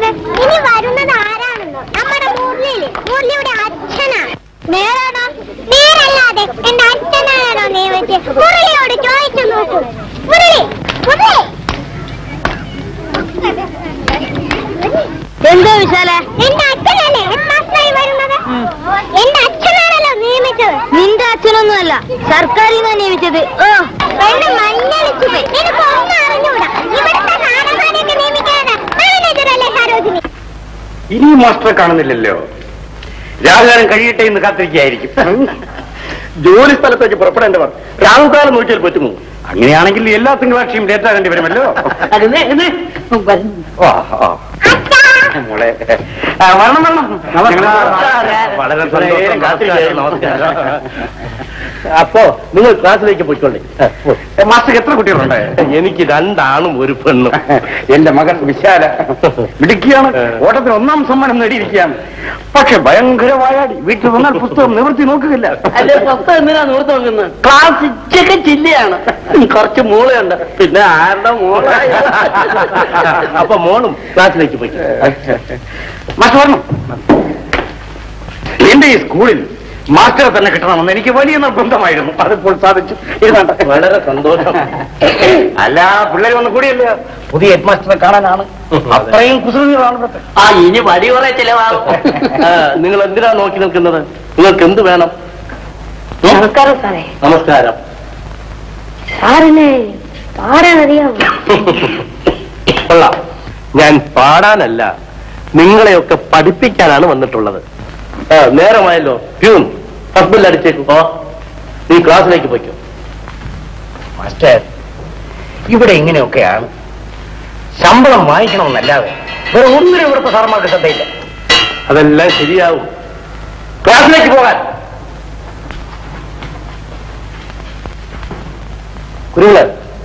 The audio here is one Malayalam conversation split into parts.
വരുന്നത് ഇനി വരുന്നത് ആരാണെന്നോ നമ്മുടെ മുരളിയില് മുരളിയുടെ അച്ഛനാണ് നേരാണോ നേരല്ലാതെ എന്റെ അച്ഛനാണോ നിയമിച്ച് മുരളിയോട് ചോദിച്ചു നോക്കൂ മുരളി മുരളി എന്തോ വിശാല എന്റെ അച്ഛനല്ലേ ഹെഡ്മാസ്റ്ററായി വരുന്നത് എന്റെ അച്ഛനാണല്ലോ നിയമിച്ചത് നിന്റെ അച്ഛനൊന്നുമല്ല സർക്കാരിൽ നിന്നാ നിയമിച്ചത് ഓ പെണ്ണ് മഞ്ഞളിച്ചു പോയി എനിക്ക് ഒന്നും അറിഞ്ഞൂടാ ഇവിടുത്തെ നാടകമാനൊക്കെ നിയമിക്കാനാ മാനേജറല്ലേ സരോജിനി ഇനി മാസ്റ്ററെ കാണുന്നില്ലല്ലോ രാഹുകാലം കഴിയട്ടെ എന്ന് കാത്തിരിക്കുകയായിരിക്കും ജോലി സ്ഥലത്തേക്ക് പുറപ്പെടേണ്ടവർ രാഹുകാലം നോക്കിയാൽ പറ്റുമോ അങ്ങനെയാണെങ്കിൽ എല്ലാ തിങ്കളാഴ്ചയും ലേറ്റ് ആകേണ്ടി വരുമല്ലോ ഓ, ഓ. മോളെ ആ, വരണം വരണം ഞങ്ങൾ വളരെ സന്തോഷം കാത്തിരിക്കുകയായിരുന്നു. അപ്പോ നിങ്ങൾ ക്ലാസ്സിലേക്ക് പോയിക്കൊള്ളേ ഏ, മാസ്റ്റർക്ക് എത്ര കുട്ടികളുണ്ട് എനിക്ക് രണ്ടാണും ഒരു പെണ്ണും എന്റെ മകൻ വിശാല മിടുക്കിയാണ് ഓട്ടത്തിൽ ഒന്നാം സമ്മാനം നേടിയിരിക്കുകയാണ് പക്ഷെ ഭയങ്കര വായാടി വീട്ടിൽ വന്നാൽ പുസ്തകം നിവർത്തി നോക്കുകയില്ല അല്ലെ പുസ്തകം എന്തിനാ നൂർത്ത് നോക്കുന്നത് ക്ലാസ് ഇച്ചൊക്കെ ചില്ലയാണ് കുറച്ച് മൂളയുണ്ട് പിന്നെ ആരുടെ മൂള അപ്പൊ മോളും ക്ലാസ്സിലേക്ക് പോയി മാസ്റ്റർ വരണം എന്റെ ഈ സ്കൂളിൽ മാസ്റ്റർ തന്നെ കിട്ടണമെന്ന് എനിക്ക് വലിയ നിർബന്ധമായിരുന്നു അതിപ്പോൾ സാധിച്ചു ഇരുന്നാട്ടെ വളരെ സന്തോഷം അല്ല പിള്ളേർ ഒന്ന് കൂടിയല്ല പുതിയ ഹെഡ് മാസ്റ്ററെ കാണാനാണ് അത്രയും കുസൃതികളാണ് ഇവിടുത്തെ. ആ ഇനി വടി കുറെ ചിലവാകും നിങ്ങൾ എന്തിനാ നോക്കി നിൽക്കുന്നത് നിങ്ങൾക്ക് എന്ത് വേണം നമസ്കാരം സാറേ നമസ്കാരം സാറിനെ പാടാനറിയാമോ കൊള്ളാം ഞാൻ പാടാനല്ല നിങ്ങളെയൊക്കെ പഠിപ്പിക്കാനാണ് വന്നിട്ടുള്ളത് ആ നേരമായല്ലോ പ്യൂൺ ഹസ്ബൻഡ് അടിച്ചേക്കും ഓ നീ ക്ലാസ്സിലേക്ക് പോയിക്കോ മാസ്റ്റർ ഇവിടെ ഇങ്ങനെയൊക്കെയാണ് ശമ്പളം വാങ്ങിക്കണമെന്നല്ലാതെ വേറെ ഒന്നിനും ഇവിടുത്തെ സാറന്മാർക്ക് ശ്രദ്ധയില്ല അതെല്ലാം ശരിയാവും ക്ലാസ്സിലേക്ക് പോകാൻ കുരുവിള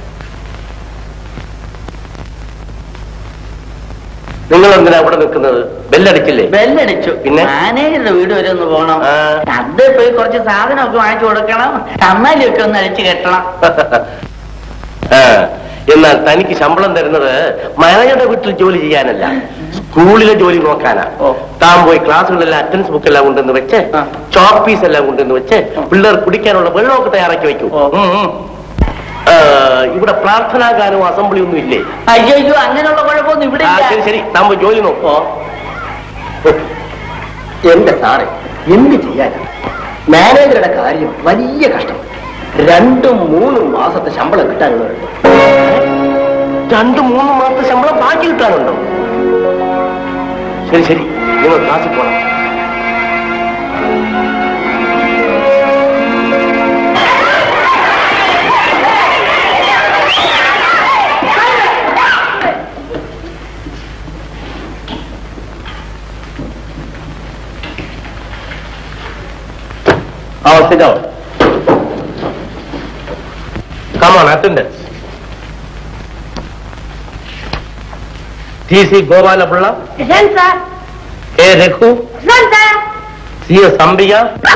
നിങ്ങൾ എന്തിനാ ഇവിടെ നിൽക്കുന്നത് ബെല്ലടിച്ചില്ലേ ബെല്ലടിച്ചു പിന്നെ? മാനേജറുടെ വീട് വരെ ഒന്ന് പോകണം ആ. അത് പോയി കുറച്ച് സാധനമൊക്കെ വാങ്ങിച്ചു കൊടുക്കണം കന്നാലിയൊക്കെ ഒന്ന് അടിച്ചു കെട്ടണം ആ, എന്നാൽ തനിക്ക് ശമ്പളം തരുന്നത് മാനേജറുടെ വീട്ടിൽ ജോലി ചെയ്യാനല്ല സ്കൂളിലെ ജോലി നോക്കാനാ ഓ. താൻ പോയി ക്ലാസ്സുകളിലെല്ലാം അറ്റൻഡൻസ് ബുക്ക് എല്ലാം കൊണ്ടുവന്ന് വെച്ച് ആ. ചോക്ക് പീസ് എല്ലാം കൊണ്ടുവന്ന് വെച്ച് പിള്ളേർ കുടിക്കാനുള്ള വെള്ളമൊക്കെ തയ്യാറാക്കി വെക്കും ഓ. ഉം, ഉം. ആ, ഇവിടെ പ്രാർത്ഥനാ ഗാനവും അസംബ്ലി ഒന്നും ഇല്ലേ അയ്യോ അയ്യോ അങ്ങനെയുള്ള കുഴപ്പമൊന്നും ഇവിടെ ആ, ഇല്ല. ശരി ശരി താൻ പോയി ജോലി നോക്കോ എന്റെ സാറേ എന്ത് ചെയ്യാനാ മാനേജറുടെ കാര്യം വലിയ കഷ്ടം രണ്ടും മൂന്നും മാസത്തെ ശമ്പളം കിട്ടാനുള്ളവരുണ്ട് രണ്ടു മൂന്ന് മാസത്തെ ശമ്പളം ബാക്കി കിട്ടാനുണ്ടോ ശരി ശരി നിങ്ങൾ ക്ലാസ്സിൽ പോകണം Oh, sit down. Come on, attendance. T C Gopalapillai sir A Raghu sir C S Ambika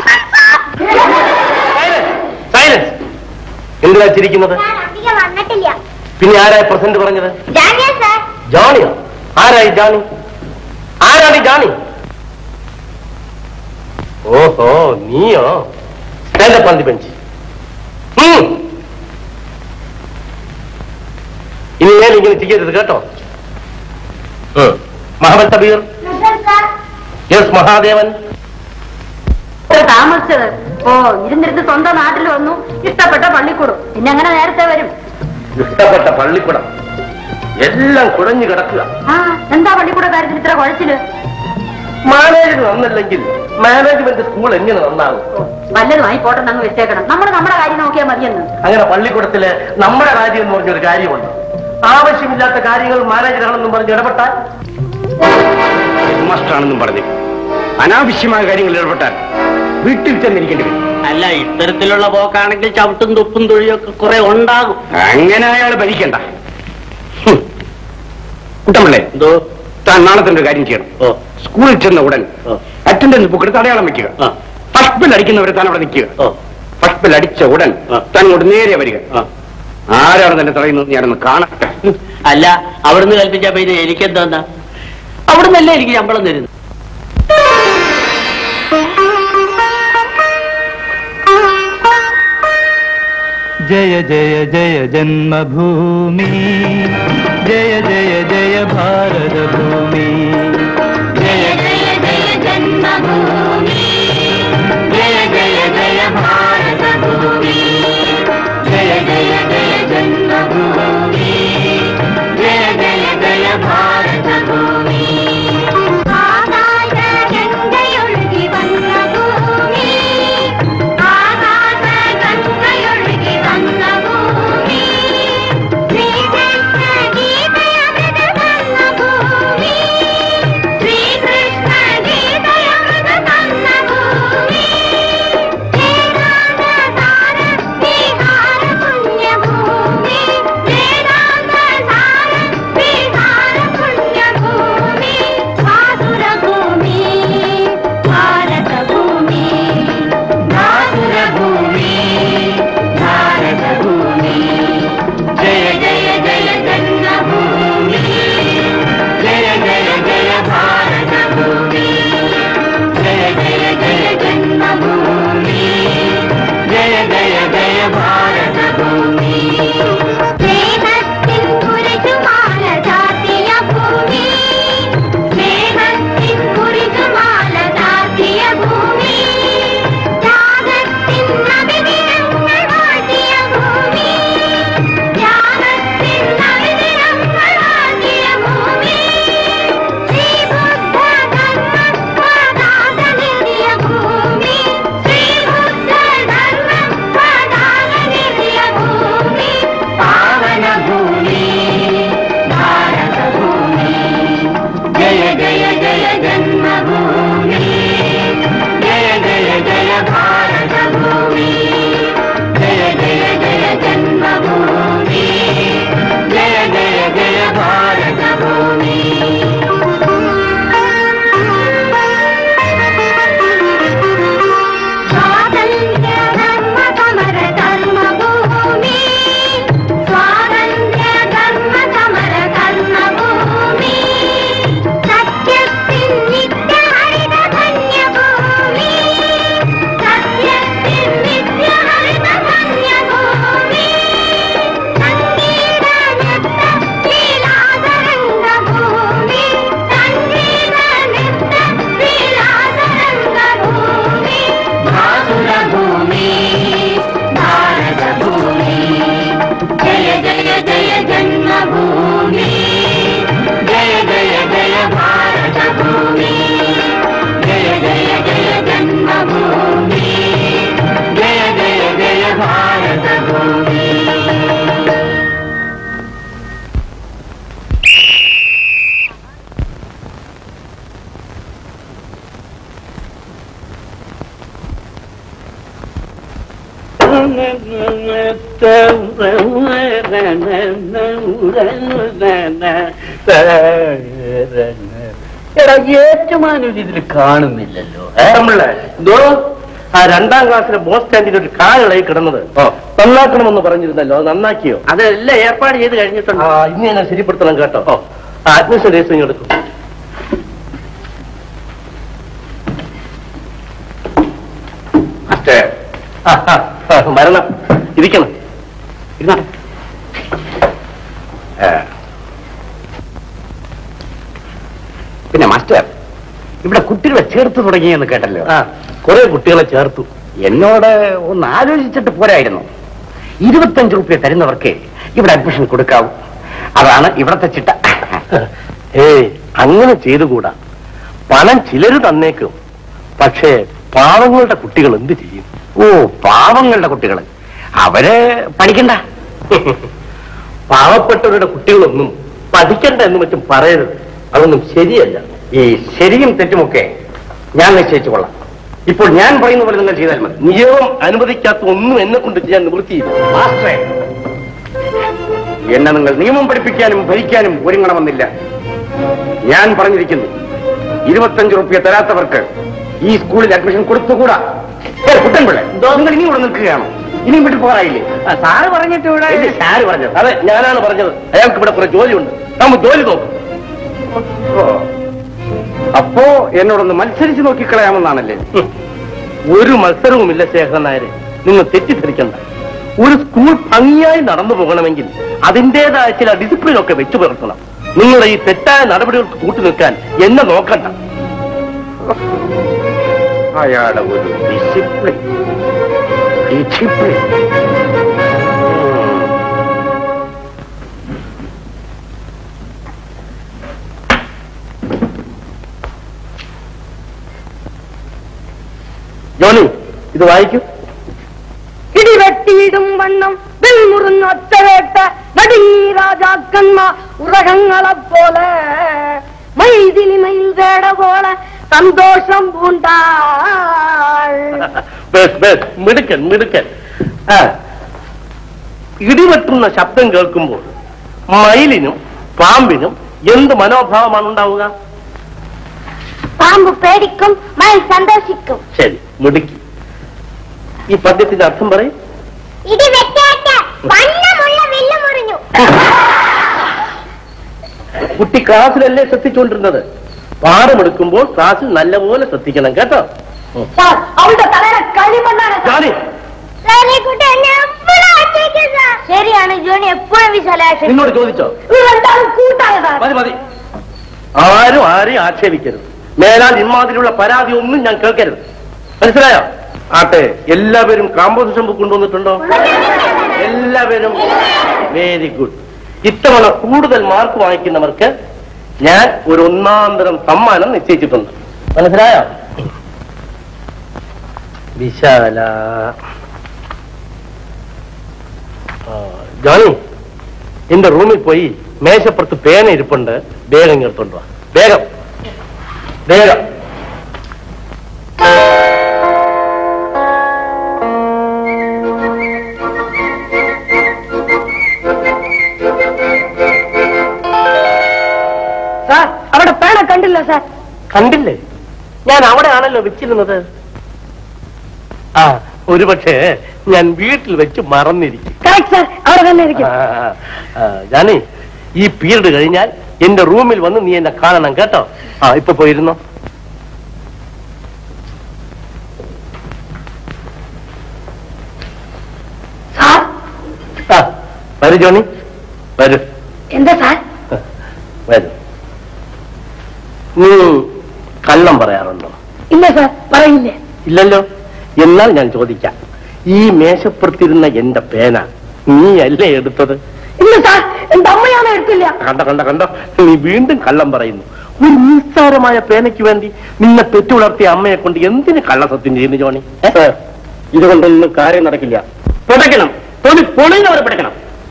silence എന്തിനാ ചിരിക്കുന്നത് ഞാൻ അധികം വന്നിട്ടില്ല പിന്നെ ആരായി പ്രസന്റ് പറഞ്ഞത് ജാനിയ സാർ ജോണിയോ ആരായി ജോണി ആരാണ് ഈ ജോണി ഓഹോ നീയോ സ്റ്റാൻഡപ്പ് ഓൺ ദി ബെഞ്ച് ഇനി ഞാൻ ഇങ്ങനെ ചെയ്യരുത് കേട്ടോ മഹമ്മദ് കബീർ സാർ യെസ് മഹാദേവൻ താമസിച്ചത് ഓ ഇരുന്നിരുന്ന് സ്വന്തം നാട്ടിൽ വന്നു ഇഷ്ടപ്പെട്ട പള്ളിക്കൂടും പിന്നെ അങ്ങനെ നേരത്തെ വരും ഇഷ്ടപ്പെട്ട പള്ളിക്കുടം എല്ലാം കുഴഞ്ഞു കിടക്കുക ആ എന്താ പള്ളിക്കൂട കാര്യത്തിൽ ഇത്ര കുഴച്ചില് മാനേജർ നന്നല്ലെങ്കിൽ മാനേജ്മെന്റ് സ്കൂൾ എങ്ങനെ നന്നാകും വല്ലതുമായി പോട്ടെ അങ്ങ് വെച്ചേക്കണം നമ്മൾ നമ്മുടെ കാര്യം നോക്കിയാൽ മതിയെന്ന് അങ്ങനെ പള്ളിക്കൂടത്തില് നമ്മുടെ കാര്യം എന്ന് പറഞ്ഞൊരു കാര്യമുണ്ട് ആവശ്യമില്ലാത്ത കാര്യങ്ങൾ മാനേജറാണെന്നും പറഞ്ഞ് ഇടപെട്ടാൽ മാസ്റ്ററാണെന്നും പറഞ്ഞു അനാവശ്യമായ കാര്യങ്ങളിൽ ഇടപെട്ടാൽ വീട്ടിൽ ചെന്നിരിക്കേണ്ടി വരും അല്ല ഇത്തരത്തിലുള്ള പോക്കാണെങ്കിൽ ചവിട്ടും തുപ്പും തൊഴിയൊക്കെ കുറെ ഉണ്ടാകും അങ്ങനെ അയാൾ ഭരിക്കണ്ട ഹും. കുട്ടമ്പിള്ളേ എന്തോ താൻ നാളെ തന്നെ ഒരു കാര്യം ചെയ്യണം ഓ സ്കൂളിൽ ചെന്ന ഉടൻ ഓ. അറ്റൻഡൻസ് ബുക്ക് എടുത്ത് അടയാളം വെക്കുക ആ. ഫസ്റ്റ് ബിൽ അടിക്കുന്നവരെ താൻ അവിടെ നിൽക്കുക ഓ ഫസ്റ്റ് ബിൽ അടിച്ച ഉടൻ ആ. താൻ ഇങ്ങോട്ട് നേരെ വരിക ആ. ആരാണ് തന്നെ തടയുന്നത് ഞാനൊന്ന് കാണട്ടെ അല്ല അവിടുന്ന് കൽപ്പിച്ച പിന്നെ എനിക്കെന്താ അവിടെ നിന്നല്ലേ എനിക്ക് ശമ്പളം തരുന്നത് जय जय जय जन्मभूमि जय जय जय भारत भूमि जय जय जय जन्मभूमि जय जय जय भारत भूमि जय जय जय जन्मभूमि जय जय जय भारत भूमि ആകാശഗംഗയൊഴുകി വന്ന ഭൂമി ആകാശഗംഗയൊഴുകി വന്ന ഭൂമി ശ്രീകൃഷ്ണ ഗീതയമൃത തന്ന ഭൂമി ശ്രീകൃഷ്ണ ഗീതയമൃത തന്ന ഭൂമി വേദാന്തസാര വിഹാര പുണ്യഭൂമി വേദാന്തസാര വിഹാര പുണ്യഭൂമി മാധുരഭൂമി ഭാരതഭൂമി മാധുരഭൂമി ഭാരതഭൂമി ജയ ജയ ജയ ജന്മഭൂമി ജയ ജയ ജയ ഭാരതഭൂമി ജയ ജയ ജയ ജന്മഭൂമി ജയ ജയ ജയ ഭാരതഭൂമി സ്നേഹത്തിൻ കുരിശുമാല ചാർത്തിയ ഭൂമി സ്നേഹത്തിൻ കുരിശുമാല ചാർത്തിയ ഭൂമി ത്യാഗത്തിൻ നബിദിനങ്ങൾ വാഴ്ത്തിയ ഭൂമി ത്യാഗത്തിൻ നബിദിനങ്ങൾ വാഴ്ത്തിയ ഭൂമി ശ്രീബുദ്ധ ധർമ്മ പതാക നേടിയ ഭൂമി ശ്രീബുദ്ധ ധർമ്മ പതാക നേടിയ ഭൂമി പാവന ഭൂമി ഭാരതഭൂമി ജയ ജയ ജയ ജന്മഭൂമി ജയ ജയ ജയ ഭാരതഭൂമി ജയ ജയ ജയ ജന്മഭൂമി ജയ ജയ ജയ ഭാരതഭൂമി സ്വാതന്ത്ര്യ ധർമ്മ സമര കർമ്മഭൂമി സ്വാതന്ത്ര്യ ധർമ്മ സമര കർമ്മഭൂമി സത്യത്തിൻ നിത്യഹരിത ധന്യഭൂമി സത്യത്തിൻ നിത്യഹരിത ധന്യഭൂമി സംഗീത നൃത്ത ലീലാതരംഗഭൂമി സംഗീത നൃത്ത ലീലാതരംഗഭൂമി മാധുരഭൂമി ഭാരതഭൂമി ജയ ജയ ജയ ജന്മഭൂമി ജയ ജയ ജയ ഭാരതഭൂമി ജയ ജയ ജയ ജന്മഭൂമി ജയ ജയ ജയ ഭാരതഭൂമി എടാ ഏറ്റുമാനൂര് ഇതിൽ കാണുന്നില്ലല്ലോ ഏ? തമ്മിളേ എന്തോ ആ രണ്ടാം ക്ലാസ്സിലെ ബോസ് സ്റ്റാൻഡിൽ ഒരു കാലുകളായി കിടന്നത് നന്നാക്കണമെന്ന് പറഞ്ഞിരുന്നല്ലോ അത് നന്നാക്കിയോ അതെല്ലാം ഏർപ്പാട് ചെയ്ത് കഴിഞ്ഞിട്ടുണ്ട് ആ ഇനി എന്നെ ശരിപ്പെടുത്തണം കേട്ടോ ആ അഡ്മിഷൻ രജിസ്റ്ററിങ് എടുക്കും മാസ്റ്റർ. ആ, ആ, ആ, വരണം ഇരിക്കണം ഇരുന്നാ ഏ. പിന്നെ മാസ്റ്റർ ഇവിടെ കുട്ടികളെ ചേർത്ത് തുടങ്ങിയെന്ന് കേട്ടല്ലോ ആ കുറെ കുട്ടികളെ ചേർത്തു എന്നോട് ഒന്ന് ആലോചിച്ചിട്ട് പോരായിരുന്നു ഇരുപത്തഞ്ച് റുപ്യ തരുന്നവർക്ക് ഇവിടെ അഡ്മിഷൻ കൊടുക്കാവൂ അതാണ് ഇവിടത്തെ ചിട്ട ഏയ് അങ്ങനെ ചെയ്തുകൂടാ പണം ചിലര് തന്നേക്കും പക്ഷേ പാവങ്ങളുടെ കുട്ടികൾ എന്ത് ചെയ്യും ഓ പാവങ്ങളുടെ കുട്ടികൾ അവര് പഠിക്കണ്ട പാവപ്പെട്ടവരുടെ കുട്ടികളൊന്നും പഠിക്കണ്ട എന്ന് മറ്റും പറയരുത് അതൊന്നും ശരിയല്ല ഈ ശരിയും തെറ്റുമൊക്കെ ഞാൻ നിശ്ചയിച്ചു കൊള്ളാം ഇപ്പോൾ ഞാൻ പറയുന്ന പോലെ നിങ്ങൾ ചെയ്താൽ മതി നിയമം അനുവദിക്കാത്ത ഒന്നും എന്നെ കൊണ്ട് ചെയ്യാൻ നിവൃത്തിയില്ല മാസ്റ്ററെ എന്നെ നിങ്ങൾ നിയമം പഠിപ്പിക്കാനും ഭരിക്കാനും ഒരുങ്ങണമെന്നില്ല ഞാൻ പറഞ്ഞിരിക്കുന്നു ഇരുപത്തഞ്ച് റുപ്യ തരാത്തവർക്ക് ഈ സ്കൂളിൽ അഡ്മിഷൻ കൊടുത്തുകൂടാ ഏ, കുട്ടൻപിള്ള നിങ്ങൾ ഇനി ഇവിടെ നിൽക്കുകയാണോ ഇനിയും വിട്ടു പോകാറായില്ലേ സാറ് പറഞ്ഞിട്ട് ഇവിടെ ഇത് സാറ് പറഞ്ഞത് അതെ ഞാനാണ് പറഞ്ഞത് അയാൾക്ക് ഇവിടെ കുറെ ജോലിയുണ്ട് നമുക്ക് ജോലി നോക്കും ഓ, അപ്പോ എന്നോടൊന്ന് മത്സരിച്ച് നോക്കിക്കളയാമെന്നാണല്ലേ ഹും. ഒരു മത്സരവുമില്ല ശേഖരൻ നായരെ നിങ്ങൾ തെറ്റിദ്ധരിക്കണ്ട ഒരു സ്കൂൾ ഭംഗിയായി നടന്നു പോകണമെങ്കിൽ അതിന്റേതായ ചില ഡിസിപ്ലിൻ ഒക്കെ വെച്ചു പുലർത്തണം നിങ്ങളുടെ ഈ തെറ്റായ നടപടികൾക്ക് കൂട്ടു നിൽക്കാൻ എന്നെ നോക്കണ്ട അയാളെ ഒരു ഡിസിപ്ലിൻ ഡിസിപ്ലിൻ ജോണി ഇത് വായിക്കൂ ഇടിവെട്ടിയിടും വണ്ണം വെൽമുറിഞ്ഞ ഒറ്റവേട്ട നടുങ്ങി രാജാക്കന്മാർ ഉറകങ്ങളെ പോലെ മൈതിലി മയിൽ തേട പോലെ സന്തോഷം പൂണ്ടാൾ ബസ് ബസ് മിടുക്കൻ മിടുക്കൻ ആ ഇടിവെട്ടുന്ന ശബ്ദം കേൾക്കുമ്പോൾ മയിലിനും പാമ്പിനും എന്ത് മനോഭാവമാണ് ഉണ്ടാവുക പാമ്പ് പേടിക്കും മയിൽ സന്തോഷിക്കും ശരി മിടുക്കി ഈ പദ്യത്തിന്റെ അർത്ഥം പറയും ഇടി വെട്ടേറ്റ വണ്ണമുള്ള വില്ല് മുറിഞ്ഞു കുട്ടി ക്ലാസ്സിലല്ലേ ശ്രദ്ധിച്ചുകൊണ്ടിരുന്നത് പാഠമെടുക്കുമ്പോൾ ക്ലാസ്സിൽ നല്ലപോലെ ശ്രദ്ധിക്കണം കേട്ടോ ഉം. സാർ അവളുടെ തലയിലെ കളിമണ്ണാണ് സാർ. ജോണി കുട്ടി എന്നെ എപ്പോഴും ആശ്രയിക്കുന്ന ശരിയാണ് ജോണി എപ്പോഴും വിശാലാശം നിന്നോട് ചോദിച്ചോ ഇവർ രണ്ടാളും കൂട്ടാണ് സാർ മതി മതി ആരും ആരെയും ആക്ഷേപിക്കരുത് മേലാൽ ഇമാതിരിയുള്ള പരാതി ഒന്നും ഞാൻ കേൾക്കരുത് മനസ്സിലായോ ആട്ടെ എല്ലാവരും കാമ്പോസിഷൻ ബുക്ക് കൊണ്ടുവന്നിട്ടുണ്ടോ എല്ലാവരും വെരി ഗുഡ് ഇത്തവണ കൂടുതൽ മാർക്ക് വാങ്ങിക്കുന്നവർക്ക് ഞാൻ ഒരു ഒന്നാം തരം സമ്മാനം നിശ്ചയിച്ചിട്ടുണ്ട് മനസ്സിലായോ വിശാല ആ, ജോണി എന്റെ റൂമിൽ പോയി മേശപ്പുറത്ത് പേന ഇരിപ്പുണ്ട് വേഗം ഇങ്ങോട്ടുണ്ട് വാ വേഗം വേഗം സാർ അവിടെ പേന കണ്ടില്ല സാർ കണ്ടില്ലേ ഞാൻ അവിടെയാണല്ലോ വെച്ചിരുന്നത് ആ ഒരുപക്ഷെ ഞാൻ വീട്ടിൽ വെച്ച് മറന്നിരിക്കും കറക്റ്റ് സാർ അവിടെ തന്നെ ഇരിക്കും ആ, ആ, ജാനി ഈ പീരീഡ് കഴിഞ്ഞാൽ എന്റെ റൂമിൽ വന്ന് നീ എന്നെ കാണണം കേട്ടോ ആ ഇപ്പൊ പോയിരുന്നോ സാർ ആ വരൂ ജോണി വരൂ എന്താ സാർ വരൂ നീ കള്ളം പറയാറുണ്ടോ ഇല്ല സാർ പറയില്ലേ ഇല്ലല്ലോ എന്നാൽ ഞാൻ ചോദിക്കാം ഈ മേശപ്പുറത്തിരുന്ന എന്റെ പേന നീ അല്ലേ എടുത്തത് ഇല്ല സാർ എന്റെ അമ്മയാണ് എടുത്തില്ല കണ്ട കണ്ട കണ്ടോ നീ വീണ്ടും കള്ളം പറയുന്നു ഒരു നിസ്സാരമായ പേനയ്ക്ക് വേണ്ടി നിന്നെ പെറ്റു വളർത്തിയ അമ്മയെ കൊണ്ട് എന്തിന് കള്ളസത്യം ചെയ്യുന്നു ജോണി ഏ? ഇതുകൊണ്ടൊന്നും കാര്യം നടക്കില്ല പിടയ്ക്കണം തൊലി പൊളിഞ്ഞവരെ പിടയ്ക്കണം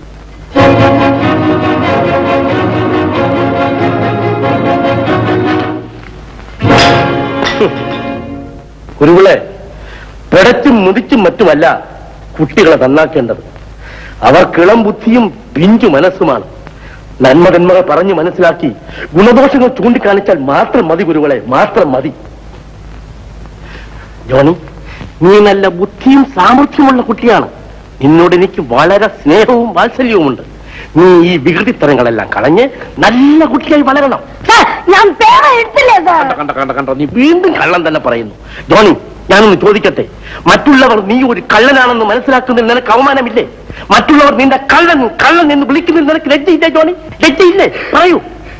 കുരുവിളെ പിടച്ചും മുതിച്ചും മറ്റുമല്ല കുട്ടികളെ നന്നാക്കേണ്ടത് അവർക്കിളം ബുദ്ധിയും പിഞ്ചു മനസ്സുമാണ് നന്മകന്മകൾ പറഞ്ഞു മനസ്സിലാക്കി ഗുണദോഷങ്ങൾ ചൂണ്ടിക്കാണിച്ചാൽ മാത്രം മതി ഗുരുകളെ മാത്രം മതി ജോണി നീ നല്ല ബുദ്ധിയും സാമർഥ്യമുള്ള കുട്ടിയാണ് നിന്നോട് എനിക്ക് വളരെ സ്നേഹവും വാത്സല്യവുമുണ്ട് നീ ഈ വികൃതിത്തരങ്ങളെല്ലാം കളഞ്ഞ് നല്ല കുട്ടിയായി വളരണം സാർ ഞാൻ പേന എടുത്തില്ല സാർ കണ്ട കണ്ട കണ്ട കണ്ടോ നീ വീണ്ടും കള്ളം തന്നെ പറയുന്നു ജോണി ഞാനൊന്ന് ചോദിക്കട്ടെ മറ്റുള്ളവർ നീ ഒരു കള്ളനാണെന്ന് മനസ്സിലാക്കുന്നതിൽ നിനക്ക് അവമാനമില്ലേ മറ്റുള്ളവർ നിന്റെ കള്ളൻ കള്ളൻ എന്ന് വിളിക്കുന്നതിൽ നിനക്ക് ലജ്ജയില്ലേ ജോണി ലജ്ജയില്ലേ പറയൂ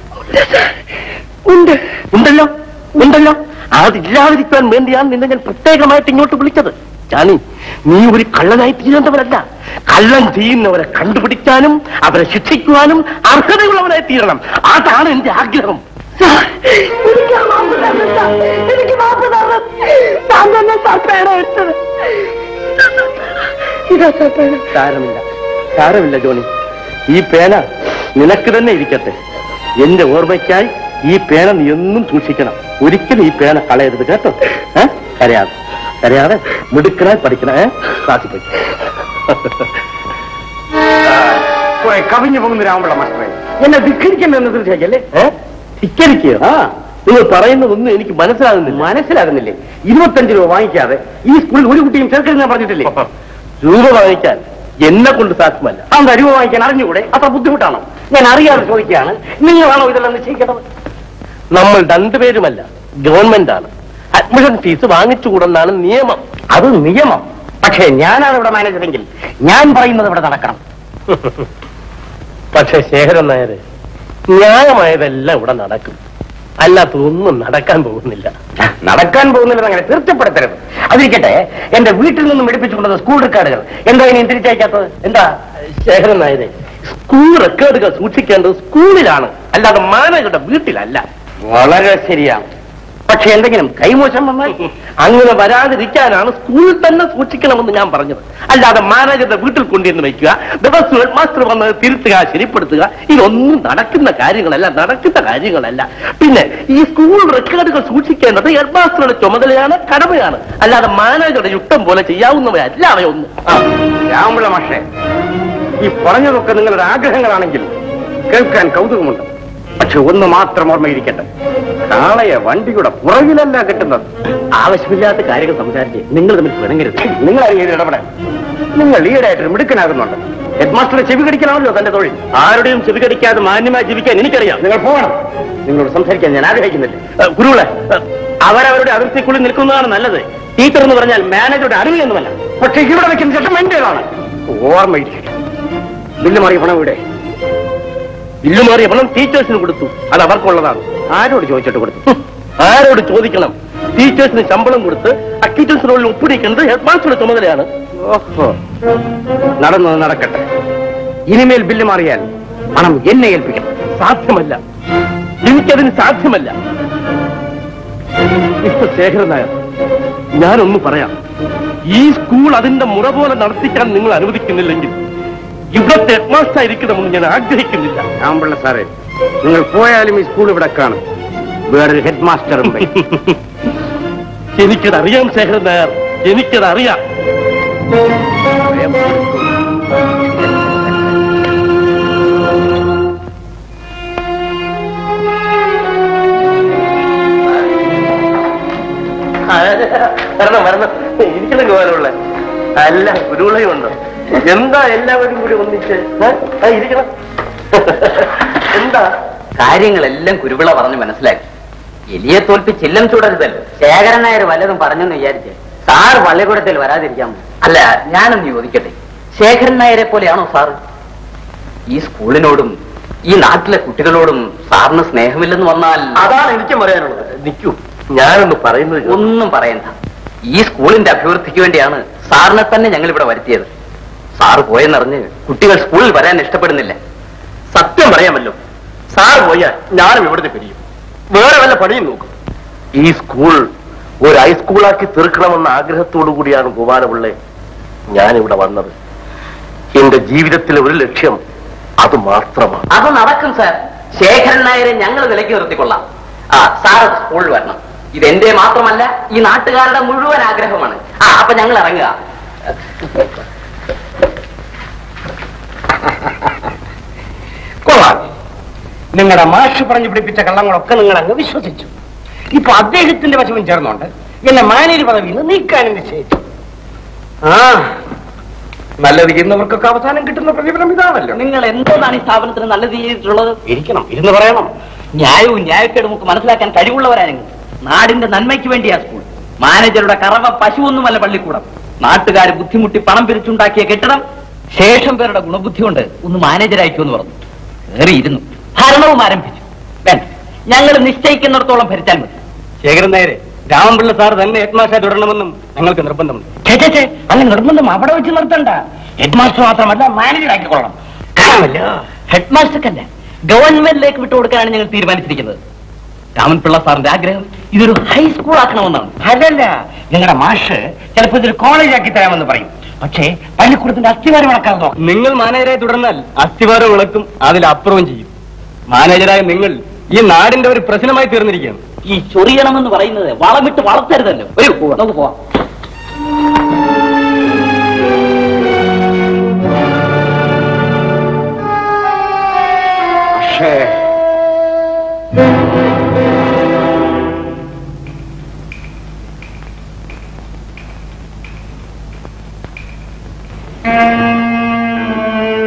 ഉണ്ട് ഉണ്ടല്ലോ ഉണ്ടല്ലോ അതില്ലാതിരിക്കാൻ വേണ്ടിയാണ് നിന്നെ ഞാൻ പ്രത്യേകമായിട്ട് ഇങ്ങോട്ട് വിളിച്ചത് ജാനി നീ ഒരു കള്ളനായി തീരേണ്ടവരല്ല കള്ളൻ ചെയ്യുന്നവരെ കണ്ടുപിടിക്കാനും അവരെ ശിക്ഷിക്കുവാനും അർഹതയുള്ളവരായി തീരണം അതാണ് എന്റെ ആഗ്രഹം എനിക്ക് മാപ്പ് തരണം സാർ എനിക്ക് മാപ്പ് തരണം താൻ തന്നെ സാർ പേന എടുത്തത് ഇതാ സാർ പേന സാരമില്ല സാരമില്ല ജോണി ഈ പേന നിനക്ക് തന്നെ ഇരിക്കട്ടെ എന്റെ ഓർമ്മയ്ക്കായി ഈ പേന നീ എന്നും സൂക്ഷിക്കണം ഒരിക്കലും ഈ പേന കളയരുത് കേട്ടോ ഏ കരയാതെ കരയാതെ മിടുക്കനായി പഠിക്കണം ഏ ക്ലാസ്സിൽ പോയി കുറെ കവിഞ്ഞു പോകുന്ന രാമപിള്ള മാസ്റ്ററെ എന്നെ ധിക്കരിക്കണമെന്ന് തീർച്ചയാക്കല്ലേ ഏ ധിക്കരിക്കുക ആ നിങ്ങൾ പറയുന്നതൊന്നും എനിക്ക് മനസ്സിലാകുന്നില്ല മനസ്സിലാകുന്നില്ലേ ഇരുപത്തഞ്ച് രൂപ വാങ്ങിക്കാതെ ഈ സ്കൂളിൽ ഒരു കുട്ടിയും ചേർക്കരുത് ഞാൻ പറഞ്ഞിട്ടില്ലേ രൂപ വാങ്ങിക്കാൻ എന്നെ കൊണ്ട് സാധ്യമല്ല അതെന്താ രൂപ വാങ്ങിക്കാൻ അറിഞ്ഞുകൂടെ അത്ര ബുദ്ധിമുട്ടാണോ ഞാൻ അറിയാതെ ചോദിക്കുകയാണ് നിങ്ങളാണോ ഇതെല്ലാം നിശ്ചയിക്കേണ്ടത് നമ്മൾ രണ്ടുപേരുമല്ല ഗവൺമെന്റ് ആണ് അഡ്മിഷൻ ഫീസ് വാങ്ങിച്ചുകൂടെന്നാണ് നിയമം അത് നിയമം പക്ഷേ ഞാനാണ് ഇവിടെ മാനേജറെങ്കിൽ ഞാൻ പറയുന്നത് ഇവിടെ നടക്കണം പക്ഷെ ശേഖരൻ നായര് ന്യായമായതെല്ലാം ഇവിടെ നടക്കും അല്ലാത്തതൊന്നും നടക്കാൻ പോകുന്നില്ല നടക്കാൻ പോകുന്നില്ലെന്ന് അങ്ങനെ തീർച്ചപ്പെടുത്തരുത് അതിരിക്കട്ടെ എന്റെ വീട്ടിൽ നിന്നും എടുപ്പിച്ചുകൊണ്ടത് സ്കൂൾ റെക്കോർഡുകൾ എന്താ ഇനി തിരിച്ചയക്കാത്തത് എന്താ ശേഖരൻ നായരെ സ്കൂൾ റെക്കോർഡുകൾ സൂക്ഷിക്കേണ്ടത് സ്കൂളിലാണ് അല്ലാതെ മാനേജറുടെ വീട്ടിലല്ല വളരെ ശരിയാണ് പക്ഷെ എന്തെങ്കിലും കൈമോശം വന്നാൽ അങ്ങനെ വരാതിരിക്കാനാണ് സ്കൂളിൽ തന്നെ സൂക്ഷിക്കണമെന്ന് ഞാൻ പറഞ്ഞത് അല്ലാതെ മാനേജറുടെ വീട്ടിൽ കൊണ്ടുവന്ന് വയ്ക്കുക ദിവസം ഹെഡ് മാസ്റ്റർ വന്ന് തിരുത്തുക ശരിപ്പെടുത്തുക ഇതൊന്നും നടക്കുന്ന കാര്യങ്ങളല്ല നടക്കുന്ന കാര്യങ്ങളല്ല പിന്നെ ഈ സ്കൂൾ റെക്കോർഡുകൾ സൂക്ഷിക്കേണ്ടത് ഹെഡ് മാസ്റ്ററുടെ ചുമതലയാണ് കടമയാണ് അല്ലാതെ മാനേജറുടെ യുക്തം പോലെ ചെയ്യാവുന്നവയല്ല അവയൊന്നും ആ, രാമപിള്ള മാഷേ ഈ പറഞ്ഞതൊക്കെ നിങ്ങളുടെ ആഗ്രഹങ്ങളാണെങ്കിൽ കേൾക്കാൻ കൗതുകമുണ്ട് പക്ഷെ ഒന്ന് മാത്രം ഓർമ്മയിരിക്കട്ടെ കാളയെ വണ്ടിയുടെ പുറകിലല്ല കിട്ടുന്നത് ആവശ്യമില്ലാത്ത കാര്യങ്ങൾ സംസാരിച്ച് നിങ്ങൾ തമ്മിൽ പിണങ്ങരുത് നിങ്ങൾ അറിയാൻ ഇടപെടാൻ നിങ്ങൾ ഈയിടെയായിട്ട് മിടുക്കനാകുന്നുണ്ട് ഹെഡ് മാസ്റ്ററെ ചെവി കടിക്കണമല്ലോ തന്റെ തൊഴിൽ ആരുടെയും ചെവി കടിക്കാതെ മാന്യമായി ജീവിക്കാൻ എനിക്കറിയാം നിങ്ങൾ പോകണം നിങ്ങളോട് സംസാരിക്കാൻ ഞാൻ ആഗ്രഹിക്കുന്നില്ല ഏ, ഗുരുവിളെ ഏ, അവരവരുടെ അതിർത്തിക്കുള്ളിൽ നിൽക്കുന്നതാണ് നല്ലത് ടീച്ചർ എന്ന് പറഞ്ഞാൽ മാനേജറുടെ അറിവിലൊന്നുമല്ല പക്ഷെ ഇവിടെ വെക്കുന്ന ശേഷം എന്റേതാണ് ഓർമ്മയിരിക്കട്ടെ ബില്ല് മാറിയ പണം ഇവിടെ ബില്ല് മാറിയ പണം ടീച്ചേഴ്സിന് കൊടുത്തു അത് അവർക്കുള്ളതാണ് ആരോട് ചോദിച്ചിട്ട് കൊടുത്തു ഹും, ആരോട് ചോദിക്കണം ടീച്ചേഴ്സിന് ശമ്പളം കൊടുത്ത് അക്യൂറ്റൻസിനുള്ളിൽ ഒപ്പിടിക്കുന്നത് ഹെഡ് മാസ്റ്ററുടെ ചുമതലയാണ് ഓഹോ നടന്നത് നടക്കട്ടെ ഇനിമേൽ ബില്ല് മാറിയാൽ പണം എന്നെ ഏൽപ്പിക്കണം സാധ്യമല്ല എനിക്കതിന് സാധ്യമല്ല മിസ്റ്റർ ശേഖരൻ നായർ ഞാനൊന്ന് പറയാം ഈ സ്കൂൾ അതിന്റെ മുറ പോലെ നടത്തിക്കാൻ നിങ്ങൾ അനുവദിക്കുന്നില്ലെങ്കിൽ ഇവിടത്തെ ഹെഡ്മാസ്റ്റർ ആയിരിക്കണമെന്ന് ഞാൻ ആഗ്രഹിക്കുന്നില്ല രാമപിള്ള സാറേ നിങ്ങൾ പോയാലും ഈ സ്കൂൾ ഇവിടെ കാണും വേറൊരു ഹെഡ് മാസ്റ്റർ എനിക്കതറിയാം ശേഖരൻ നായർ എനിക്കതറിയാം വരണം വരണം ഇരിക്കണം ഗോവാനുള്ള അല്ല ഗുരുവിളയുണ്ട് എന്താ എല്ലാവരും കൂടി ഒന്നിച്ച് ഏ? ആ, ഇരിക്കണം എന്താ കാര്യങ്ങളെല്ലാം കുരുവിള പറഞ്ഞ് മനസ്സിലാക്കി എലിയെ തോൽപ്പിച്ച് ചില്ലം ചൂടരുതല്ലോ ശേഖരൻ നായർ വല്ലതും പറഞ്ഞെന്ന് വിചാരിച്ച് സാർ പള്ളിക്കൂടത്തിൽ വരാതിരിക്കാം അല്ല ഞാനൊന്ന് ചോദിക്കട്ടെ ശേഖരൻ നായരെ പോലെയാണോ സാർ ഈ സ്കൂളിനോടും ഈ നാട്ടിലെ കുട്ടികളോടും സാറിന് സ്നേഹമില്ലെന്ന് വന്നാൽ അതാണ് എനിക്കും പറയാനുള്ളത് നിൽക്കൂ ഞാനൊന്ന് പറയുന്നത് കേൾക്ക്. ഒന്നും പറയണ്ട ഈ സ്കൂളിന്റെ അഭിവൃദ്ധിക്ക് വേണ്ടിയാണ് സാറിനെ തന്നെ ഞങ്ങൾ ഇവിടെ വരുത്തിയത് സാറ് പോയെന്നറിഞ്ഞ് കുട്ടികൾ സ്കൂളിൽ വരാൻ ഇഷ്ടപ്പെടുന്നില്ല സത്യം പറയാമല്ലോ സാർ പോയാൽ ഞാനും ഇവിടുത്തെ പിരിയും വേറെ വല്ല പണിയും നോക്കും ഈ സ്കൂൾ ഒരു ഹൈസ്കൂളാക്കി തീർക്കണമെന്ന ആഗ്രഹത്തോടു കൂടിയാണ് ഗോപാലപിള്ളെ ഞാനിവിടെ വന്നത് എന്റെ ജീവിതത്തിലെ ഒരു ലക്ഷ്യം അത് മാത്രമാണ് അത് നടക്കും സാർ ശേഖരൻ നായരെ ഞങ്ങൾ വിലക്ക് നിർത്തിക്കൊള്ളാം ആ സാർ സ്കൂളിൽ വരണം ഇതെന്റെ മാത്രമല്ല ഈ നാട്ടുകാരുടെ മുഴുവൻ ആഗ്രഹമാണ് ആ അപ്പൊ ഞങ്ങൾ ഇറങ്ങുക കൊള്ളാം നിങ്ങളുടെ മാഷ് പറഞ്ഞു പിടിപ്പിച്ച കള്ളങ്ങളൊക്കെ നിങ്ങൾ അങ്ങ് വിശ്വസിച്ചു ഇപ്പൊ അദ്ദേഹത്തിന്റെ വശവും ചേർന്നുണ്ട് എന്നെ മാനേജ് പദവിയിൽ നിന്ന് നീക്കാനും നിശ്ചയിച്ചു ആ നല്ലത് ചെയ്യുന്നവർക്കൊക്കെ അവസാനം കിട്ടുന്ന പ്രതിഫലം ഇതാണല്ലോ നിങ്ങൾ എന്താണ് ഈ സ്ഥാപനത്തിന് നല്ലത് ചെയ്തിട്ടുള്ളത് ഇരിക്കണം ഇരുന്ന് പറയണം ന്യായവും ന്യായക്കേടും ഒക്കെ മനസ്സിലാക്കാൻ കഴിവുള്ളവരാ നിങ്ങൾ നാടിന്റെ നന്മയ്ക്ക് വേണ്ടിയാ സ്കൂൾ മാനേജറുടെ കറവ പശുവൊന്നുമല്ല പള്ളിക്കൂടം നാട്ടുകാർ ബുദ്ധിമുട്ടി പണം പിരിച്ചുണ്ടാക്കിയ കെട്ടിടം ശേഷം പേരുടെ ഗുണബുദ്ധി കൊണ്ട് ഒന്ന് മാനേജർ അയക്കുമെന്ന് പറഞ്ഞു കയറിയിരുന്നു ഭരണവും ആരംഭിച്ചു വേണ്ട ഞങ്ങൾ നിശ്ചയിക്കുന്നിടത്തോളം ഭരിച്ചാൽ മതി ശേഖരൻ നായരെ രാമൻപിള്ള സാർ തന്നെ ഹെഡ് മാസ്റ്റർ തുടരണമെന്നും ഞങ്ങൾക്ക് നിർബന്ധമുണ്ട് അങ്ങനെ നിർബന്ധം അവിടെ വെച്ച് നിർത്തണ്ട ഹെഡ് മാസ്റ്റർ മാത്രമല്ല മാനേജർ ആക്കിക്കൊള്ളണം കാണാമല്ലോ ഹെഡ് മാസ്റ്റർക്കല്ല ഗവൺമെന്റിലേക്ക് വിട്ടുകൊടുക്കാനാണ് ഞങ്ങൾ തീരുമാനിച്ചിരിക്കുന്നത് രാമൻപിള്ള സാറിന്റെ ആഗ്രഹം ഇതൊരു ഹൈസ്കൂൾ ആക്കണമെന്നാണ് അതല്ല നിങ്ങളുടെ മാഷ് ചിലപ്പോ ഇതൊരു കോളേജ് ആക്കി തരാമെന്ന് പറയും പക്ഷേ പള്ളിക്കൂടത്തിന്റെ അസ്ഥിവാരം ഇളക്കാൻ നോക്കും നിങ്ങൾ മാനേജരായി തുടർന്നാൽ അസ്ഥിവാരം ഇളക്കും അതിലപ്പുറവും ചെയ്യും മാനേജരായ നിങ്ങൾ ഈ നാടിന്റെ ഒരു പ്രശ്നമായി തീർന്നിരിക്കുകയാണ് ഈ ചൊറിയണമെന്ന് പറയുന്നത് വളമിട്ട് വളർത്തരുതല്ലോ ഒരു നമുക്ക് പോവാം പക്ഷേ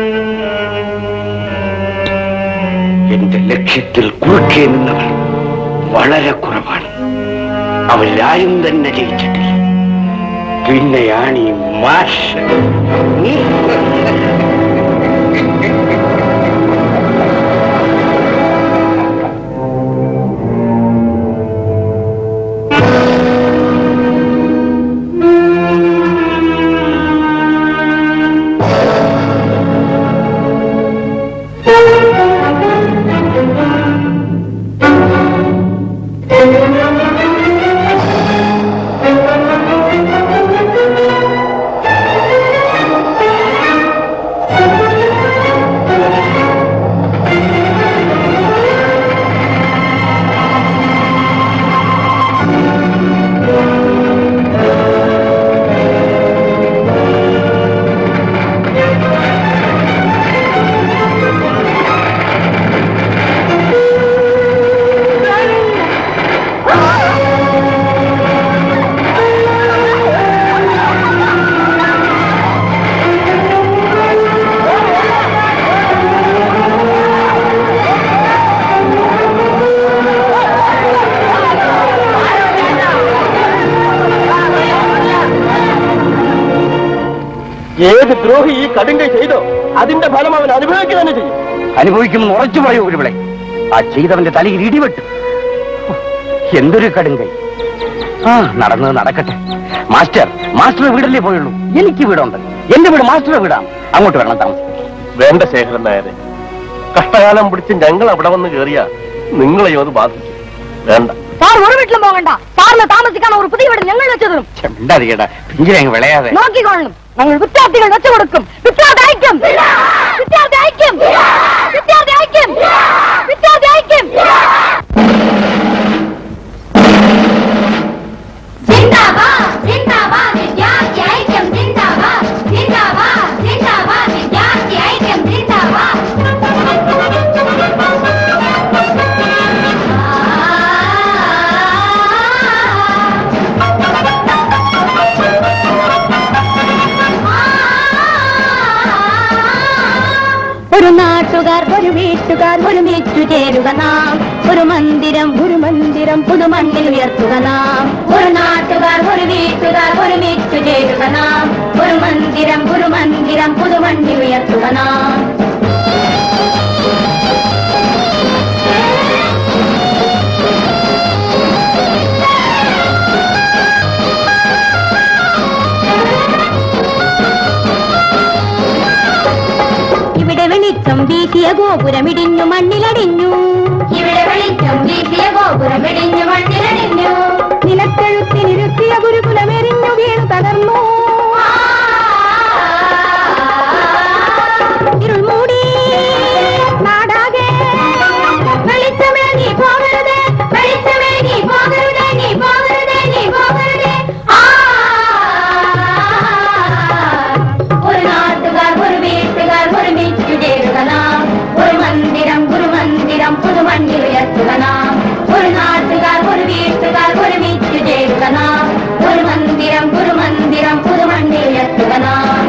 എന്റെ ലക്ഷ്യത്തിൽ കുറുക്കേ നിന്നവർ വളരെ കുറവാണ് അവരാരും തന്നെ ജയിച്ചിട്ടില്ല പിന്നെയാണ് ഈ മാഷ് ഏത് ദ്രോഹി ഈ കടുങ്കൈ ചെയ്തോ അതിന്റെ ഫലം അവൻ അനുഭവിക്കുക തന്നെ ചെയ്യും അനുഭവിക്കുമെന്ന് ഉറച്ചു പറയൂ ഒരുവിളെ ആ ചെയ്തവന്റെ തലയിൽ ഇടിവെട്ട് എന്തൊരു കടുങ്കൈ ആ നടന്നത് നടക്കട്ടെ മാസ്റ്റർ മാസ്റ്റർ വീടല്ലേ പോയുള്ളൂ എനിക്ക് വീടുണ്ട് എന്റെ വീട് മാസ്റ്ററുടെ വീടാണ് അങ്ങോട്ട് വരണം താമസം വേണ്ട ശേഖരൻ നായരെ കഷ്ടകാലം പിടിച്ച് ഞങ്ങൾ അവിടെ വന്ന് കേറിയ നിങ്ങളെയോ അത് ബാധിക്കും വേണ്ട സാർ ഒരു വീട്ടിലും പോകണ്ട സാറിന് താമസിക്കാൻ ഒരു പുതിയ വീട് ഞങ്ങൾ വെച്ചു തരും ചെണ്ടാതികട പിഞ്ചിരങ്ങ് വിളയാതെ നോക്കിക്കൊള്ളും ഞങ്ങൾ വിദ്യാർത്ഥികൾ വെച്ചു കൊടുക്കും വിദ്യാർത്ഥി ഐക്യം വിദ്യാർത്ഥി ഐക്യം വിദ്യാർത്ഥി ഐക്യം വിദ്യാർത്ഥി ഐക്യം जिंदाबाद जिंदाबाद विद्यार्थी ऐक्यम जिंदाबाद जिंदाबाद जिंदाबाद विद्यार्थी ऐक्यम जिंदाबाद ഒരു നാട്ടുകാർ ഒരു വീട്ടുകാർ ഒരുമിച്ചു ചേരുക നാം ഒരു മന്ദിരം ഒരു മന്ദിരം പുതുമണ്ണിൽ ഉയർത്തുക നാം ഒരു നാട്ടുകാർ ഒരു വീട്ടുകാർ ഒരുമിച്ചു ചേരുക നാം ഒരു മന്ദിരം ഒരു മന്ദിരം പുതുമണ്ണിൽ ഉയർത്തുക നാം ഇവിടെ വെളിച്ചം വീശിയ ഗോപുരമിടിഞ്ഞു മണ്ണിലടിഞ്ഞു ഇവിടെ വെളിച്ചം വീശിയ ഗോപുരം ഇടിഞ്ഞു മണ്ണിലടിഞ്ഞു നിലത്തെഴുത്തിനിരുത്തിയ ഗുരുകുലമെറിഞ്ഞു വീണു തകർന്നു ഇരുൾ മൂടി നാടാകെ വെളിച്ചമേ നീ പോകരുതേ വെളിച്ചമേ നീ പോകരുതേ നീ പോകരുതേ നീ പോകരുതേ ആ ഒരു നാട്ടുകാർ ഒരു വീട്ടുകാർ ഒരുമിച്ചു ചേരുക നാം ഒരു മന്ദിരം ഒരു മന്ദിരം പുതുമണ്ണിൽ ഉയർത്തുക നാം ഒരു നാട്ടുകാർ ഒരു വീട്ടുകാർ ഒരുമിച്ചു ചേരുക നാം ഒരു മന്ദിരം ഒരു മന്ദിരം പുതുമണ്ണിൽ ഉയർത്തുക നാം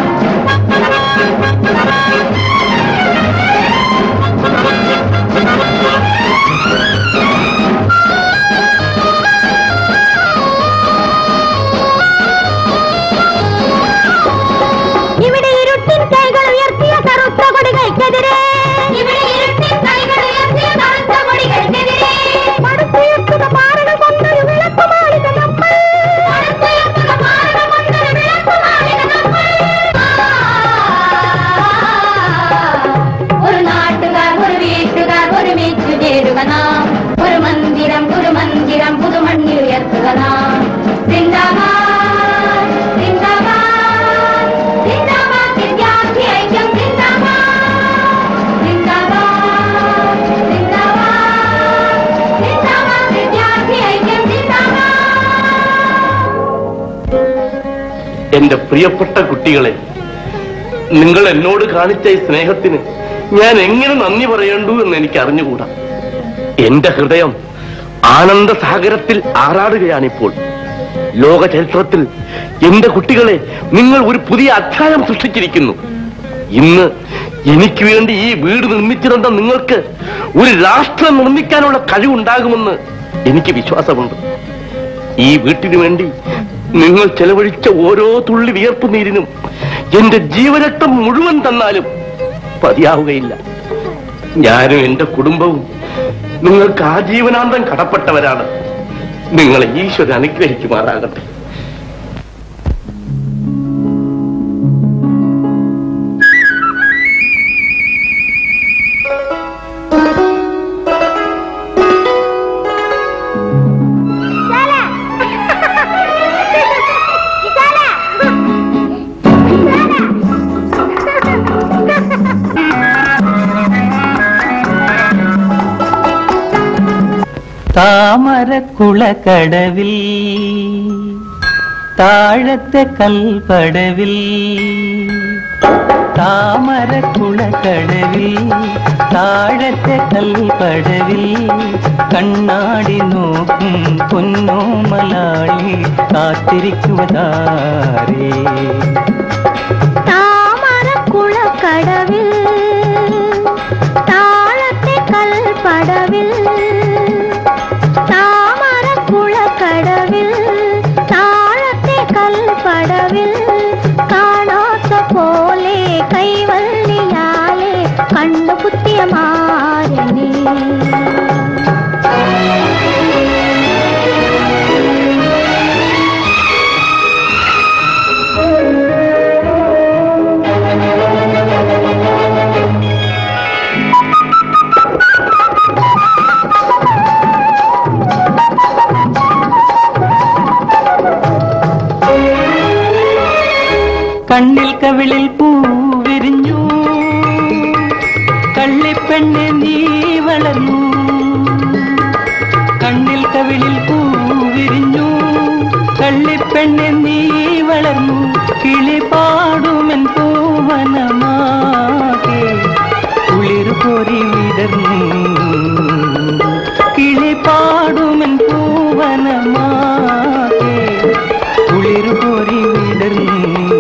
ഇവിടെ ഇരുട്ടിൻ കൈകൾ ഉയർത്തിയ കറുത്ത കൊടികൾക്കെതിരെ ഇവിടെ ഇരുട്ടിൻ കൈകൾ ഉയർത്തിയ കറുത്ത കൊടികൾക്കെതിരെ പടുത്തുയർത്തുക പാറകൾ കൊണ്ടൊരു വിളക്കുമാളിക നമ്മൾ പടുത്തുയർത്തുക പാറകൾ കൊണ്ടൊരു വിളക്കുമാളിക നമ്മൾ. ഒരു നാട്ടുകാർ ഒരു വീട്ടുകാർ ഒരുമിച്ചു ചേരുക നാം ഒരു മന്ദിരം ഒരു മന്ദിരം പുതുമണ്ണിൽ ഉയർത്തുക നാം സിന്ദാബാദ്, സിന്ദാബാദ്, സിന്ദാബാദ് വിദ്യാർത്ഥി ഐക്യം സിന്ദാബാദ്. സിന്ദാബാദ്, സിന്ദാബാദ്, സിന്ദാബാദ് വിദ്യാർത്ഥി ഐക്യം സിന്ദാബാദ്. എന്റെ പ്രിയപ്പെട്ട കുട്ടികളെ നിങ്ങൾ എന്നോട് കാണിച്ച ഈ സ്നേഹത്തിന് ഞാൻ എങ്ങനെ നന്ദി പറയേണ്ടു എന്ന് എനിക്ക് അറിഞ്ഞുകൂടാ എന്റെ ഹൃദയം ആനന്ദ സാഗരത്തിൽ ആറാടുകയാണിപ്പോൾ ലോക ചരിത്രത്തിൽ എന്റെ കുട്ടികളെ നിങ്ങൾ ഒരു പുതിയ അധ്യായം സൃഷ്ടിച്ചിരിക്കുന്നു ഇന്ന് എനിക്ക് വേണ്ടി ഈ വീട് നിർമ്മിച്ചിരുന്ന നിങ്ങൾക്ക് ഒരു രാഷ്ട്രം നിർമ്മിക്കാനുള്ള കഴിവുണ്ടാകുമെന്ന് എനിക്ക് വിശ്വാസമുണ്ട് ഈ വീട്ടിനു വേണ്ടി നിങ്ങൾ ചെലവഴിച്ച ഓരോ തുള്ളി വിയർപ്പ് നീരിനും എന്റെ ജീവരക്തം മുഴുവൻ തന്നാലും മതിയാവുകയില്ല ഞാനും എന്റെ കുടുംബവും നിങ്ങൾക്ക് ആജീവനാന്തം കടപ്പെട്ടവരാണ് നിങ്ങളെ ഈശ്വരൻ അനുഗ്രഹിക്കുമാറാകട്ടെ വിശാല വിശാല താമരക്കുളക്കടവിൽ താഴത്തെ കൽപ്പടവിൽ താമരക്കുളക്കടവിൽ താഴത്തെ കൽപ്പടവിൽ കണ്ണാടി നോക്കും പൊന്നോ മലാളി കാത്തിരിക്കുവതാരേ താമരക്കുളക്കടവിൽ താഴത്തെ കൽപ്പടവിൽ താമരക്കുളക്കടവിൽ താഴത്തെ കൽപ്പടവിൽ കാണാത്ത പോലെ കൈവല്ലിയാലെ കണ്ണു കുത്തിയ മാരനേ കണ്ണിൽ കവിളിൽ പൂവിരിഞ്ഞു കള്ളിപ്പെണ്ണ് നീ വളർന്നു കണ്ണിൽ കവിളിൽ പൂവിരിഞ്ഞു കള്ളിപ്പെണ്ണ് നീ വളർന്നു കിളി പാടുമെൻ പൂവനമാകെ കുളിർ പൊരി വിടർന്നു കിളി പാടുമെൻ പൂവനമാകെ കുളിർ പൊരി വിടർന്നു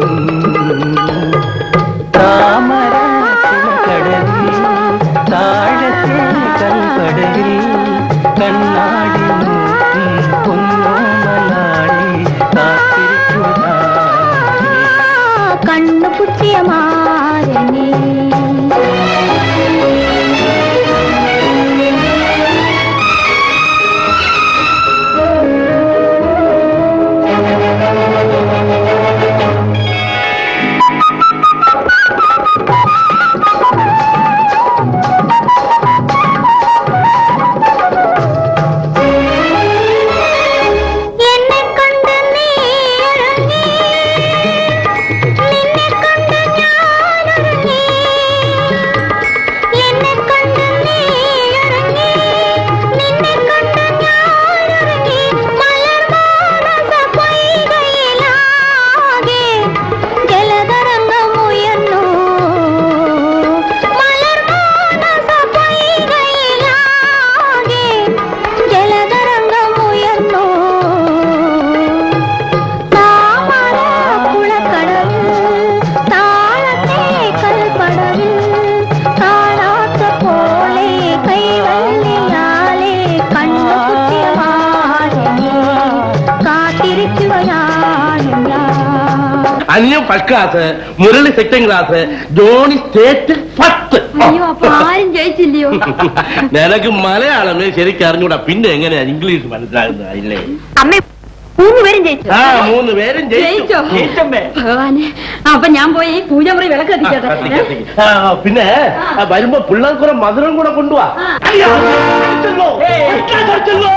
താമര കടവിൽ താഴത്തെ കൽപ്പടവിൽ കണ്ണാടി നോക്കും പൊന്നോ മലാളി കാത്തിരിക്കുവാനേ കണ്ണു കുത്തിയ മാരനേ എന്നെ കണ്ട് നീ ഇറങ്ങി നിന്നെ കണ്ട് ഞാൻ ഇറങ്ങി എന്നെ കണ്ട് നീ ഇറങ്ങി നിന്നെ കണ്ട് ഞാൻ ഇറങ്ങി മലർമാനസ പൊയ്കയിലാകെ ജലതരംഗമുയർന്നു മലർമാനസ പൊയ്കയിലാകെ ജലതരംഗമുയർന്നു താമരക്കുളക്കടവിൽ താഴത്തെ കൽപ്പടവിൽ കാണാത്ത പോലെ കൈവല്ലിയാലെ കണ്ണു കുത്തിയ മാരനെ കാത്തിരിക്കുകയാണ് ഞാൻ അന്യം first class Murali second class Johnny state first അയ്യോ അപ്പൊ ആരും ജയിച്ചില്ലയോ നിനക്ക് മലയാളമേ ശരിക്കും അറിഞ്ഞൂടാ പിന്നെ എങ്ങനെയാ ഇംഗ്ലീഷ് മനസ്സിലാകുന്നത് ഇല്ലേ അമ്മ മൂന്ന് പേരും ജയിച്ചു ആ മൂന്ന് പേരും ജയിച്ചോ? ജയിച്ചമ്മേ ഭഗവാനെ അപ്പൊ ഞാൻ പോയി പൂജമുറി വിളക്ക് ആ, എത്തിച്ചോട്ടെ കത്തിക്ക്, കത്തിക്ക്. ആ, പിന്നെ ആ, വരുമ്പോ പിള്ളേർക്കുറെ മധുരം കൂടെ കൊണ്ടുപോവാ ആ. അയ്യോ, കടിച്ചല്ലോ. കടിച്ചല്ലോ.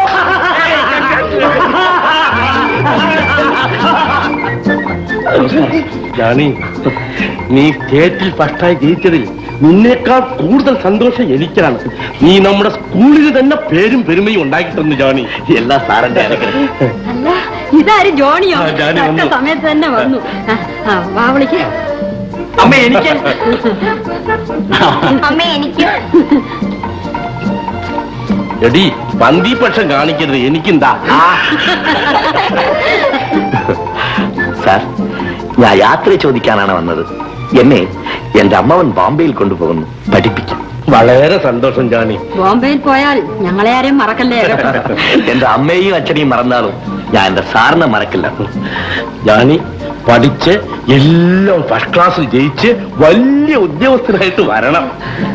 ജാണി നീ സ്റ്റേറ്റിൽ ഫസ്റ്റായി ജയിച്ചതിൽ നിന്നേക്കാൾ കൂടുതൽ സന്തോഷം എനിക്കാണ് നീ നമ്മുടെ സ്കൂളിന് തന്നെ പേരും പെരുമയും ഉണ്ടാക്കി തന്നു ജാണി എല്ലാ സാറിന്റെ അനുഗ്രഹം അല്ല ഇതാരും ജോണിയോ ആ, ജോണി തക്ക വന്നു. സമയത്ത് തന്നെ വന്നു ആ, ആ, വാ വിളിക്ക അമ്മ എനിക്ക് അമ്മ എനിക്ക് എടി പന്തിപക്ഷം കാണിക്കരുത് എനിക്കെന്താ സാർ ഞാൻ യാത്ര ചോദിക്കാനാണ് വന്നത് എന്നെ എന്റെ അമ്മവൻ ബോംബെയിൽ കൊണ്ടുപോകുന്നു പഠിപ്പിക്കാൻ വളരെ സന്തോഷം ജാനി ബോംബെയിൽ പോയാൽ ഞങ്ങളെ ആരെയും മറക്കല്ലേ എന്റെ അമ്മയെയും അച്ഛനെയും മറന്നാലും ഞാൻ എന്റെ സാറിനെ മറക്കില്ല ജാനി പഠിച്ച് എല്ലാം ഫസ്റ്റ് ക്ലാസ്സിൽ ജയിച്ച് വലിയ ഉദ്യോഗസ്ഥനായിട്ട് വരണം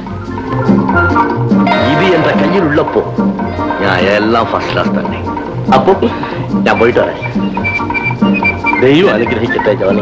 ഇത് എന്റെ കയ്യിലുള്ളപ്പോ ഞാൻ എല്ലാം ഫസ്റ്റ് ക്ലാസ് തന്നെ അപ്പൊ ഞാൻ പോയിട്ട് വരാം ദൈവം അനുഗ്രഹിക്കട്ടെ ജോണി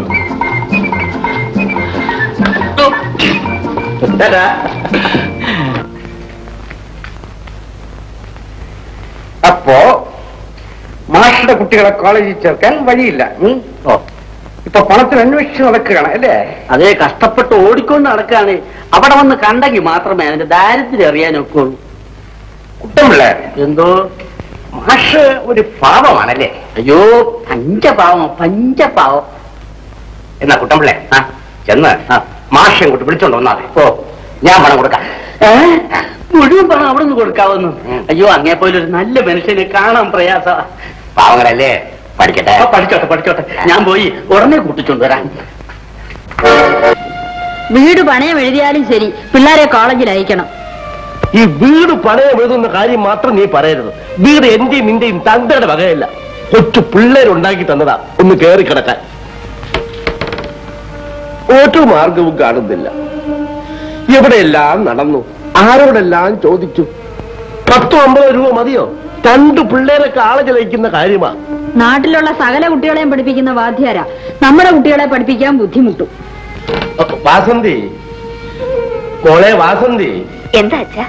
അപ്പോ മാഷയുടെ കുട്ടികളെ കോളേജിൽ ചേർക്കാൻ വഴിയില്ല ഉം? ഓ ഇപ്പൊ പണത്തിന് അന്വേഷിച്ച് നടക്കുകയാണ് അല്ലേ അതേ കഷ്ടപ്പെട്ട് ഓടിക്കൊണ്ട് നടക്കാണ് അവിടെ വന്ന് കണ്ടെങ്കിൽ മാത്രമേ അതിന്റെ ദാരിദ്ര്യം അറിയാനൊക്കെ ഉള്ളൂ കുട്ടമ്പിള്ള എന്തോ മാഷ് ഒരു പാവമാണല്ലേ അയ്യോ പഞ്ചപാവം പഞ്ചപാവം എന്നാ കുട്ടമ്പിള്ളേ ആ ചെന്ന് മാഷ് ഇങ്ങോട്ട് വിളിച്ചോണ്ട് വന്നാ മതി. ഓ ഞാൻ പണം കൊടുക്കാം ഏ? മുഴുവൻ പണം അവിടെ നിന്ന് കൊടുക്കാവുന്നു അയ്യോ അങ്ങേ പോലെ ഒരു നല്ല മനുഷ്യനെ കാണാൻ പ്രയാസ പാവങ്ങളല്ലേ പഠിക്കട്ടെ പഠിച്ചോട്ടെ പഠിച്ചോട്ടെ ഞാൻ പോയി ഉടനെ കൂട്ടിച്ചോണ്ട് വരാൻ വീട് പണയം എഴുതിയാലും ശരി പിള്ളേരെ കോളേജിൽ അയക്കണം ഈ വീട് പണയം എഴുതുന്ന കാര്യം മാത്രം നീ പറയരുത് വീട് എന്റെയും നിന്റെയും തന്തയുടെ വകയല്ല കൊച്ചു പിള്ളേരുണ്ടാക്കി തന്നതാ ഒന്ന് കേറി കിടക്കാൻ ഒരു മാർഗവും കാണുന്നില്ല എവിടെയെല്ലാം നടന്നു ആരോടെല്ലാം ചോദിച്ചു പത്തോ അമ്പതോ രൂപ മതിയോ രണ്ട് പിള്ളേരെ കാളേജിൽ അയക്കുന്ന കാര്യമാ നാട്ടിലുള്ള സകല കുട്ടികളെയും പഠിപ്പിക്കുന്ന വാദ്യാര നമ്മുടെ കുട്ടികളെ പഠിപ്പിക്കാൻ ബുദ്ധിമുട്ടും വാസന്തി മോളെ വാസന്തി എന്താ അച്ഛാ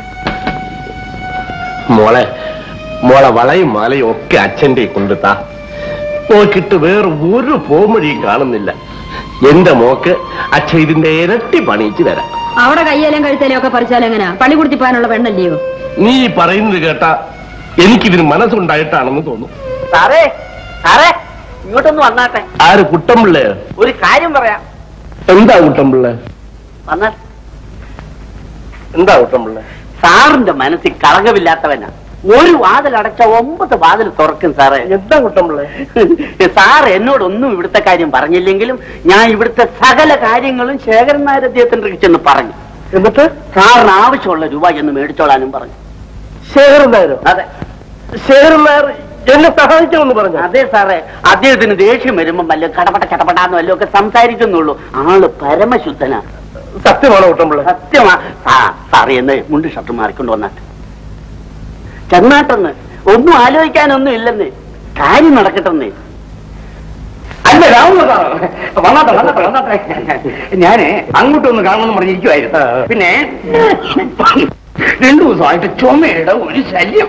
മോളെ മോളെ വളയും മാലയും ഒക്കെ അച്ഛന്റെ കൊണ്ടുത്താ നോക്കിട്ട് വേറെ ഒരു പോമഴിയും കാണുന്നില്ല എന്റെ മോക്ക് അച്ഛൻ ഇതിന്റെ ഇരട്ടി പണിയിച്ചു തരാം അവിടെ കയ്യേലും കഴുത്തേലും ഒക്കെ പറിച്ചാൽ എങ്ങനെയാ പള്ളി കുടിപ്പാനുള്ള പെണ്ണല്ലയോ നീ ഈ പറയുന്നത് കേട്ടാ എനിക്കിതിന് മനസ്സുണ്ടായിട്ടാണെന്ന് തോന്നുന്നു സാറേ സാറേ ഇങ്ങോട്ടൊന്ന് വന്നാട്ടെ ആര് കുട്ടമ്പിള്ളേ ഒരു കാര്യം പറയാം എന്താ കുട്ടമ്പിള്ളേ വന്നാൽ എന്താ കുട്ടമ്പിള്ളേ സാറിന്റെ മനസ്സിൽ കളങ്കമില്ലാത്തവനാ ഒരു വാതിൽ അടച്ച ഒമ്പത് വാതിൽ തുറക്കും സാറേ എന്താ കുട്ടമ്പിള്ളേ സാർ എന്നോടൊന്നും ഇവിടുത്തെ കാര്യം പറഞ്ഞില്ലെങ്കിലും ഞാൻ ഇവിടുത്തെ സകല കാര്യങ്ങളും ശേഖരൻ നായർ അദ്ദേഹത്തിന്റെ അടുക്കൽ ചെന്ന് പറഞ്ഞു എന്നിട്ട് സാറിന് ആവശ്യമുള്ള രൂപ എന്ന് മേടിച്ചോളാനും പറഞ്ഞു ശേഖരൻ നായരോ അതെ ശേഖരൻ നായർ എന്നെ സഹായിക്കണമെന്ന് പറഞ്ഞു അതെ സാറേ അദ്ദേഹത്തിന് ദേഷ്യം വരുമ്പോ വല്ല കടപട ചടപടാന്ന് വല്ലതും ഒക്കെ സംസാരിക്കുന്നുള്ളൂ ആള് പരമശുദ്ധനാ സത്യമാണോ കുട്ടമ്പിള്ളേ സത്യമാ ആ സാറേ എന്ന് മുണ്ട് ഷർട്ട് മാറിക്കൊണ്ട് വന്നാട്ടെ ചെന്നാട്ടെന്ന് ഒന്നും ആലോചിക്കാനൊന്നും ഇല്ലെന്ന് കാര്യം നടക്കട്ടെന്ന് അല്ല രാവുന്ന സാറ് വന്നാട്ടെ വന്നാട്ടെ വന്നാട്ടെ ഞാന് അങ്ങോട്ടൊന്ന് കാണണമെന്ന് പറഞ്ഞിരിക്കുവായിരുന്നു പിന്നെ രണ്ടു ദിവസമായിട്ട് ചുമയുടെ ഒരു ശല്യം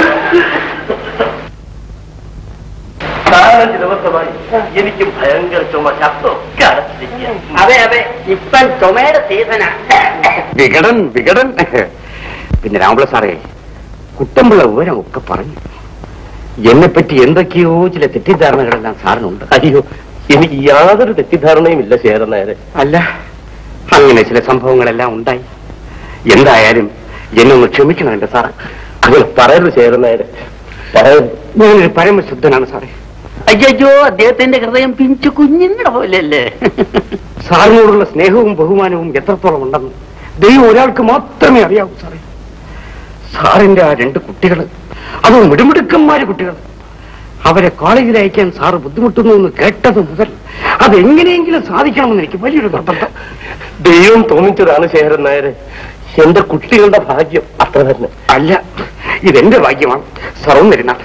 നാലഞ്ച് ദിവസമായി എനിക്ക് ഭയങ്കര ചുമ ശബ്ദമൊക്കെ അടച്ചിരിക്കുക അതെ അതെ ഇപ്പം ചുമയുടെ സീസനാ വികടൻ വികടൻ പിന്നെ രാമപിള്ള സാറേ കുട്ടമ്പിള്ള വിവരമൊക്കെ പറഞ്ഞു എന്നെ പറ്റി എന്തൊക്കെയോ ചില തെറ്റിദ്ധാരണകളെല്ലാം സാറിനുണ്ട് അയ്യോ എനിക്ക് യാതൊരു തെറ്റിദ്ധാരണയും ഇല്ല ശേഖരൻ നായരെ അല്ല അങ്ങനെ ചില സംഭവങ്ങളെല്ലാം ഉണ്ടായി എന്തായാലും എന്നെ ഒന്ന് ക്ഷമിക്കണം എന്റെ സാറേ അങ്ങനെ പറയരുത് ശേഖരൻ നായരെ പറയരുത് ഞാനൊരു പരമശുദ്ധനാണ് സാറേ അയ്യോ അദ്ദേഹത്തിന്റെ ഹൃദയം പിഞ്ചു കുഞ്ഞിന്റെ പോലെയല്ലേ സാറിനോടുള്ള സ്നേഹവും ബഹുമാനവും എത്രത്തോളം ഉണ്ടെന്ന് ദൈവം ഒരാൾക്ക് മാത്രമേ അറിയാവൂ സാറേ സാറിന്റെ ആ രണ്ട് കുട്ടികൾ അതും മിടുമിടുക്കന്മാര് കുട്ടികൾ അവരെ കോളേജിൽ അയക്കാൻ സാറ് ബുദ്ധിമുട്ടുന്നു എന്ന് കേട്ടത് മുതൽ അതെങ്ങനെയെങ്കിലും സാധിക്കണമെന്ന് എനിക്ക് വലിയൊരു നിർബന്ധം ദൈവം തോന്നിച്ചതാണ് ശേഖരൻ നായരെ എന്റെ കുട്ടികളുടെ ഭാഗ്യം അത്ര തന്നെ അല്ല ഇതെന്റെ ഭാഗ്യമാണ് സർവം വരുന്നാൾ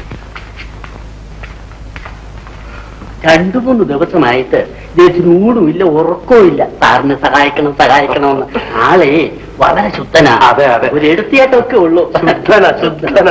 രണ്ടു മൂന്ന് ദിവസമായിട്ട് ഇദ്ദേഹത്തിന് ഊണുമില്ല ഉറക്കവും ഇല്ല സാറിനെ സഹായിക്കണം സഹായിക്കണമെന്ന് ആളെ വളരെ ശുദ്ധനാ അതെ, അതെ. ഒരു എടുത്തിയാട്ടമൊക്കെ ഉള്ളൂ ശുദ്ധന ശുദ്ധന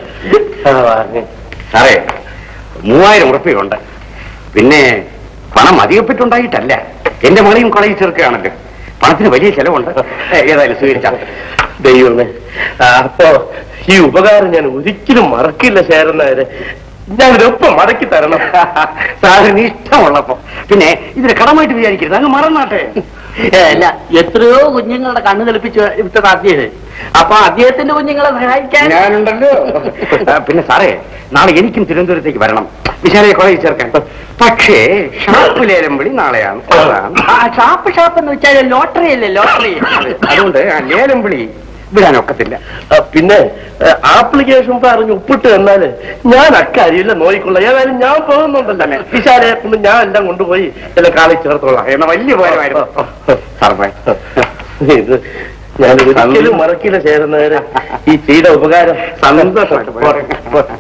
സാറേ മൂവായിരം ഉറപ്പിയുണ്ട് പിന്നെ പണം അധികപ്പെട്ടുണ്ടായിട്ടല്ല എന്റെ മണിയും കോളേജിൽ ചേർക്കുകയാണല്ലോ പണത്തിന് വലിയ ചെലവുണ്ട് ഏ, ഏതായാലും സ്വീകരിച്ചാൽ ദൈവമേ ആ, അപ്പോ ഈ ഉപകാരം ഞാൻ ഒരിക്കലും മറക്കില്ല ശേഖരൻ നായരെ ഞാൻ ഇതിനൊപ്പം മടക്കി തരണം സാറിന് ഇഷ്ടമുള്ളപ്പോ പിന്നെ ഇതിന് കടമായിട്ട് വിചാരിക്കരുത് അങ്ങ് മറന്നാട്ടെ ഏ, അല്ല എത്രയോ കുഞ്ഞുങ്ങളുടെ കണ്ണ് തെളിപ്പിച്ച് വിട്ടത് അദ്ദേഹം അപ്പൊ അദ്ദേഹത്തിന്റെ കുഞ്ഞുങ്ങളെ സഹായിക്കാൻ ഞാനുണ്ടല്ലോ ആ, പിന്നെ സാറേ നാളെ എനിക്കും തിരുവനന്തപുരത്തേക്ക് വരണം വിശാലയെ കോളേജിൽ ചേർക്കാൻ പക്ഷേ ഷാപ്പ് ലേലം വിളി നാളെയാണ് അതാണ്. ആ, ഷാപ്പ് ഷാപ്പ് എന്ന് വെച്ചാൽ ലോട്ടറി അല്ലേ ലോട്ടറി അതുകൊണ്ട് ആ ലേലം വിളി വിടാനൊക്കത്തില്ല ആ, പിന്നെ ആപ്ലിക്കേഷൻ പറഞ്ഞ് ഒപ്പിട്ട് തന്നാല് ഞാൻ അക്കാര്യമില്ല നോയിക്കൊള്ളാം ഏതായാലും ഞാൻ പോകുന്നുണ്ടല്ലോ വിശാലയെ കൊണ്ട് ഞാൻ എല്ലാം കൊണ്ടുപോയി എല്ലാം കാളിൽ ചേർത്തോളാം എന്ന വലിയ ഉപകാരമായിരുന്നു സാർ ബൈ. ഇത് ഞാൻ ഒരിക്കലും മറക്കില്ല ചേരുന്നവരെ ഈ ചെയ്ത ഉപകാരം സന്തോഷമായിട്ട് പോരെ. പോരെ.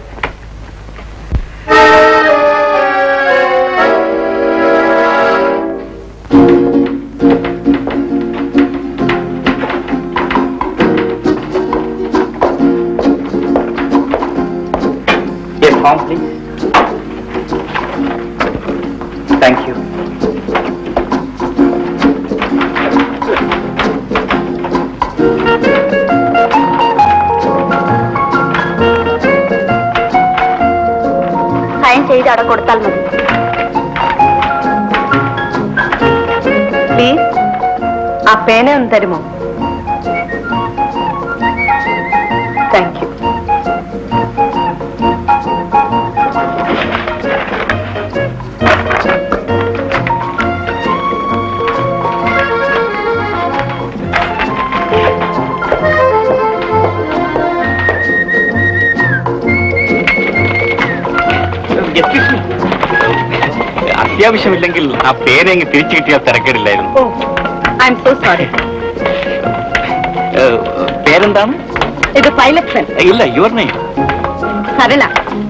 Yes, form, please. Thank you. Sign ചെയ്ത് അവിടെ കൊടുത്താൽ മതി പ്ലീസ് ആ പേന ഒന്ന് തരുമോ താങ്ക് യു Excuse me. അത്യാവശ്യമില്ലെങ്കിൽ ആ പേരെങ്ങ് തിരിച്ചു കിട്ടിയാൽ തിരക്കേടില്ലായിരുന്നു oh I am so sorry ഏഹ്, പേരെന്താണ് ഇത് പൈലക്ഷൻ ഇല്ല യുവർ നെയ്ം സരള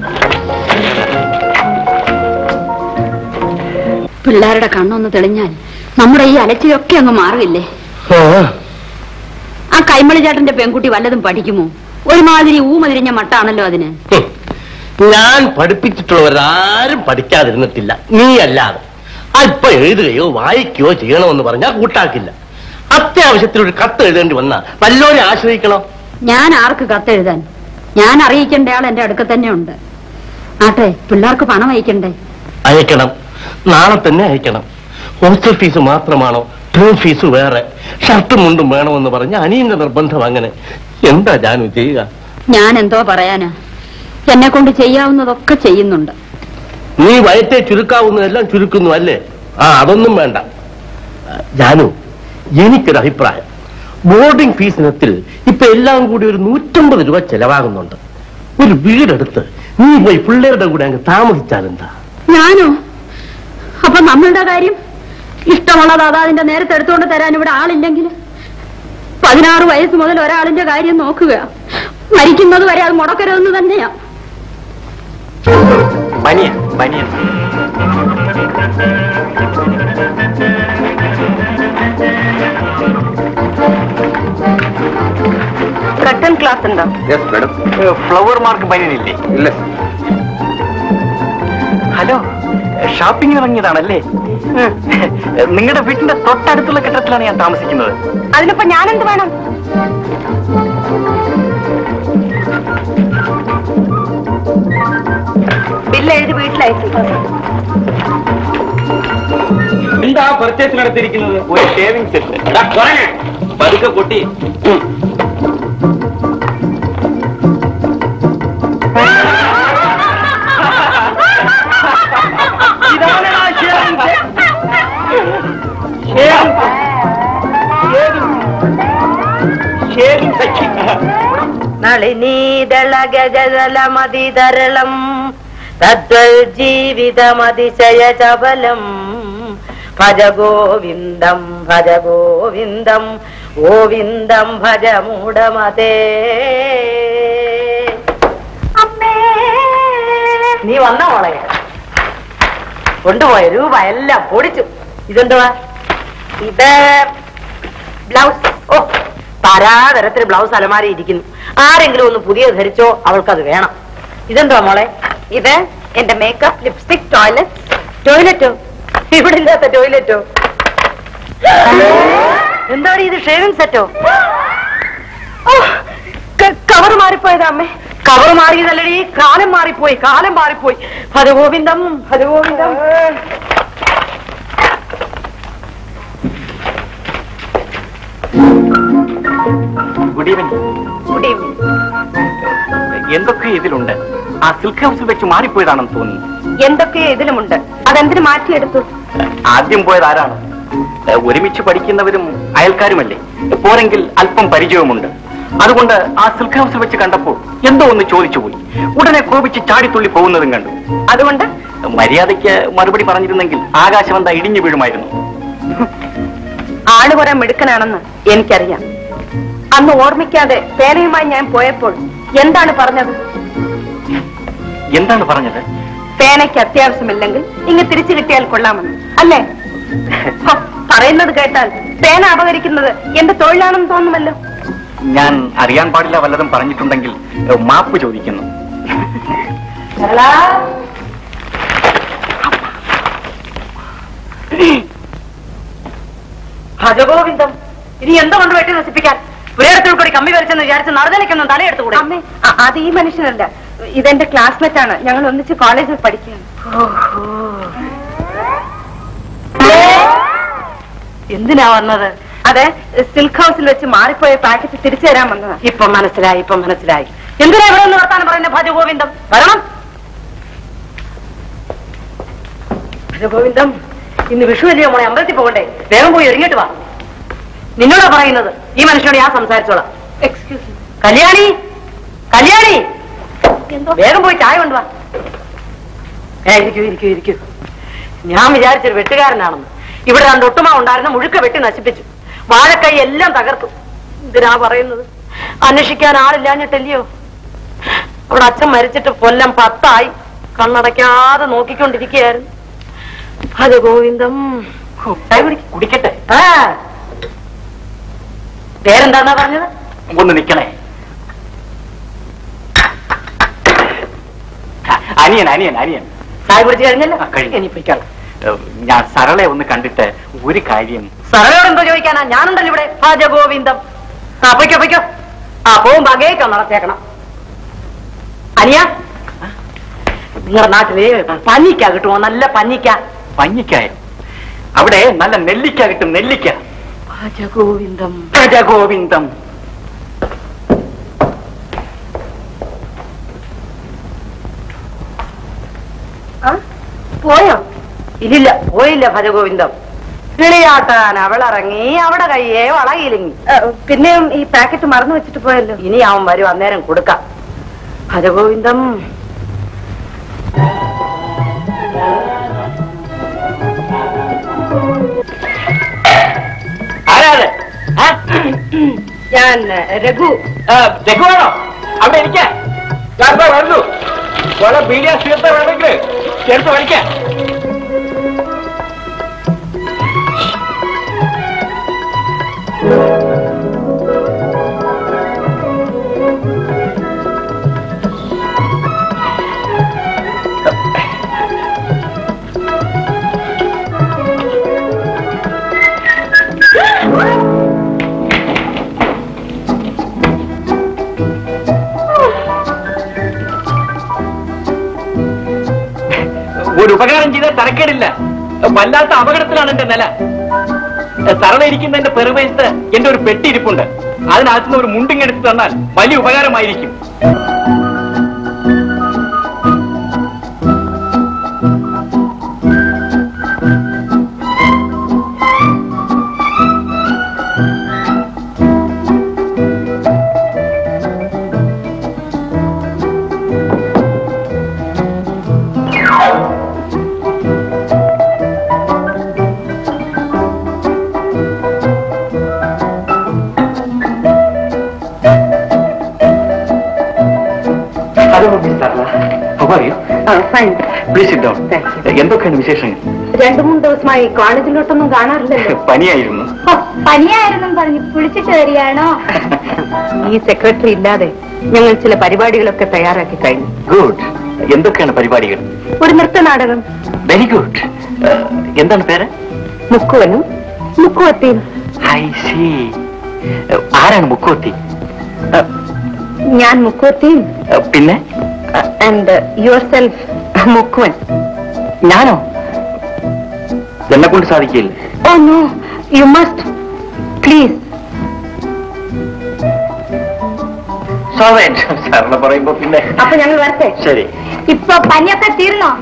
പിള്ളേരുടെ കണ്ണൊന്ന് തെളിഞ്ഞാൽ നമ്മുടെ ഈ അലച്ചിലൊക്കെ അങ്ങ് മാറില്ലേ ആ കൈമളി ചേട്ടന്റെ പെൺകുട്ടി വല്ലതും പഠിക്കുമോ ഒരുമാതിരി ഊമതിരിഞ്ഞ മട്ടാണല്ലോ അതിന് ഹും. ഞാൻ പഠിപ്പിച്ചിട്ടുള്ളവരാരും പഠിക്കാതിരുന്നിട്ടില്ല നീ അല്ലാതെ അല്പം എഴുതുകയോ വായിക്കുകയോ ചെയ്യണമെന്ന് പറഞ്ഞാൽ കൂട്ടാക്കില്ല അത്യാവശ്യത്തിൽ ഒരു കത്ത് എഴുതേണ്ടി വന്നാ വല്ലോരെ ആശ്രയിക്കണോ ഞാൻ ആർക്ക് കത്തെഴുതാൻ ഞാൻ അറിയിക്കേണ്ട ആൾ എന്റെ അടുക്ക തന്നെ ഉണ്ട് ആട്ടെ പിള്ളേർക്ക് പണം അയക്കണ്ടേ അയക്കണം നാളെ തന്നെ അയക്കണം ഹോസ്റ്റൽ ഫീസ് മാത്രമാണോ ടേം ഫീസ് വേറെ ഷർട്ടും മുണ്ടും വേണമെന്ന് പറഞ്ഞ് അനിയന്റെ നിർബന്ധം അങ്ങനെ എന്താ ജാനു ചെയ്യുക ഞാൻ എന്തോ പറയാനാ എന്നെ കൊണ്ട് ചെയ്യാവുന്നതൊക്കെ ചെയ്യുന്നുണ്ട് നീ വയറ്റെ ചുരുക്കാവുന്നതെല്ലാം ചുരുക്കുന്നു അല്ലേ ആ അതൊന്നും വേണ്ട ആ, ജാനു എനിക്കൊരു അഭിപ്രായം ബോർഡിംഗ് ഫീസ് ഇനത്തിൽ ഇപ്പൊ എല്ലാം കൂടി ഒരു നൂറ്റമ്പത് രൂപ ചെലവാകുന്നുണ്ട് ഒരു വീടെടുത്ത് നീ പോയി പിള്ളേരുടെ കൂടെ അങ്ങ് താമസിച്ചാലെന്താ ഞാനോ അപ്പൊ നമ്മളുടെ കാര്യം ഇഷ്ടമുള്ളത് അതാതിന്റെ നേരത്തെ എടുത്തുകൊണ്ട് തരാൻ ഇവിടെ ആളില്ലെങ്കിൽ പതിനാറ് വയസ്സ് മുതൽ ഒരാളിന്റെ കാര്യം നോക്കുക മരിക്കുന്നത് വരെ അത് മുടക്കരുതെന്ന് തന്നെയാ ബനിയൻ ബനിയൻ കട്ടൺ ക്ലാസ് ഉണ്ടോ yes madam flower mark banian ഇല്ലേ ഇല്ല ഹലോ ഷോപ്പിംഗ് ഇറങ്ങിയതാണല്ലേ നിങ്ങളുടെ വീട്ടിന്റെ തൊട്ടടുത്തുള്ള കെട്ടിടത്തിലാണ് ഞാൻ താമസിക്കുന്നത് അതിനിപ്പോ ഞാനെന്ത് വേണം ബില്ല് എഴുതി വീട്ടിലയച്ചു എന്താ പർച്ചേസ് നടത്തിയിരിക്കുന്നത് ഒരു ഷേവിംഗ് സെറ്റ് പതുക്കെ പൊട്ടി നളിനീതളഗജലമതിതരളം തദ്വൽജീവിതമതിശയ ചപലം ഭജ ഗോവിന്ദം ഭജ ഗോവിന്ദം ഗോവിന്ദം ഭജ മൂടമതേ നീ വന്ന മോളെ കൊണ്ടുപോയ രൂപ എല്ലാം പൊടിച്ചു ഇതെന്തുവാ ഇത് ബ്ലൗസ് ഓ തരാതരത്തിൽ ബ്ലൗസ് അലമാരി ഇരിക്കുന്നു ആരെങ്കിലും ഒന്ന് പുതിയത് ധരിച്ചോ അവൾക്കത് വേണം ഇതെന്തുവാ മോളെ ഇത് എന്റെ മേക്കപ്പ് ലിപ്സ്റ്റിക് ടോയ്ലറ്റ് ടോയ്ലറ്റോ ഇവിടെ ഇല്ലാത്ത ടോയ്ലറ്റോ എന്താണ് ഇത് ഷേവിംഗ് സെറ്റോ കവർ മാറിപ്പോയതാ അമ്മേ കവർ മാറിയതല്ലടി കാലം മാറിപ്പോയി കാലം മാറിപ്പോയി ഹരഗോവിന്ദം ഹരഗോവിന്ദം ഗുഡ് ഈവനിങ് ഗുഡ് ഈവനിങ് എന്തൊക്കെ ഇതിലുണ്ട് ആ സിൽക്ക് ഹൗസിൽ വെച്ച് മാറിപ്പോയതാണെന്ന് തോന്നുന്നു എന്തൊക്കെ ഇതിലുമുണ്ട് അതെന്തിനു മാറ്റിയെടുത്തു ആദ്യം പോയത് ആരാണ് ഏ, ഒരുമിച്ച് പഠിക്കുന്നവരും അയൽക്കാരുമല്ലേ പോരെങ്കിൽ അല്പം പരിചയവുമുണ്ട് അതുകൊണ്ട് ആ സിൽക്ക് ഹൗസിൽ വെച്ച് കണ്ടപ്പോൾ എന്തോ ഒന്ന് ചോദിച്ചു പോയി ഉടനെ കോപിച്ച് ചാടിത്തുള്ളി പോകുന്നതും കണ്ടു അതുകൊണ്ട് മര്യാദയ്ക്ക് മറുപടി പറഞ്ഞിരുന്നെങ്കിൽ ആകാശം എന്താ ഇടിഞ്ഞു വീഴുമായിരുന്നു ആള് കുറെ മിടുക്കനാണെന്ന് എനിക്കറിയാം അന്ന് ഓർമ്മിക്കാതെ പേനയുമായി ഞാൻ പോയപ്പോൾ എന്താണ് പറഞ്ഞത് എന്താണ് പറഞ്ഞത് പേനയ്ക്ക് അത്യാവശ്യമില്ലെങ്കിൽ ഇങ്ങ് തിരിച്ചു കിട്ടിയാൽ കൊള്ളാമെന്ന് അല്ലേ ഹ, പറയുന്നത് കേട്ടാൽ പേന അപകരിക്കുന്നത് എന്റെ തൊഴിലാണെന്ന് തോന്നുമല്ലോ ഞാൻ അറിയാൻ പാടില്ല വല്ലതും പറഞ്ഞിട്ടുണ്ടെങ്കിൽ ഏ, മാപ്പ് ചോദിക്കുന്നു ഭജഗോവിന്ദം ഇനി എന്തോ കൊണ്ട് വെട്ടി നശിപ്പിക്കാൻ പുരയിടത്തിൽ കൂടി കമ്പി വരച്ചെന്ന് വിചാരിച്ച് നറുതലയ്ക്കൊന്നും തലയെടുത്തുകൂടെ അമ്മേ അ- അത് ഈ മനുഷ്യനല്ല ഇതെന്റെ ക്ലാസ്മേറ്റ് ആണ് ഞങ്ങൾ ഒന്നിച്ച് കോളേജിൽ പഠിക്കുകയാണ് എന്തിനാ വന്നത് അതെ സിൽക്ക് ഹൗസിൽ വെച്ച് മാറിപ്പോയ പാക്കറ്റ് തിരിച്ചു തരാൻ വന്നതാ ഇപ്പൊ മനസ്സിലായി ഇപ്പൊ മനസ്സിലായി എന്തിനാ ഇവിടെ നിന്ന് വർത്താനം പറയുന്നത് ഭജഗോവിന്ദം വരണം ഭജഗോവിന്ദം ഇന്ന് വിഷു അല്ലയോ മോളെ അമ്പലത്തിൽ പോകണ്ടേ വേഗം പോയി ഇറങ്ങിയിട്ട് വാ നിന്നോടാ പറയുന്നത് ഈ മനുഷ്യനോട് ഞാൻ സംസാരിച്ചോളാം എക്സ്ക്യൂസ് കല്യാണി കല്യാണി വേഗം പോയി ചായ കൊണ്ടുവാ ഏ ഇരിക്കൂ ഇരിക്കൂ ഇരിക്കൂ ഞാൻ വിചാരിച്ചൊരു വെട്ടുകാരനാണെന്ന് ഇവിടെ രണ്ട് ഒട്ടുമ ഉണ്ടായിരുന്ന മുഴുക്ക വെട്ടി നശിപ്പിച്ചു വാഴക്കൈ എല്ലാം തകർത്തു ഇതിനാ പറയുന്നത് അന്വേഷിക്കാൻ ആളില്ലാഞ്ഞിട്ടല്ലയോ അവിടെ അച്ഛൻ മരിച്ചിട്ട് കൊല്ലം പത്തായി കണ്ണടയ്ക്കാതെ നോക്കിക്കൊണ്ടിരിക്കുകയായിരുന്നു അത് ഗോവിന്ദം ചായ കുടിക്ക്. കുടിക്കട്ടെ ആ പേരെന്താന്നാ പറഞ്ഞത് ഒന്ന് നിക്കണേ അനിയൻ അനിയൻ അനിയൻ ചായ കുടിച്ച് കഴിഞ്ഞല്ലോ ആ, കഴിഞ്ഞു. ഇനി പൊയ്ക്കോളാം ഏ, ഞാൻ സരളെ ഒന്ന് കണ്ടിട്ട് ഒരു കാര്യം സാറോട് എന്തോ ചോദിക്കാനാ ഞാനുണ്ടല്ലോ ഇവിടെ ഭജഗോവിന്ദം ആ പൊയ്ക്കോ പൊയ്ക്കോ ആ പോവും ബഗേക്കോ നടത്തേക്കണം അനിയ നിങ്ങളുടെ നാട്ടില് പഞ്ഞിക്ക കിട്ടുമോ നല്ല പഞ്ഞിക്ക പഞ്ഞിക്കായോ അവിടെ നല്ല നെല്ലിക്ക കിട്ടും നെല്ലിക്ക ഭജഗോവിന്ദം ഭജഗോവിന്ദം പോയോ ഇല്ലില്ല പോയില്ല ഭജഗോവിന്ദം കിളിയാട്ടാൻ അവളിറങ്ങി അവിടെ കയ്യേ വളയിലിങ്ങി പിന്നെയും ഈ പാക്കറ്റ് മറന്നു വെച്ചിട്ട് പോയല്ലോ ഇനി അവൻ വരും അന്നേരം കൊടുക്കാം ഭജഗോവിന്ദം ആരാത് ആ? ഞാൻ രഘു ആ, രഘുവാണോ അവിടെ ഇരിക്ക ഞാൻ ദാ വരുന്നു കുറെ ബീഡിയ തീർത്ത വേണമെങ്കിൽ ചേർത്ത് വലിക്കാം ഒരു ഉപകാരം ചെയ്താൽ തരക്കേടില്ല വല്ലാത്ത അപകടത്തിലാണ് എന്റെ നില തറണ ഇരിക്കുന്ന എന്റെ പെറുവയത്ത് എന്റെ ഒരു പെട്ടി ഇരിപ്പുണ്ട് അതിനകത്തുനിന്ന് ഒരു മുണ്ടിങ്ങെടുത്ത് തന്നാൽ വലിയ ഉപകാരമായിരിക്കും എന്തൊക്കെയാണ് വിശേഷങ്ങൾ രണ്ടു മൂന്ന് ദിവസമായി കോളേജിലോട്ടൊന്നും കാണാറില്ലല്ലോ പനിയായിരുന്നു പനിയായിരുന്നും പറഞ്ഞു കുളിച്ചിട്ട് വരികയാണോ ഈ സെക്രട്ടറി ഇല്ലാതെ ഞങ്ങൾ ചില പരിപാടികളൊക്കെ തയ്യാറാക്കി കഴിഞ്ഞു ഗുഡ് എന്തൊക്കെയാണ് പരിപാടികൾ ഒരു നൃത്തനാടകം വെരി ഗുഡ് എന്താണ് പേര് മുക്കുവനും മുക്കുവത്തിയും ഐ സി ആരാണ് മുക്കോത്തി ഞാൻ മുക്കുവത്തിയും പിന്നെ ആൻഡ് യുവർ സെൽഫ് മുക്കുവൻ ഞാനോ എന്നെ കൊണ്ട് സാധിക്കില്ല oh no you must please സാറിന് പറയുമ്പോ പിന്നെ അപ്പൊ ഞങ്ങൾ വരട്ടെ ശരി ഇപ്പൊ പനിയൊക്കെ തീർന്നോ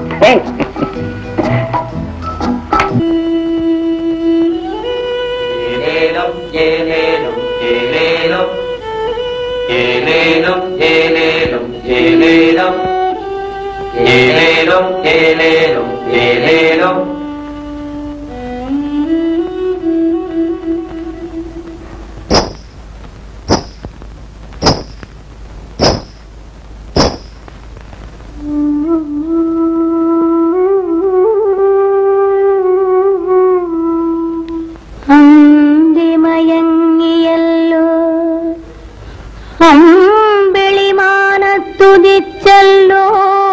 ഏലേലം ഏലേലം ഏലേലം ഏലേലം ഏലേലം ഏലേലം ഏലേലം ഏലേലം ഏലേലം അന്തിമയങ്ങിയല്ലോ അമ്പിളിമാനത്തുതിച്ചല്ലോ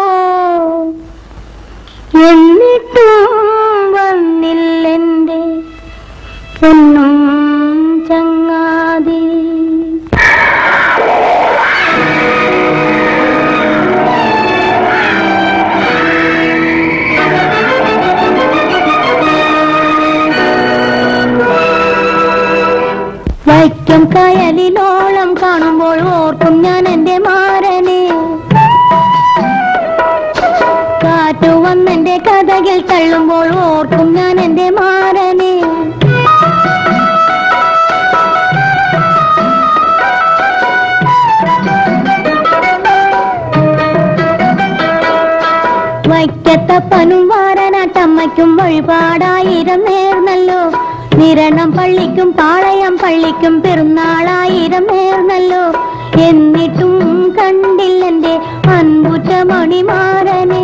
എന്നിട്ടും വന്നില്ലെന്റെ പൊന്നും ചങ്ങാതി വൈക്കം കയലിലോളം കാണുമ്പോൾ ഓർക്കും ഞാൻ എന്റെ മാരനെ കാറ്റു വന്നെന്റെ കഥകൾ തള്ളുമ്പോൾ ഓർക്കും ഞാൻ എന്റെ മാരനെ വൈക്കത്തപ്പനും വാരനാട്ടമ്മയ്ക്കും വഴിപാടായിരം നേർന്നല്ലോ നിരണം പള്ളിക്കും പാളയം പള്ളിക്കും പെരുന്നാളായിരം നേർന്നല്ലോ എന്നിട്ടും കണ്ടില്ലെന്റെ അൻപുറ്റ മണിമാരനെ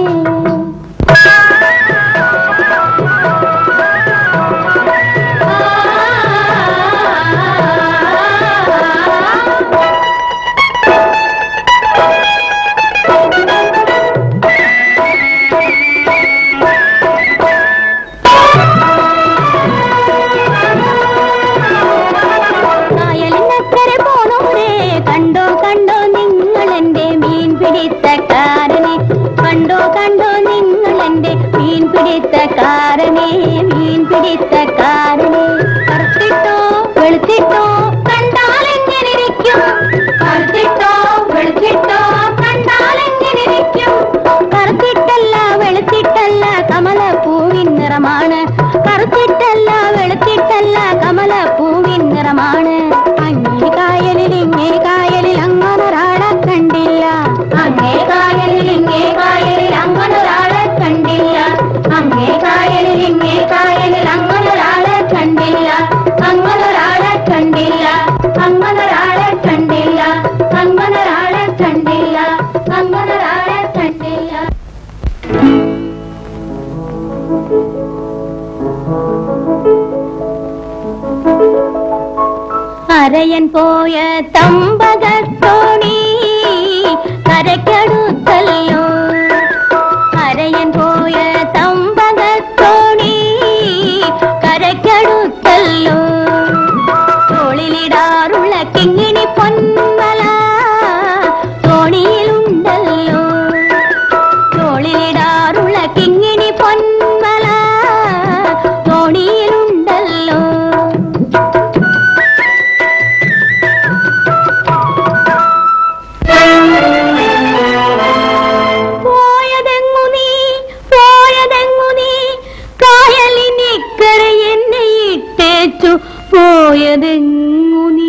കായലിനക്കരെ പോണോരേ കണ്ടോ കണ്ടോ നിങ്ങൾ എന്റെ മീൻ പിടിത്തക്കാരനെ കണ്ടോ കണ്ടോ നിങ്ങൾ എന്റെ മീൻ പിടിത്തക്കാരനെ മീൻ പിടിത്തക്കാരനെ കറുത്തിട്ടോ വെളുത്തിട്ടോ കണ്ടാലെങ്ങനിരിക്കും കറുത്തിട്ടോ വെളുത്തിട്ടോ കണ്ടാലെങ്ങനിരിക്കും കറുത്തിട്ടല്ല വെളുത്തിട്ടല്ല കമലപ്പൂവിൻ നിറമാണ് കറുത്തിട്ടല്ല വെളുത്തിട്ടല്ല കമലപ്പൂവിൻ നിറമാണ് അങ്ങേ കായലിൽ ഇങ്ങേ കായലിൽ അങ്ങനൊരാളെ കണ്ടില്ല അങ്ങേ കായലിൽ ഇങ്ങേ കായലിൽ അങ്ങനൊരാളെ കണ്ടില്ല അങ്ങേ കായലിൽ ഇങ്ങേ കായലിൽ അങ്ങനൊരാളെ കണ്ടില്ല അങ്ങനൊരാളെ കണ്ടില്ല അങ്ങനൊരാളെ കണ്ടില്ല അങ്ങനൊരാളെ കണ്ടില്ല അങ്ങനൊരാളെ കണ്ടില്ല അരയൻ പോയ തമ്പകത്തോണി കരക്കടുത്തല്ലോ അരയൻ പോയ തമ്പകത്തോണി കരക്കടുത്തല്ലോ തോളിലിടാറുള്ള കിങ്ങിണി പൊന്മല തോണിയിലുണ്ടല്ലോ തോളിലിടാറുള്ള കിങ്ങിണി പൊന്മല തോണിയിലുണ്ടല്ലോ പോയതെങ്ങു നീ പോയതെങ്ങു നീ കായലിനിക്കര എന്നെ ഇട്ടേച്ചു പോയതെങ്ങു നീ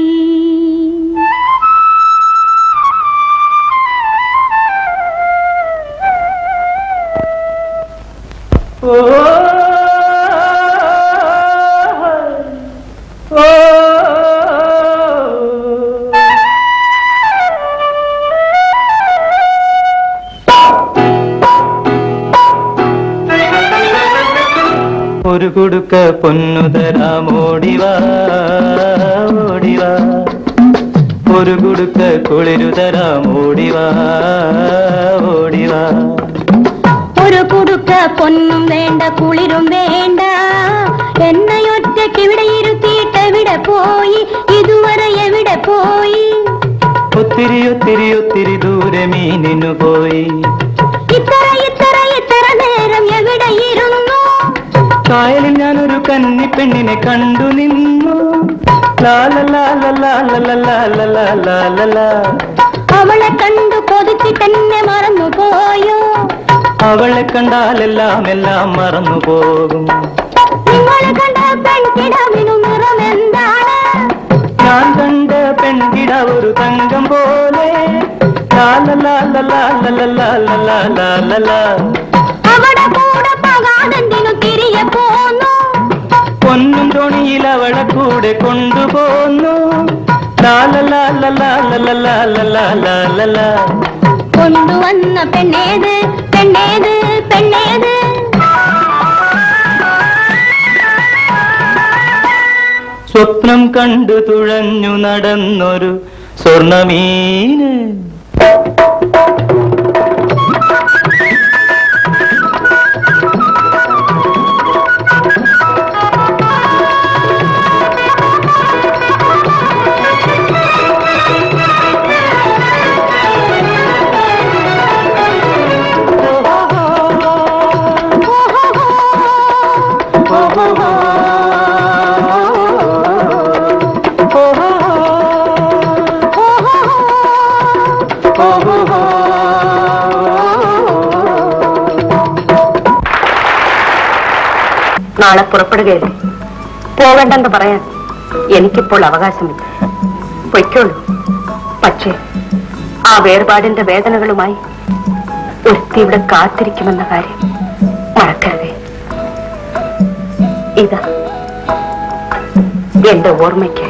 ഒരു കുടുക്ക പൊന്നുതരാം ഓടിവാ ഓടിവാ ഒരു കുടുക്ക കുളിരുതരാം ഓടിവാ ഓടിവാ ഒരു കുടുക്ക പൊന്നും വേണ്ട കുളിരും വേണ്ട എന്നെയൊറ്റയ്ക്ക് ഇവിടെ ഇരുത്തിയിട്ട് എവിടെ പോയി ഇതുവരെ എവിടെ പോയി ഒത്തിരി ഒത്തിരി ഒത്തിരി ദൂരെ മീനിനു പോയി ഇത്ര ഇത്ര ഇത്ര നേരം എവിടെ ഇരുന്നു കായലിൽ ഞാനൊരു കന്നി പെണ്ണിനെ കണ്ടു നിന്നു ലാലലാലലാലലാലലാലലാ. അവളെ കണ്ടു കൊതിച്ചിട്ടെന്നെ മറന്നു പോയോ അവളെ കണ്ടാലെല്ലാം എല്ലാം മറന്നു പോകും നിങ്ങളെ കണ്ട പെൺകിടാവിനു നിറം എന്താണ് ഞാൻ കണ്ട പെൺകിട ഒരു തങ്കം പോലെ ലാലലാലലാലലാലലാലലാ. അവിടെ കൂടെ പോകാതെന്തിനു തിരികെ പോന്നു പൊന്നും തോണിയിൽ അവളെ കൂടെ കൊണ്ടുപോന്നു ലാലലാലലാലലാലലാലലാ. കൊണ്ടുവന്ന പെണ്ണേത് പെണ്ണേത് പെണ്ണേത് സ്വപ്നം കണ്ടു തുഴഞ്ഞു നടന്നൊരു സ്വർണമീന് നാളെ പുറപ്പെടുകയല്ലേ പോകണ്ടെന്ന് പറയാൻ എനിക്കിപ്പോൾ അവകാശമില്ല പൊയ്ക്കോളൂ പക്ഷേ ആ വേർപാടിന്റെ വേദനകളുമായി ഒരുത്തി ഇവിടെ കാത്തിരിക്കുമെന്ന കാര്യം മറക്കരുതേ ഇതാ എന്റെ ഓർമ്മയ്ക്കായി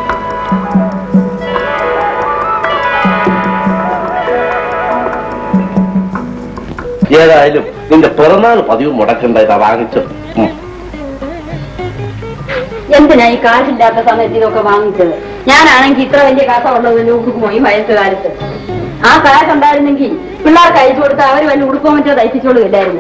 ഏതായാലും നിന്റെ പിറന്നാൾ പതിവ് മുടക്കണ്ട ഇതാ വാങ്ങിച്ചു എന്തിനാ ഈ കാശില്ലാത്ത സമയത്ത് ഇതൊക്കെ വാങ്ങിച്ചത് ഞാനാണെങ്കിൽ ഇത്ര വലിയ കാശ ഉള്ളത് ലൂക്ക് പോയി വയസ്സുകാലത്ത് ആ കാശ് ഉണ്ടായിരുന്നെങ്കിൽ പിള്ളേർക്ക് അയച്ചു കൊടുത്ത് അവർ വല്ല ഉടുപ്പോ മറ്റോ തയ്പ്പിച്ചോളുമില്ലായിരുന്നു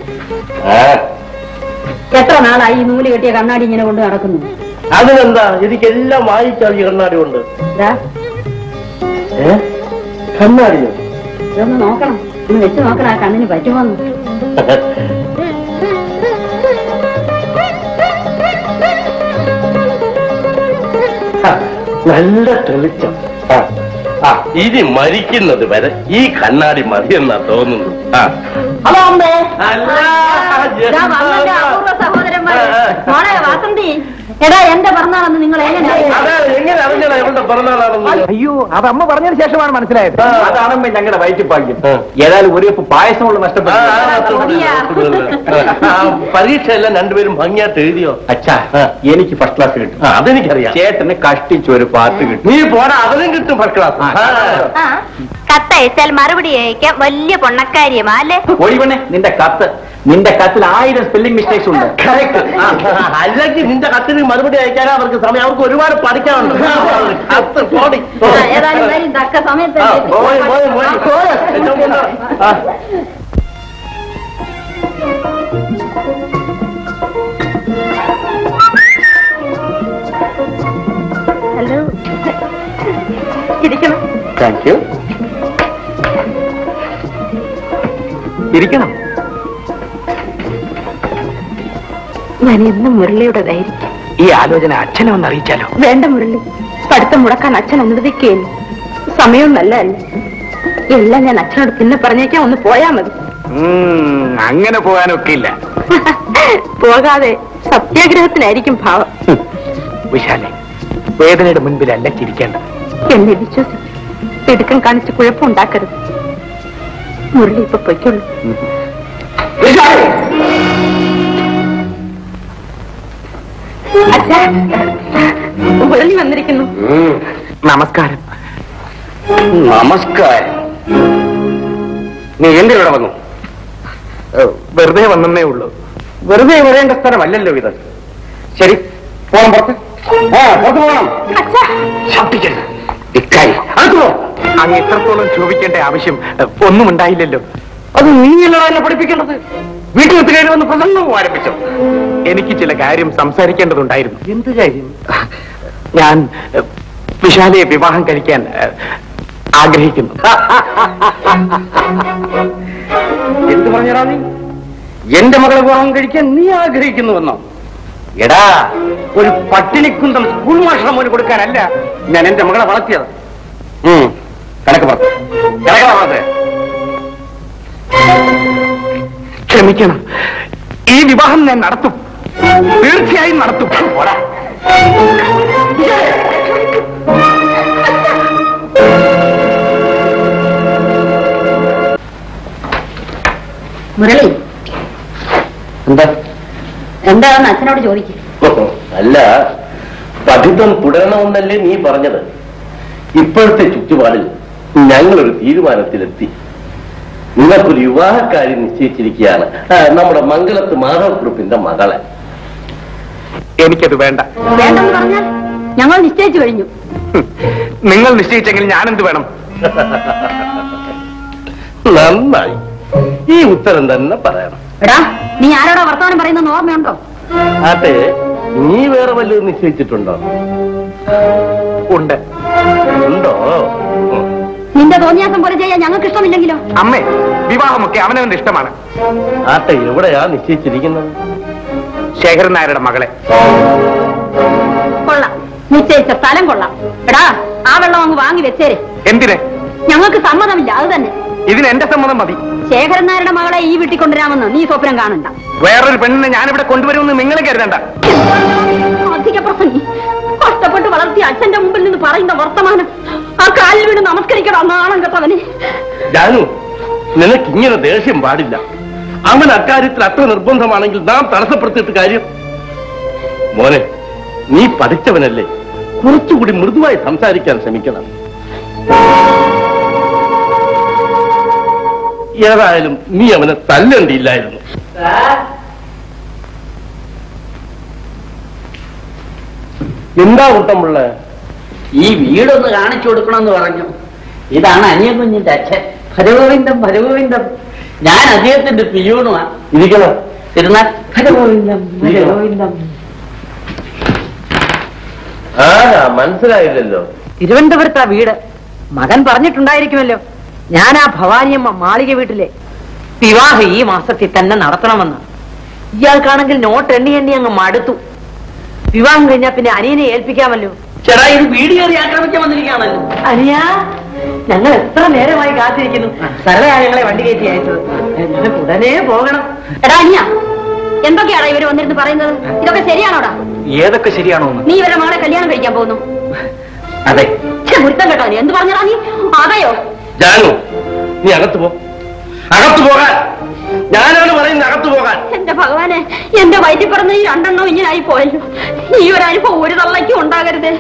എത്ര നാളായി ഈ നൂല് കെട്ടിയ കണ്ണാടി ഇങ്ങനെ കൊണ്ട് നടക്കുന്നു അതിനെന്താ എനിക്കെല്ലാം വായിച്ചാൽ ഈ കണ്ണാടി ഉണ്ട് ദാ, ഏ കണ്ണാടിയോ ഇതൊന്ന് നോക്കണം ഒന്ന് വെച്ച് നോക്കണം ആ കണ്ണിന് പറ്റുമോന്ന് ഹ, നല്ല തെളിച്ചം ആ, ആ ഇനി മരിക്കുന്നത് വരെ ഈ കണ്ണാടി മതിയെന്നാ തോന്നുന്നു ആ ഹലോ അമ്മേ അല്ല, ഇതാ വന്നല്ലോ അപൂർവ സഹോദരന്മാരെ മോളെ വാസന്തി എടാ എന്റെ പിറന്നാളെന്ന് നിങ്ങൾ എങ്ങനെ അറിയും? അതെ എങ്ങനെ അറിഞ്ഞടാ ഇവളുടെ പിറന്നാളാണെന്ന് അയ്യോ അത് അമ്മ പറഞ്ഞതിന് ശേഷമാണ് മനസ്സിലായത് ആ. അതാണമ്മ ഞങ്ങളുടെ വയറ്റിപ്പാഗ്യം ആ. ഏതായാലും ഒരു കപ്പ് പായസം കൊണ്ട് ആ, നഷ്ടപ്പെട്ടു ആ, മതിയാ. ആ, പരീക്ഷ എല്ലാം രണ്ടുപേരും ഭംഗിയായിട്ട് എഴുതിയോ അച്ഛാ ആ. എനിക്ക് ഫസ്റ്റ് ക്ലാസ് കിട്ടും ആ, അതെനിക്കറിയാം ചേട്ടന് കഷ്ടിച്ച് ഒരു പാത്ത് കിട്ടും നീ പോടാ അതിനും കിട്ടും ഫസ്റ്റ് ക്ലാസ് ആ കത്തയച്ചാൽ മറുപടി അയക്കാൻ വലിയ പൊണ്ണക്കാരിയമാ അല്ലേ ഒഴിവണേ നിന്റെ കത്ത് നിന്റെ കത്തിൽ ആയിരം സ്പെല്ലിംഗ് മിസ്റ്റേക്സ് ഉണ്ട് കറക്റ്റ് അല്ലെങ്കിൽ നിന്റെ കത്തിന് മറുപടി അയക്കാനേ അവർക്ക് സമയം അവർക്ക് ഒരുപാട് പഠിക്കാനുണ്ട് കത്ത് പോടി ആ, ഏതായാലും വരും, തക്ക സമയത്ത് ആ, എത്തി. പോയി, പോയി, പോയി. ആ, പോയി. ഏറ്റവും കൂടുതൽ. ആ. ഹലോ ഇരിക്കണം താങ്ക് യു ഇരിക്കണം ഞാൻ എന്നും മുരളിയുടേതായിരിക്കും ഈ ആലോചന അച്ഛനെ ഒന്ന് അറിയിച്ചാലോ വേണ്ട മുരളി പഠിത്തം മുടക്കാൻ അച്ഛൻ അനുവദിക്കുകയില്ല സമയവും നല്ലതല്ല എല്ലാം ഞാൻ അച്ഛനോട് പിന്നെ പറഞ്ഞേക്കാം ഒന്ന് പോയാ മതി ഉം, അങ്ങനെ പോകാനൊക്കെ ഇല്ല പോകാതെ സത്യാഗ്രഹത്തിനായിരിക്കും ഭാവം ഹും. വിശാലെ വേദനയുടെ മുൻപിലല്ല ചിരിക്കേണ്ടത് എന്നെ വിശ്വസിക്കും തിടുക്കം കാണിച്ച് കുഴപ്പമുണ്ടാക്കരുത് മുരളി ഇപ്പൊ പൊയ്ക്കുള്ളൂ വിശാലെ! അച്ഛാ മുരളി വന്നിരിക്കുന്നു ഉം, നമസ്കാരം നമസ്കാരം നീ എന്തിനൂടെ വന്നു ഏ, വെറുതെ വന്നേ ഉള്ളൂ വെറുതെ വരേണ്ട സ്ഥലമല്ലല്ലോ ഇത് ശരി പോകാം പുറത്ത് ആ പുറത്ത് പോകണം അച്ഛാ ശബ്ദിക്കരുത് ഇക്കാര്യം അടുത്ത് പോ. അങ്ങ് ഇത്രത്തോളം ക്ഷോഭിക്കേണ്ട ആവശ്യം ഏ, ഒന്നും ഉണ്ടായില്ലല്ലോ അത് നീയല്ലടാ എന്നെ പഠിപ്പിക്കേണ്ടത് വീട്ടിൽ കയറി വന്ന് പ്രസംഗവും ആരംഭിച്ചു എനിക്ക് ചില കാര്യം സംസാരിക്കേണ്ടതുണ്ടായിരുന്നു എന്ത് കാര്യം ഞാൻ ഏ, വിശാലയെ വിവാഹം കഴിക്കാൻ ഏ, ആഗ്രഹിക്കുന്നു എന്ത് പറഞ്ഞടാ നീ എന്റെ മകളെ വിവാഹം കഴിക്കാൻ നീ ആഗ്രഹിക്കുന്നുവെന്നോ എടാ ഒരു പട്ടിണിക്കുന്തം സ്കൂൾ മാഷണം പോലും കൊടുക്കാനല്ല ഞാൻ എന്റെ മകളെ വളർത്തിയത് ഉം, കണക്ക് ക്ഷമിക്കണം ഈ വിവാഹം ഞാൻ നടത്തും തീർച്ചയായും നടത്തും പോടാ. മുരളി എന്താ എന്താണെന്ന് അച്ഛനോട് ചോദിക്കും അല്ല പഠിത്തം തുടരണമെന്നല്ലേ നീ പറഞ്ഞത് ഇപ്പോഴത്തെ ചുറ്റുപാടിൽ ഞങ്ങളൊരു തീരുമാനത്തിലെത്തി നിങ്ങൾക്കൊരു വിവാഹക്കാരി നിശ്ചയിച്ചിരിക്കുകയാണ് ആ, നമ്മുടെ മംഗലത്ത് മാധവക്കുറുപ്പിന്റെ മകളെ എനിക്കത് വേണ്ട വേണ്ടെന്ന് പറഞ്ഞാൽ ഞങ്ങൾ നിശ്ചയിച്ചു കഴിഞ്ഞു ഹും. നിങ്ങൾ നിശ്ചയിച്ചെങ്കിൽ ഞാനെന്ത് വേണം നന്നായി ഈ ഉത്തരം തന്നെ പറയണം എടാ നീ ആരോടാ വർത്തമാനം പറയുന്നത് ഓർമ്മയുണ്ടോ ആട്ടെ നീ വേറെ വല്ലതും നിശ്ചയിച്ചിട്ടുണ്ടോ ഉണ്ട് ഉണ്ടോ ഉം. നിന്റെ തോന്നിയാസം പോലെ ചെയ്യാൻ ഞങ്ങൾക്ക് ഇഷ്ടമില്ലെങ്കിലോ അമ്മേ വിവാഹമൊക്കെ അവനവന്റെ ഇഷ്ടമാണ് ആട്ടെ എവിടെയാ നിശ്ചയിച്ചിരിക്കുന്നത് ശേഖരൻ നായരുടെ മകളെ കൊള്ളാം നിശ്ചയിച്ച സ്ഥലം കൊള്ളാം എടാ ആ വെള്ളം അങ്ങ് വാങ്ങി വെച്ചേരെ എന്തിന് ഞങ്ങൾക്ക് സമ്മതമില്ല അത് തന്നെ ഇതിന് എന്റെ സമ്മതം മതി ശേഖരൻ നായരുടെ മകളെ ഈ വീട്ടിൽ കൊണ്ടുവരാമെന്ന് നീ സ്വപ്നം കാണണ്ട വേറൊരു പെണ്ണിനെ ഞാനിവിടെ കൊണ്ടുവരുമെന്ന് നിങ്ങൾ കരുതണ്ട അധിക പ്രസംഗി കഷ്ടപ്പെട്ട് വളർത്തിയ അച്ഛന്റെ മുമ്പിൽ നിന്ന് പറയുന്ന വർത്തമാനം ആ കാലിൽ വീണ് നമസ്കരിക്കണം നാണം കെട്ടവനെ ജാനു നിനക്ക് ഇങ്ങനെ ദേഷ്യം പാടില്ല അവൻ അക്കാര്യത്തിൽ അത്ര നിർബന്ധമാണെങ്കിൽ നാം തടസ്സപ്പെടുത്തിയിട്ട് കാര്യം മോനെ നീ പഠിച്ചവനല്ലേ കുറച്ചുകൂടി മൃദുവായി സംസാരിക്കാൻ ശ്രമിക്കണം ഏതായാലും നീ അവനെ തല്ലണ്ടിയില്ലായിരുന്നു എന്താ കുട്ടമുള്ള ഈ വീടൊന്ന് കാണിച്ചു കൊടുക്കണമെന്ന് പറഞ്ഞു ഇതാണ് അനിയകുഞ്ഞിന്റെ അച്ഛൻ ഭരഗോവിന്ദം ഭരഗോവിന്ദം ഞാൻ അദ്ദേഹത്തിന്റെ പിയൂണുമാ ഇരിക്കണം തിരുനാൾ ഭരഗോവിന്ദം ഭരഗോവിന്ദം ആരാ മനസ്സിലായില്ലല്ലോ തിരുവനന്തപുരത്താ വീട് മകൻ പറഞ്ഞിട്ടുണ്ടായിരിക്കുമല്ലോ ഞാൻ ആ ഭവാനിയമ്മ മാളിക വീട്ടിലെ വിവാഹം ഈ മാസത്തിൽ തന്നെ നടത്തണമെന്ന് ഇയാൾക്കാണെങ്കിൽ നോട്ട് എണ്ണി എണ്ണി അങ്ങ് മടുത്തു വിവാഹം കഴിഞ്ഞാ പിന്നെ അനിയനെ ഏൽപ്പിക്കാമല്ലോ ചേട്ടാ ഇത് വീട് കയറി ആക്രമിക്കാൻ വന്നിരിക്കുകയാണല്ലോ അനിയാ ഞങ്ങൾ എത്ര നേരമായി കാത്തിരിക്കുന്നു സരളയാ ഞങ്ങളെ വണ്ടി കയറ്റി അയച്ചത് ഞങ്ങൾക്ക് ഉടനെ പോകണം എടാ അനിയ എന്തൊക്കെയാടാ ഇവര് വന്നിരുന്ന് പറയുന്നത് ഇതൊക്കെ ശരിയാണോടാ ഏതൊക്കെ ശരിയാണോ എന്ന് നീ ഇവരെ മകളെ കല്യാണം കഴിക്കാൻ പോകുന്നു അതെ ഛെ, ഗുരുത്തം കേട്ടോ നീ എന്ത് പറഞ്ഞടാ നീ അതെയോ ജാനു നീ അകത്ത് പോ അകത്ത് പോകാൻ ഞാനാണ് പറയുന്നത് അകത്ത് പോകാൻ എന്റെ ഭഗവാനെ എന്റെ വയറ്റിൽ പറഞ്ഞ ഈ രണ്ടെണ്ണം ഇങ്ങനായി പോയല്ലോ ഈ ഒരു അനുഭവം ഒരു തള്ളയ്ക്കും ഉണ്ടാകരുതേ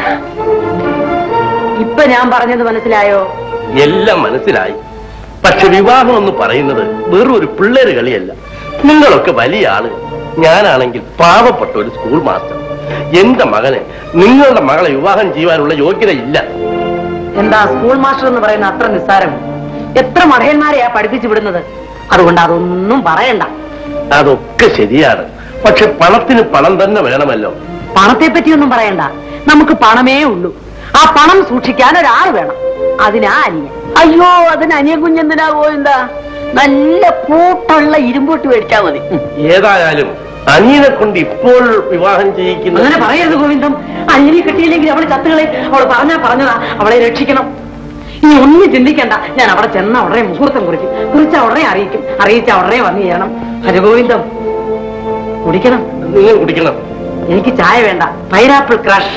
ഇപ്പൊ ഞാൻ പറഞ്ഞത് മനസ്സിലായോ എല്ലാം മനസ്സിലായി പക്ഷെ വിവാഹം എന്ന് പറയുന്നത് വെറും ഒരു പിള്ളേര് കളിയല്ല നിങ്ങളൊക്കെ വലിയ ആള് ഞാനാണെങ്കിൽ പാവപ്പെട്ട ഒരു സ്കൂൾ മാസ്റ്റർ എന്റെ മകന് നിങ്ങളുടെ മകളെ വിവാഹം ചെയ്യുവാനുള്ള യോഗ്യത ഇല്ല എന്താ സ്കൂൾ മാസ്റ്റർ എന്ന് പറയുന്ന അത്ര നിസ്സാരം എത്ര മഠയന്മാരെയാ പഠിപ്പിച്ചു വിടുന്നത് അതുകൊണ്ട് അതൊന്നും പറയണ്ട അതൊക്കെ ശരിയാണ് പക്ഷെ പണത്തിന് പണം തന്നെ വേണമല്ലോ പണത്തെ പറ്റിയൊന്നും പറയണ്ട നമുക്ക് പണമേ ഉള്ളൂ ആ പണം സൂക്ഷിക്കാൻ ഒരാൾ വേണം അതിനാ അനിയൻ അയ്യോ അതിന് അനിയൻ കുഞ്ഞെന്തിനാ പോയെന്താ നല്ല കൂട്ടുള്ള ഇരുമ്പോട്ട് മേടിച്ചാ മതി ഉം. ഏതായാലും അനിയനെ കൊണ്ട് ഇപ്പോൾ വിവാഹം അങ്ങനെ ചെയ്യിക്കുന്ന പറയരുത് ഗോവിന്ദം അനിയനെ കിട്ടിയില്ലെങ്കിൽ അവളെ ചത്തുകളെ അവൾ പറഞ്ഞാ പറഞ്ഞതാ അവളെ രക്ഷിക്കണം ഇനി ഒന്നും ചിന്തിക്കണ്ട ഞാൻ അവിടെ ചെന്ന ഉടനെ മുഹൂർത്തം കുറിക്കും കുറിച്ച ഉടനെ അറിയിക്കും അറിയിച്ച ഉടനെ വന്നു ചെയ്യണം ഹരഗോവിന്ദം കുടിക്കണം നിങ്ങൾ കുടിക്കണം എനിക്ക് ചായ വേണ്ട പൈനാപ്പിൾ ക്രഷ്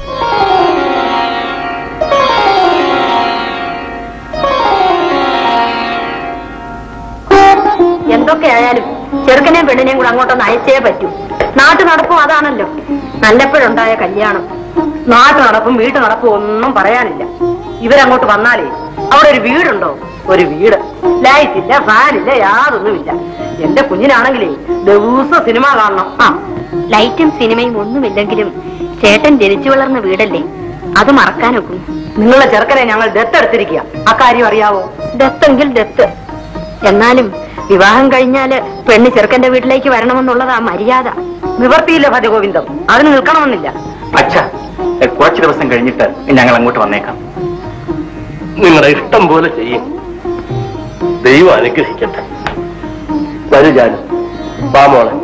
എന്തൊക്കെയായാലും ചെറുക്കനെയും പെണ്ണിനെയും കൂടെ അങ്ങോട്ടൊന്ന് അയച്ചേ പറ്റൂ നാട്ടു നടപ്പും അതാണല്ലോ നല്ലപ്പോഴുണ്ടായ കല്യാണം നാട്ടു നടപ്പും വീട്ടു നടപ്പും ഒന്നും പറയാനില്ല ഇവരങ്ങോട്ട് വന്നാലേ അവിടെ ഒരു വീടുണ്ടോ ഒരു വീട് ലൈറ്റ് ഇല്ല ഫാനില്ല യാതൊന്നുമില്ല എന്റെ കുഞ്ഞിനാണെങ്കിലേ ദിവസം സിനിമ കാണണം ആ ലൈറ്റും സിനിമയും ഒന്നുമില്ലെങ്കിലും ചേട്ടൻ ജനിച്ചു വളർന്ന വീടല്ലേ അത് മറക്കാനൊക്കും നിങ്ങളെ ചെറുക്കനെ ഞങ്ങൾ ദത്തെടുത്തിരിക്കുക അക്കാര്യം അറിയാവോ ദത്തെങ്കിൽ ദത്ത് എന്നാലും വിവാഹം കഴിഞ്ഞാല് പെണ്ണ് ചെറുക്കന്റെ വീട്ടിലേക്ക് വരണമെന്നുള്ളതാ മര്യാദ നിവർത്തിയില്ല ഭജഗോവിന്ദം അതിന് നിൽക്കണമെന്നില്ല അച്ഛ കുറച്ച് ദിവസം കഴിഞ്ഞിട്ട് ഞങ്ങൾ അങ്ങോട്ട് വന്നേക്കാം നിങ്ങളുടെ ഇഷ്ടം പോലെ ചെയ്യും ദൈവം അനുഗ്രഹിക്കട്ടെ വരൂ ജാനു വാ മോളെ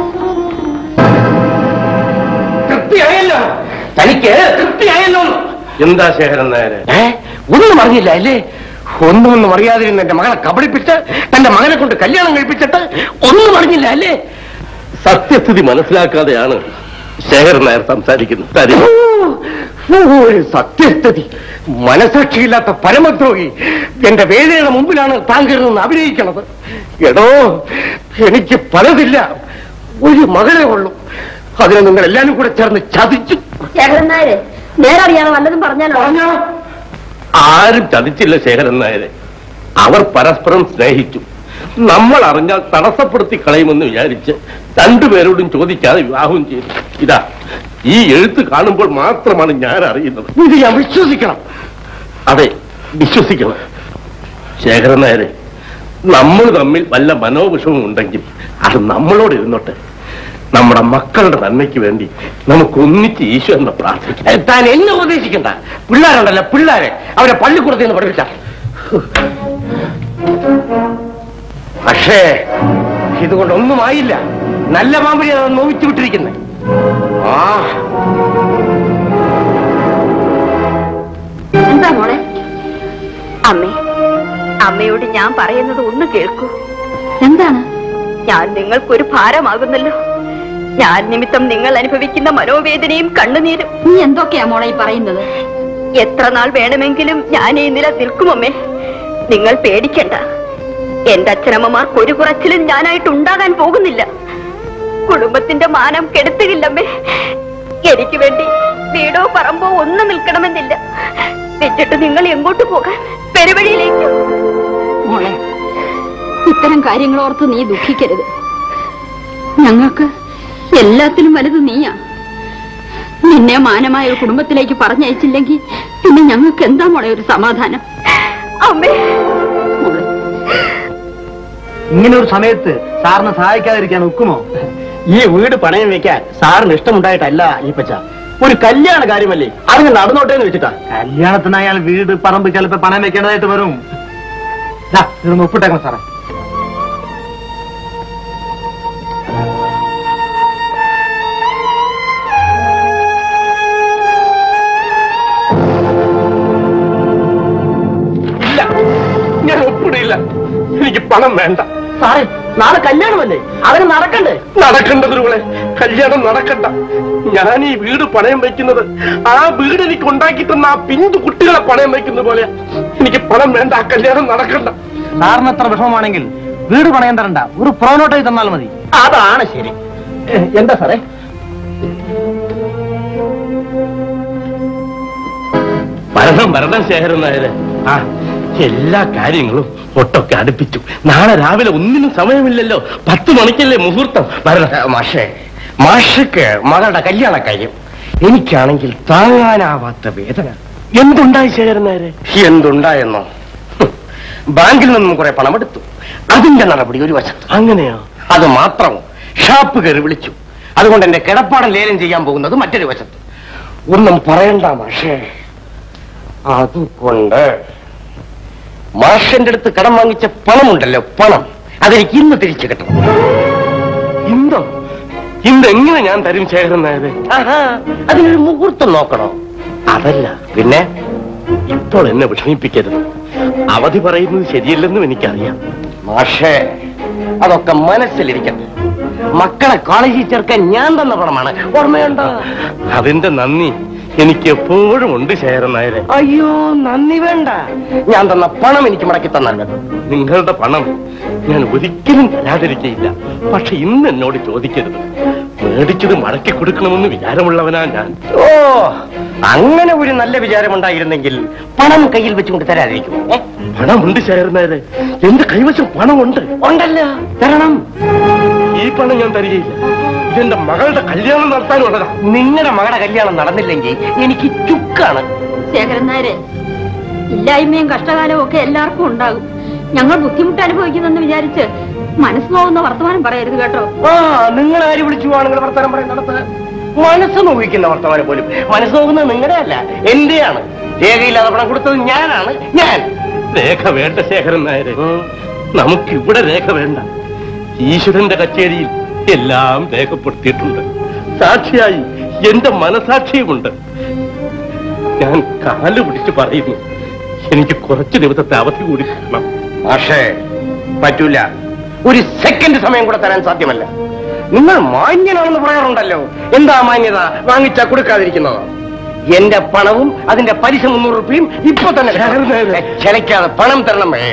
തൃപ്തിയായല്ലോ തനിക്ക് തൃപ്തിയായല്ലോ എന്താ ശേഖരൻ നായരെ ഏ ഒന്നും അറിഞ്ഞില്ല അല്ലേ ഒന്നും ഒന്നും അറിയാതിരുന്ന എന്റെ മകളെ കബളിപ്പിച്ച് തന്റെ മകനെ കൊണ്ട് കല്യാണം കഴിപ്പിച്ചിട്ട് ഒന്നും അറിഞ്ഞില്ല അല്ലേ സത്യസ്ഥിതി മനസ്സിലാക്കാതെയാണ് ശേഖരൻ നായർ സംസാരിക്കുന്നത് തരി ഓ, ഒരു സത്യസ്ഥിതി മനസാക്ഷിയില്ലാത്ത പരമദ്രോഹി എന്റെ വേദനയുടെ മുമ്പിലാണ് താങ്കൾ നിന്ന് അഭിനയിക്കണത് എടോ എനിക്ക് പലതില്ല ഒരു മകളെ ഉള്ളൂ അതിനെ നിങ്ങൾ എല്ലാരും കൂടെ ചേർന്ന് ചതിച്ചു ശേഖരൻ നായരെ നേരറിയാതെ വല്ലതും പറഞ്ഞാലോ പറഞ്ഞോ ആരും ചതിച്ചില്ല ശേഖരൻ നായരെ അവർ പരസ്പരം സ്നേഹിച്ചു നമ്മൾ അറിഞ്ഞാൽ തടസ്സപ്പെടുത്തി കളയുമെന്ന് വിചാരിച്ച് രണ്ടുപേരോടും ചോദിക്കാതെ വിവാഹം ചെയ്തു ഇതാ ഈ എഴുത്ത് കാണുമ്പോൾ മാത്രമാണ് ഞാൻ അറിയുന്നത് ഇത് ഞാൻ വിശ്വസിക്കണം അതെ വിശ്വസിക്കണം ശേഖരൻ നായരെ നമ്മൾ തമ്മിൽ വല്ല മനോവിഷമം ഉണ്ടെങ്കിൽ അത് നമ്മളോട് ഇരുന്നോട്ടെ നമ്മുടെ മക്കളുടെ നന്മയ്ക്ക് വേണ്ടി നമുക്ക് ഒന്നിച്ച് ഈശ്വരനെ പ്രാർത്ഥിക്കാം ഏ, താൻ എന്നെ ഉപദേശിക്കണ്ട പിള്ളേരുണ്ടല്ലോ പിള്ളേരെ അവരെ പള്ളിക്കൂടത്തിൽ നിന്ന് പഠിപ്പിച്ച പക്ഷേ ഇതുകൊണ്ടൊന്നും ആയില്ല നല്ല പാമ്പിനെ അത് നോവിച്ചു വിട്ടിരിക്കുന്നത് ആ എന്താ മോളെ അമ്മേ അമ്മയോട് ഞാൻ പറയുന്നത് ഒന്ന് കേൾക്കൂ എന്താണ് ഞാൻ നിങ്ങൾക്കൊരു ഭാരമാകുന്നല്ലോ ഞാൻ നിമിത്തം നിങ്ങൾ അനുഭവിക്കുന്ന മനോവേദനയും കണ്ണുനീരും നീ എന്തൊക്കെയാ മോളെ ഈ പറയുന്നത് എത്ര നാൾ വേണമെങ്കിലും ഞാൻ ഈ നില നിൽക്കുമമ്മേ നിങ്ങൾ പേടിക്കണ്ട എന്റെ അച്ഛനമ്മമാർക്ക് ഒരു കുറച്ചിലും ഞാനായിട്ട് ഉണ്ടാകാൻ പോകുന്നില്ല കുടുംബത്തിന്റെ മാനം കെടുത്തുകില്ലമ്മേ എനിക്ക് വേണ്ടി വീടോ പറമ്പോ ഒന്നും നിൽക്കണമെന്നില്ല വെച്ചിട്ട് നിങ്ങൾ എങ്ങോട്ട് പോകാൻ പെരുവഴിയിലേക്ക് മോളെ ഇത്തരം കാര്യങ്ങൾ ഓർത്ത് നീ ദുഃഖിക്കരുത് ഞങ്ങൾക്ക് എല്ലാത്തിലും വലുത് നീയാ നിന്നെ മാനമായ ഒരു കുടുംബത്തിലേക്ക് പറഞ്ഞയച്ചില്ലെങ്കിൽ പിന്നെ ഞങ്ങൾക്ക് എന്താ മോളെ ഒരു സമാധാനം അമ്മേ മോളെ ഇങ്ങനെ ഒരു സമയത്ത് സാറിനെ സഹായിക്കാതിരിക്കാൻ ഒക്കുമോ ഈ വീട് പണയം വെക്കാൻ സാറിന് ഇഷ്ടമുണ്ടായിട്ടല്ല ഈ പച്ച ഒരു കല്യാണ കാര്യമല്ലേ അതിന് നടന്നോട്ടെ എന്ന് വെച്ചിട്ടാ കല്യാണത്തിന് അയാൾ വീട് പറമ്പ് ചിലപ്പോ പണം വെക്കേണ്ടതായിട്ട് വരും ദാ, ഇതൊന്ന് ഒപ്പിട്ടേക്കണം സാറേ ഇല്ല ഞാൻ ഒപ്പിടില്ല എനിക്ക് പണം വേണ്ട സാറേ നാളെ കല്യാണമല്ലേ അതിന് നടക്കണ്ടേ നടക്കണ്ട ഗുരുകളെ കല്യാണം നടക്കണ്ട ഞാൻ ഈ വീട് പണയം വെക്കുന്നത് ആ വീട് എനിക്ക് ഉണ്ടാക്കി തന്ന ആ പിഞ്ചു കുട്ടികളെ പണയം വെക്കുന്ന പോലെ എനിക്ക് പണം വേണ്ട ആ കല്യാണം നടക്കണ്ട സാറിന് എത്ര വിഷമമാണെങ്കിൽ വീട് പണയം തരണ്ട ഒരു പ്രോനോട്ടായി തന്നാൽ മതി അതാണ് ശരി ഏ, എന്താ സാറേ ഭരണം ഭരണം ശേഖരൻ നായരെ ആ എല്ലാ കാര്യങ്ങളും ഒട്ടൊക്കെ അടുപ്പിച്ചു നാളെ രാവിലെ ഒന്നിനും സമയമില്ലല്ലോ പത്ത് മണിക്കല്ലേ മുഹൂർത്തം വരണം ഏ, മാഷേ മാഷക്ക് മകളുടെ കല്യാണ കാര്യം എനിക്കാണെങ്കിൽ താങ്ങാനാവാത്ത വേദന എന്തുണ്ടായി ശേഖരൻ നായരെ എന്തുണ്ടായെന്നോ ഹും, ബാങ്കിൽ നിന്നും കുറെ പണം എടുത്തു അതിന്റെ നടപടി ഒരു വശത്ത് അങ്ങനെയോ അത് മാത്രം ഷാപ്പ് കയറി വിളിച്ചു അതുകൊണ്ട് എന്റെ കിടപ്പാടം ലേലം ചെയ്യാൻ പോകുന്നത് മറ്റൊരു വശത്ത് ഒന്നും പറയണ്ട മാഷേ അതുകൊണ്ട് മാഷന്റെ അടുത്ത് കടം വാങ്ങിച്ച പണമുണ്ടല്ലോ പണം അതെനിക്ക് ഇന്ന് തിരിച്ചു കിട്ടണം ഇന്തോ ഇതെങ്ങനെ ഞാൻ തരും ശേഖരൻ നായരെ ആഹാ, അതിനൊരു മുഹൂർത്തം നോക്കണോ അതല്ല പിന്നെ ഇപ്പോൾ എന്നെ വിഷമിപ്പിക്കരുത് അവധി പറയുന്നത് ശരിയല്ലെന്നും എനിക്കറിയാം മാഷേ അതൊക്കെ മനസ്സിലിരിക്കട്ടെ മക്കളെ കോളേജിൽ ചേർക്കാൻ ഞാൻ തന്ന പണമാണ് ഓർമ്മയുണ്ടോ അതിന്റെ നന്ദി എനിക്ക് എപ്പോഴും ഉണ്ട് ശേഖരൻ നായരെ അയ്യോ നന്ദി വേണ്ട ഞാൻ തന്ന പണം എനിക്ക് മടക്കി തന്നാൽ മതി നിങ്ങളുടെ പണം ഞാൻ ഒരിക്കലും തരാതിരിക്കയില്ല പക്ഷെ ഇന്ന് എന്നോട് ചോദിക്കരുത് മേടിച്ചത് മടക്കി കൊടുക്കണമെന്ന് വിചാരമുള്ളവനാ ഞാൻ ഓ അങ്ങനെ ഒരു നല്ല വിചാരമുണ്ടായിരുന്നെങ്കിൽ പണം കയ്യിൽ വെച്ചുകൊണ്ട് തരാതിരിക്കും ഏ? പണമുണ്ട് ശേഖരൻ നായരെ എന്റെ കൈവശം പണമുണ്ട് ഉണ്ടല്ലോ തരണം ഈ പണം ഞാൻ തരികയില്ല ഇതെന്റെ മകളുടെ കല്യാണം നടത്താനുള്ളതാ നിങ്ങളുടെ മകളുടെ കല്യാണം നടന്നില്ലെങ്കിൽ എനിക്ക് ചുക്കാണ് ശേഖരൻ നായരെ ഇല്ലായ്മയും കഷ്ടകാലവും ഒക്കെ എല്ലാവർക്കും ഉണ്ടാകും ഞങ്ങൾ ബുദ്ധിമുട്ട് അനുഭവിക്കുന്നെന്ന് വിചാരിച്ച് മനസ്സ് നോവുന്ന വർത്തമാനം പറയരുത് കേട്ടോ ആ നിങ്ങൾ ആര് വിളിച്ചു ആണുങ്ങൾ വർത്തമാനം പറയുന്നിടത്ത് മനസ്സ് നോവിക്കുന്ന വർത്തമാനം പോലും മനസ്സ് നോക്കുന്നത് നിങ്ങളുടെ അല്ല എന്റെയാണ് രേഖയില്ലാതെ പണം കൊടുത്തത് ഞാനാണ് ഞാൻ രേഖ വേണ്ട ശേഖരൻ നായരെ നമുക്ക് ഇവിടെ രേഖ വേണ്ട ഈശ്വരന്റെ കച്ചേരിയിൽ എല്ലാം രേഖപ്പെടുത്തിയിട്ടുണ്ട് സാക്ഷിയായി എന്റെ മനസാക്ഷിയുമുണ്ട് ഞാൻ കാല് പിടിച്ച് പറയുന്നു എനിക്ക് കുറച്ച് ദിവസത്തെ അവധി കൂടി തരണം പക്ഷേ പറ്റൂല ഒരു സെക്കൻഡ് സമയം കൂടെ തരാൻ സാധ്യമല്ല നിങ്ങൾ മാന്യനാണെന്ന് പറയാറുണ്ടല്ലോ എന്താ മാന്യത വാങ്ങിച്ചാ കൊടുക്കാതിരിക്കുന്നത് എന്റെ പണവും അതിന്റെ പലിശ മുന്നൂറ് റുപ്യയും ഇപ്പൊ തന്നെ ചെലക്കാതെ പണം തരണം ഏ.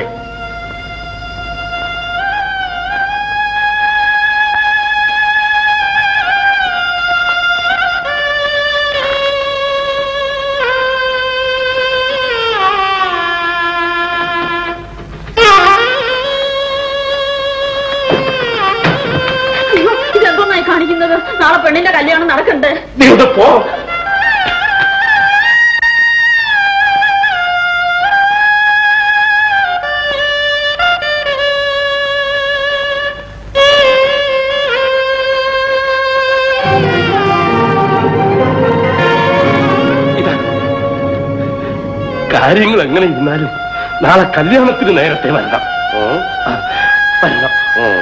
അയ്യോ, ഇതെന്തോന്നായി കാണിക്കുന്നത് നാളെ പെണ്ണിന്റെ കല്യാണം നടക്കണ്ടേ നീ ഒന്ന് പോ ഇതാ, കാര്യങ്ങൾ എങ്ങനെ ഇരുന്നാലും നാളെ കല്യാണത്തിന് നേരത്തെ വരണം ഉം. ആ, വരണം ഉം.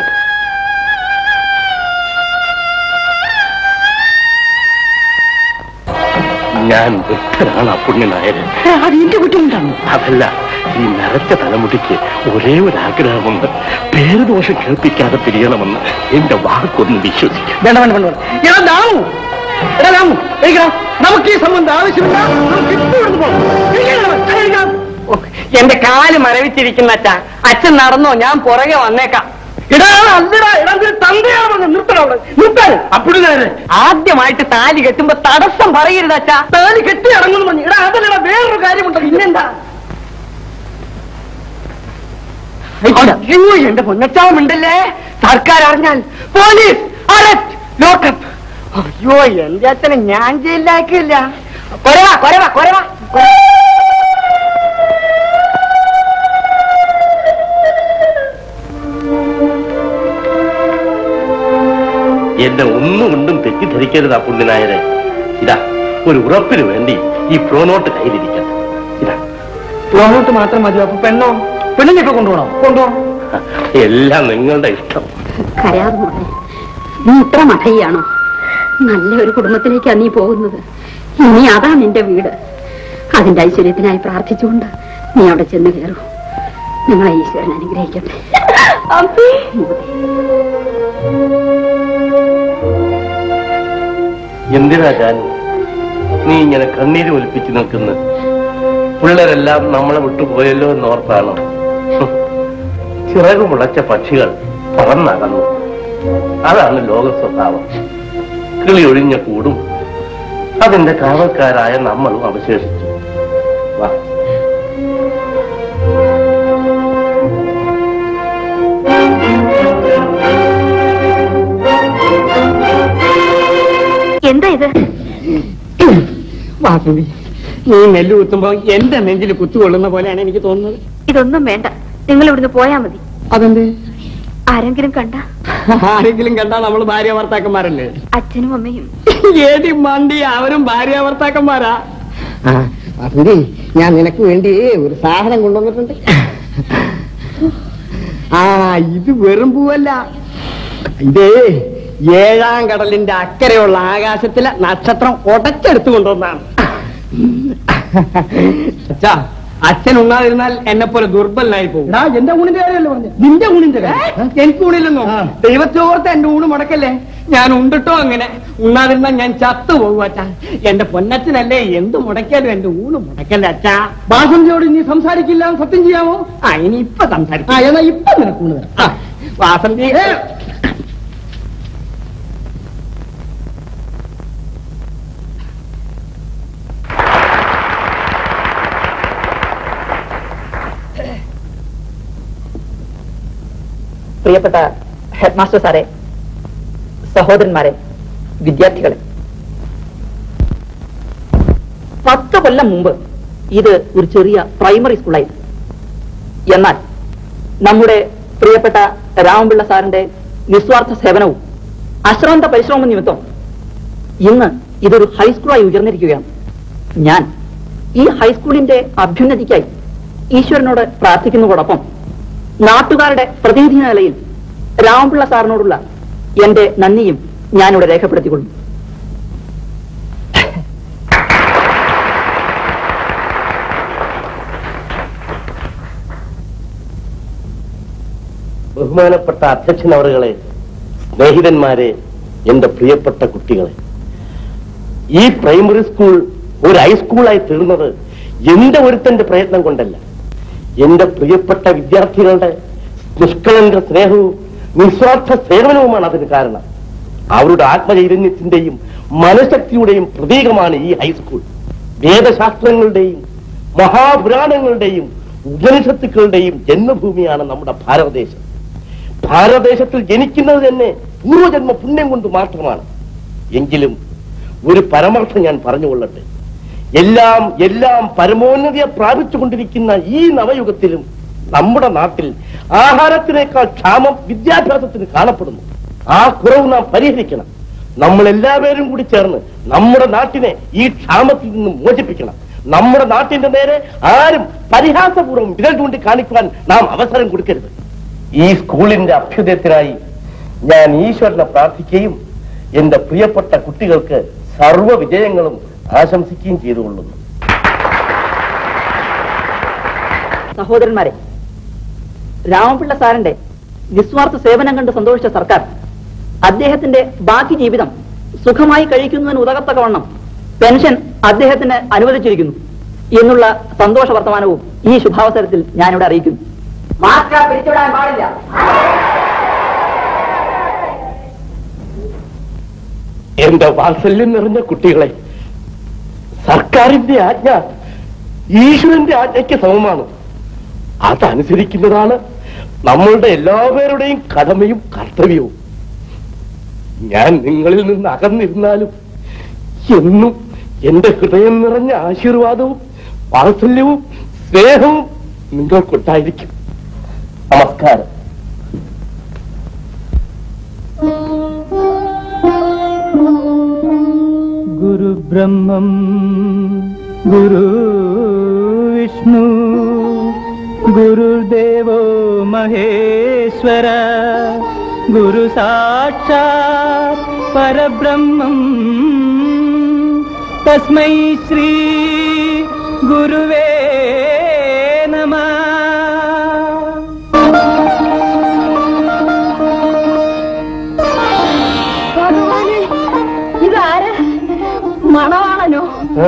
ഞാൻ വൃദ്ധനാണ് ആ പുണ്യനായര് അത് എന്റെ കുറ്റമുണ്ടാണ് അതല്ല ഈ നരച്ച തലമുടിക്ക് ഒരേ ഒരു ആഗ്രഹമുണ്ട് പേരുദോഷം കേൾപ്പിക്കാതെ പിരിയണമെന്ന് എന്റെ വാക്കൊന്ന് വിശ്വസിക്കാം വേണ്ട വേണ്ട വേണ്ട വേണ്ട. എടാ ദാമു എടാ ദാമു എഴുതാ നമുക്ക് ഈ സംബന്ധം ആവശ്യമില്ല നമുക്ക് ഇപ്പൊ ഇവിടുന്ന് പോകാം. എഴുതിക്കണം, എഴുതിക്കണം. ഓ, എന്റെ കാല് മരവിച്ചിരിക്കുന്ന അച്ഛ അച്ഛൻ നടന്നോ ഞാൻ പുറകെ വന്നേക്കാം എടാ അല്ലടാ എടാ ഇതൊരു തന്തയാണ് പറഞ്ഞത് നിർത്തണം അവിടെ നിർത്താൻ അപ്പുണ്യനായരെ ആദ്യമായിട്ട് താലി കെട്ടുമ്പോ തടസ്സം പറയരുത് അച്ഛാ താലി കെട്ടി ഇറങ്ങുന്നു പറഞ്ഞു എടാ അതല്ലടാ വേറൊരു കാര്യമുണ്ട് പിന്നെന്താ അയ്യോ എന്റെ പൊന്നച്ചാവുണ്ടല്ലേ സർക്കാർ അറിഞ്ഞാൽ പോലീസ് അറസ്റ്റ് ലോക്കപ്പ് അയ്യോ എന്റെ അച്ഛനെ ഞാൻ ജയിലിലാക്കില്ല കൊരവാ കൊരവാ കൊരവാ എന്നെ ഒന്നും കൊണ്ടും തെറ്റിദ്ധരിക്കരുത് ആ പുണ്യനായരെ ഇതാ ഒരു ഉറപ്പിന് വേണ്ടി ഈ പ്രോനോട്ട് കയ്യിലിരിക്കട്ടെ ഇതാ ലോകത്ത് മാത്രം മതി അപ്പൊ പെണ്ണോ പെണ്ണിനെ ഇപ്പൊ കൊണ്ടുപോകണോ കൊണ്ടുപോകണം എല്ലാം നിങ്ങളുടെ ഇഷ്ടം കരയാതെ മോളെ നീ ഇത്ര മഠയാണോ നല്ല ഒരു കുടുംബത്തിലേക്കാണ് നീ പോകുന്നത് ഇനി അതാ നിന്റെ വീട് അതിന്റെ ഐശ്വര്യത്തിനായി പ്രാർത്ഥിച്ചുകൊണ്ട് നീ അവിടെ ചെന്ന് കയറൂ നിങ്ങളെ ഈശ്വരൻ അനുഗ്രഹിക്കട്ടെ മോളെ. എന്തിനാ ജാനു നീ ഇങ്ങനെ കണ്ണീര് ഒലിപ്പിച്ച് നിൽക്കുന്നു പിള്ളേരെല്ലാം നമ്മളെ വിട്ടുപോയല്ലോ എന്നോർത്താണോ ഹും. ചിറകു മുളച്ച പക്ഷികൾ പറന്നകന്നു അതാണ് ലോക സ്വഭാവം കിളി ഒഴിഞ്ഞ കൂടും അതിന്റെ കാവൽക്കാരായ നമ്മളും അവശേഷിച്ചു വാ എന്താ ഇത് വാസുവി നീ നെല്ല് കുത്തുമ്പോ എന്റെ നെഞ്ചിൽ കുത്തുകൊള്ളുന്ന പോലെയാണ് എനിക്ക് തോന്നുന്നത് ഇതൊന്നും വേണ്ട നിങ്ങൾ ഇവിടുന്ന് പോയാ മതി അതെന്ത് ആരെങ്കിലും കണ്ട ആരെങ്കിലും കണ്ടാ നമ്മൾ ഭാര്യ ഭർത്താക്കന്മാരല്ലേ അച്ഛനും അമ്മയും ഏടി മണ്ടി അവരും ഭാര്യ ഭർത്താക്കന്മാരാ വാസുവി ഞാൻ നിനക്ക് വേണ്ടി ഒരു സാധനം കൊണ്ടുവന്നിട്ടുണ്ട് ആ ഇത് വെറും പൂവല്ല ഇതേ ഏഴാം കടലിന്റെ അക്കരെയുള്ള ആകാശത്തിലെ നക്ഷത്രം ഉടച്ചെടുത്തു കൊണ്ടുവന്നാണ് അച്ഛാ അച്ഛൻ ഉണ്ണാതിരുന്നാൽ എന്നെ പോലെ ദുർബലനായി പോകും എന്റെ ഊണിന്റെ കാര്യമല്ലേ പറഞ്ഞു നിന്റെ ഊണിന്റെ എനിക്ക് ഊണില്ലെന്നോ ദൈവത്തോർത്ത് എന്റെ ഊണ് മുടക്കല്ലേ ഞാൻ ഉണ്ടിട്ടോ അങ്ങനെ ഉണ്ണാതിരുന്നാൽ ഞാൻ ചത്തു പോകും അച്ഛാ എന്റെ പൊന്നച്ഛനല്ലേ എന്ത് മുടക്കിയാലും എന്റെ ഊണ് മുടക്കല്ലേ അച്ഛാ വാസന്തിയോട് ഇനി സംസാരിക്കില്ല എന്ന് സത്യം ചെയ്യാമോ ആ ഇനി ഇപ്പൊ സംസാരിക്കാം എന്നാ ഇപ്പൊ നിനക്ക് ഊണ് തരാം ആ, വാസന്തി പ്രിയപ്പെട്ട ഹെഡ് മാസ്റ്റർ സാറെ സഹോദരന്മാരെ വിദ്യാർത്ഥികളെ പത്ത് കൊല്ലം മുമ്പ് ഇത് ഒരു ചെറിയ പ്രൈമറി സ്കൂളായിരുന്നു എന്നാൽ നമ്മുടെ പ്രിയപ്പെട്ട രാമപിള്ള സാറിന്റെ നിസ്വാർത്ഥ സേവനവും അശ്രാന്ത പരിശ്രമം നിമിത്തം ഇന്ന് ഇതൊരു ഹൈസ്കൂളായി ഉയർന്നിരിക്കുകയാണ് ഞാൻ ഈ ഹൈസ്കൂളിന്റെ അഭ്യുന്നതിക്കായി ഈശ്വരനോട് പ്രാർത്ഥിക്കുന്നതോടൊപ്പം നാട്ടുകാരുടെ പ്രതിനിധി എന്ന നിലയിൽ രാമപിള്ള സാറിനോടുള്ള എന്റെ നന്ദിയും ഞാനിവിടെ രേഖപ്പെടുത്തിക്കൊള്ളുന്നു ബഹുമാനപ്പെട്ട അധ്യക്ഷൻ അവറുകളെ സ്നേഹിതന്മാരെ എന്റെ പ്രിയപ്പെട്ട കുട്ടികളെ ഈ പ്രൈമറി സ്കൂൾ ഒരു ഹൈസ്കൂളായി തീർന്നത് എന്റെ ഒരുത്തന്റെ പ്രയത്നം കൊണ്ടല്ല എന്റെ പ്രിയപ്പെട്ട വിദ്യാർത്ഥികളുടെ നിഷ്കളങ്ക സ്നേഹവും നിസ്വാർത്ഥ സേവനവുമാണ് അതിന് കാരണം അവരുടെ ആത്മചൈതന്യത്തിന്റെയും മനഃശക്തിയുടെയും പ്രതീകമാണ് ഈ ഹൈസ്കൂൾ വേദശാസ്ത്രങ്ങളുടെയും മഹാപുരാണങ്ങളുടെയും ഉപനിഷത്തുക്കളുടെയും ജന്മഭൂമിയാണ് നമ്മുടെ ഭാരതദേശം ഭാരതദേശത്തിൽ ജനിക്കുന്നത് തന്നെ പൂർവജന്മ പുണ്യം കൊണ്ട് മാത്രമാണ് എങ്കിലും ഒരു പരമാർത്ഥം ഞാൻ പറഞ്ഞുകൊള്ളട്ടെ എല്ലാം എല്ലാം പരമോന്നതിയെ പ്രാപിച്ചുകൊണ്ടിരിക്കുന്ന ഈ നവയുഗത്തിലും നമ്മുടെ നാട്ടിൽ ആഹാരത്തിനേക്കാൾ ക്ഷാമം വിദ്യാഭ്യാസത്തിന് കാണപ്പെടുന്നു ആ കുറവ് നാം പരിഹരിക്കണം നമ്മൾ എല്ലാവരും കൂടി ചേർന്ന് നമ്മുടെ നാട്ടിനെ ഈ ക്ഷാമത്തിൽ നിന്ന് മോചിപ്പിക്കണം നമ്മുടെ നാട്ടിന്റെ നേരെ ആരും പരിഹാസപൂർവ്വം വിരൽ ചൂണ്ടി കാണിക്കുവാൻ നാം അവസരം കൊടുക്കരുത് ഈ സ്കൂളിന്റെ അഭ്യുദയത്തിനായി ഞാൻ ഈശ്വരനെ പ്രാർത്ഥിക്കുകയും എന്റെ പ്രിയപ്പെട്ട കുട്ടികൾക്ക് സർവ്വ വിജയങ്ങളും ആശംസിക്കുകയും ചെയ്തുകൊള്ളുന്നു സഹോദരന്മാരെ രാമപിള്ള സാറിന്റെ നിസ്വാർത്ഥ സേവനം കണ്ട് സന്തോഷിച്ച സർക്കാർ അദ്ദേഹത്തിന്റെ ബാക്കി ജീവിതം സുഖമായി കഴിക്കുന്നതിന് ഉതകത്തക്കവണ്ണം പെൻഷൻ അദ്ദേഹത്തിന് അനുവദിച്ചിരിക്കുന്നു എന്നുള്ള സന്തോഷ വർത്തമാനവും ഈ ശുഭാവസരത്തിൽ ഞാനിവിടെ അറിയിക്കുന്നു മാസ്ക പിരിച്ചുവിടാൻ പാടില്ല എന്റെ വാത്സല്യം നിറഞ്ഞ കുട്ടികളെ സർക്കാരിന്റെ ആജ്ഞ ഈശ്വരന്റെ ആജ്ഞയ്ക്ക് സമമാണ് അതനുസരിക്കുന്നതാണ് നമ്മളുടെ എല്ലാവരുടെയും കടമയും കർത്തവ്യവും ഞാൻ നിങ്ങളിൽ നിന്ന് അകന്നിരുന്നാലും എന്നും എന്റെ ഹൃദയം നിറഞ്ഞ ആശീർവാദവും വാത്സല്യവും സ്നേഹവും നിങ്ങൾക്കുണ്ടായിരിക്കും നമസ്കാരം गुरुब्रह्मम् गुरु विष्णु गुरुर्देवो महेश्वर गुरु साक्षात् परब्रह्मम् तस्मै श्री गुरुवे नमः ഭഗവാനെ ഇതാര് മണവാളനോ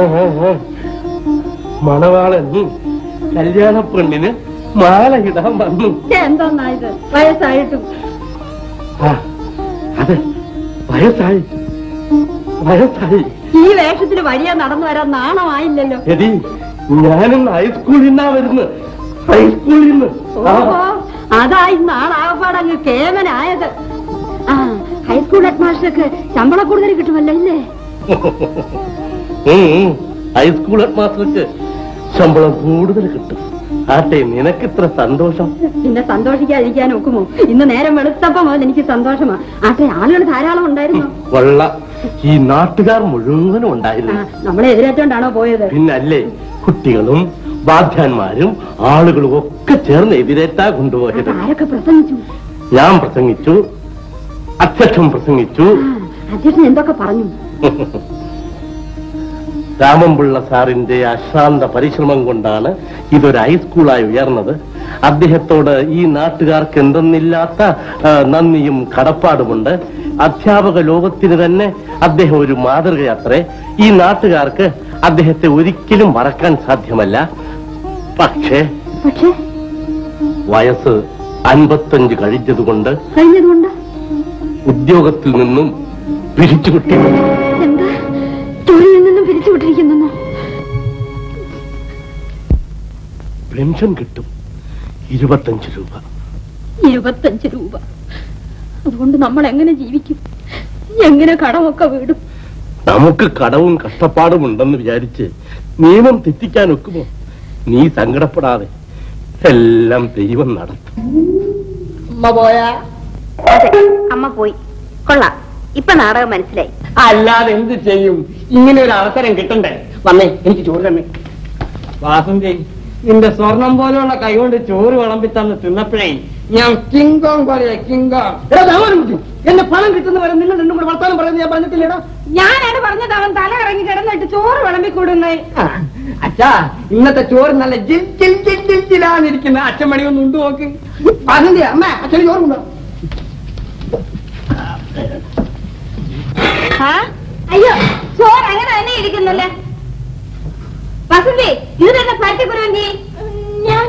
മണവാളൻ കല്യാണ പെണ്ണിന് മാല ഇടാൻ വന്നു എന്തെന്നാ ഇത് വയസ്സായിട്ടും ആ, അതെ വയസ്സായി വയസ്സായി ഈ വേഷത്തിൽ വഴിയ നടന്നു വരാൻ നാണമായില്ലല്ലോ എടി ഞാനിന്ന് ഹൈസ്കൂളിൽ നിന്നാ വരുന്നത് ഹൈസ്കൂളിൽ നിന്ന് ആ. ഓഹോ അതാ ഇന്ന് ആളാകപ്പാടങ്ങ് കേമനായത് ആ ഹൈസ്കൂൾ ഹെഡ് മാസ്റ്റർക്ക് ശമ്പളം കൂടുതൽ കിട്ടുമല്ലോ ഇല്ലേ ഉം, ഉം. ഹൈസ്കൂൾ ഹെഡ് മാസ്റ്റർക്ക് ശമ്പളം കൂടുതൽ കിട്ടും ആട്ടെ നിനക്കിത്ര സന്തോഷം പിന്നെ സന്തോഷിക്കാതിരിക്കാൻ ഒക്കുമോ ഇന്ന് നേരം വെളുത്തപ്പോ മുതൽ എനിക്ക് സന്തോഷമാ ആട്ടെ ആളുകൾ ധാരാളം ഉണ്ടായിരുന്നു കൊള്ള ഈ നാട്ടുകാർ മുഴുവനും ആ, ഉണ്ടായിരുന്നു നമ്മളെ എതിരേറ്റോണ്ടാണോ പോയത് പിന്നല്ലേ കുട്ടികളും വാദ്യാന്മാരും ആളുകളും ഒക്കെ ചേർന്ന് എതിരേറ്റാ കൊണ്ടുപോയത് ആരൊക്കെ പ്രസംഗിച്ചു ഞാൻ പ്രസംഗിച്ചു അധ്യക്ഷൻ പ്രസംഗിച്ചു ആ, അധ്യക്ഷൻ എന്തൊക്കെ പറഞ്ഞു രാമൻപിള്ള സാറിന്റെ അശ്രാന്ത പരിശ്രമം കൊണ്ടാണ് ഇതൊരു ഹൈസ്കൂളായി ഉയർന്നത് അദ്ദേഹത്തോട് ഈ നാട്ടുകാർക്ക് എന്തെന്നില്ലാത്ത ആ, നന്ദിയും കടപ്പാടുമുണ്ട് അധ്യാപക ലോകത്തിന് തന്നെ അദ്ദേഹം ഒരു മാതൃകയത്രേ ഈ നാട്ടുകാർക്ക് അദ്ദേഹത്തെ ഒരിക്കലും മറക്കാൻ സാധ്യമല്ല പക്ഷേ പക്ഷേ വയസ്സ് അൻപത്തഞ്ച് കഴിഞ്ഞതുകൊണ്ട് കഴിഞ്ഞതുകൊണ്ട് ഉദ്യോഗത്തിൽ നിന്നും പിരിച്ചുകിട്ടി എന്താ തൊഴിലിൽ നിന്നും പിരിച്ചുവിട്ടിരിക്കുന്നു പെൻഷൻ കിട്ടും ഇരുപത്തഞ്ച് രൂപ ഇരുപത്തഞ്ച് രൂപ അതുകൊണ്ട് നമ്മൾ എങ്ങനെ ജീവിക്കും എങ്ങനെ കടമൊക്കെ വീടും നമുക്ക് കടവും കഷ്ടപ്പാടും ഉണ്ടെന്ന് വിചാരിച്ച് നിയമം തെറ്റിക്കാൻ ഒക്കുമോ നീ സങ്കടപ്പെടാതെ എല്ലാം ദൈവം നടത്തും അമ്മ പോയാ അതെ അമ്മ പോയി കൊള്ളാം ഇപ്പൊ നാടകം മനസ്സിലായി അല്ലാതെ എന്ത് ചെയ്യും ഇങ്ങനെ ഒരു അവസരം കിട്ടണ്ടേ വന്നേ എനിക്ക് ചോറ് തന്നെ വാസന്തി നിന്റെ സ്വർണം പോലെയുള്ള കൈകൊണ്ട് ചോറ് വിളമ്പി തന്ന് തിന്നപ്പോഴേ ഞാൻ കിങ്കോങ് പറയാ കിങ്കോങ് എടാ ദാമോദരൻകുട്ടി എന്റെ പണം കിട്ടുന്ന വരെ നിങ്ങൾ രണ്ടും കൂടെ വർത്താനം പറയുന്നത് ഞാൻ പറഞ്ഞിട്ടില്ലേടാ ഞാനാണ് പറഞ്ഞത് അവൻ തല കറങ്ങി കിടന്നിട്ട് ചോറ് വിളമ്പിക്കൂടുന്നേ ആ, അച്ഛാ ഇന്നത്തെ ചോറ് നല്ല ജിൽ ജിൽ ജിൽ ജിൽ ജിലാന്നിരിക്കുന്ന അച്ഛൻ മണി ഒന്ന് ഉണ്ട് നോക്ക് പറഞ്ഞ അമ്മ അച്ഛന് ചോറുണ്ടോ ആ? അയ്യോ ചോറ് അങ്ങനെ തന്നെ ഇരിക്കുന്നല്ലേ വസന്തി ഇത് തന്നെ പരത്തിക്കുരുവന്തി ഞാൻ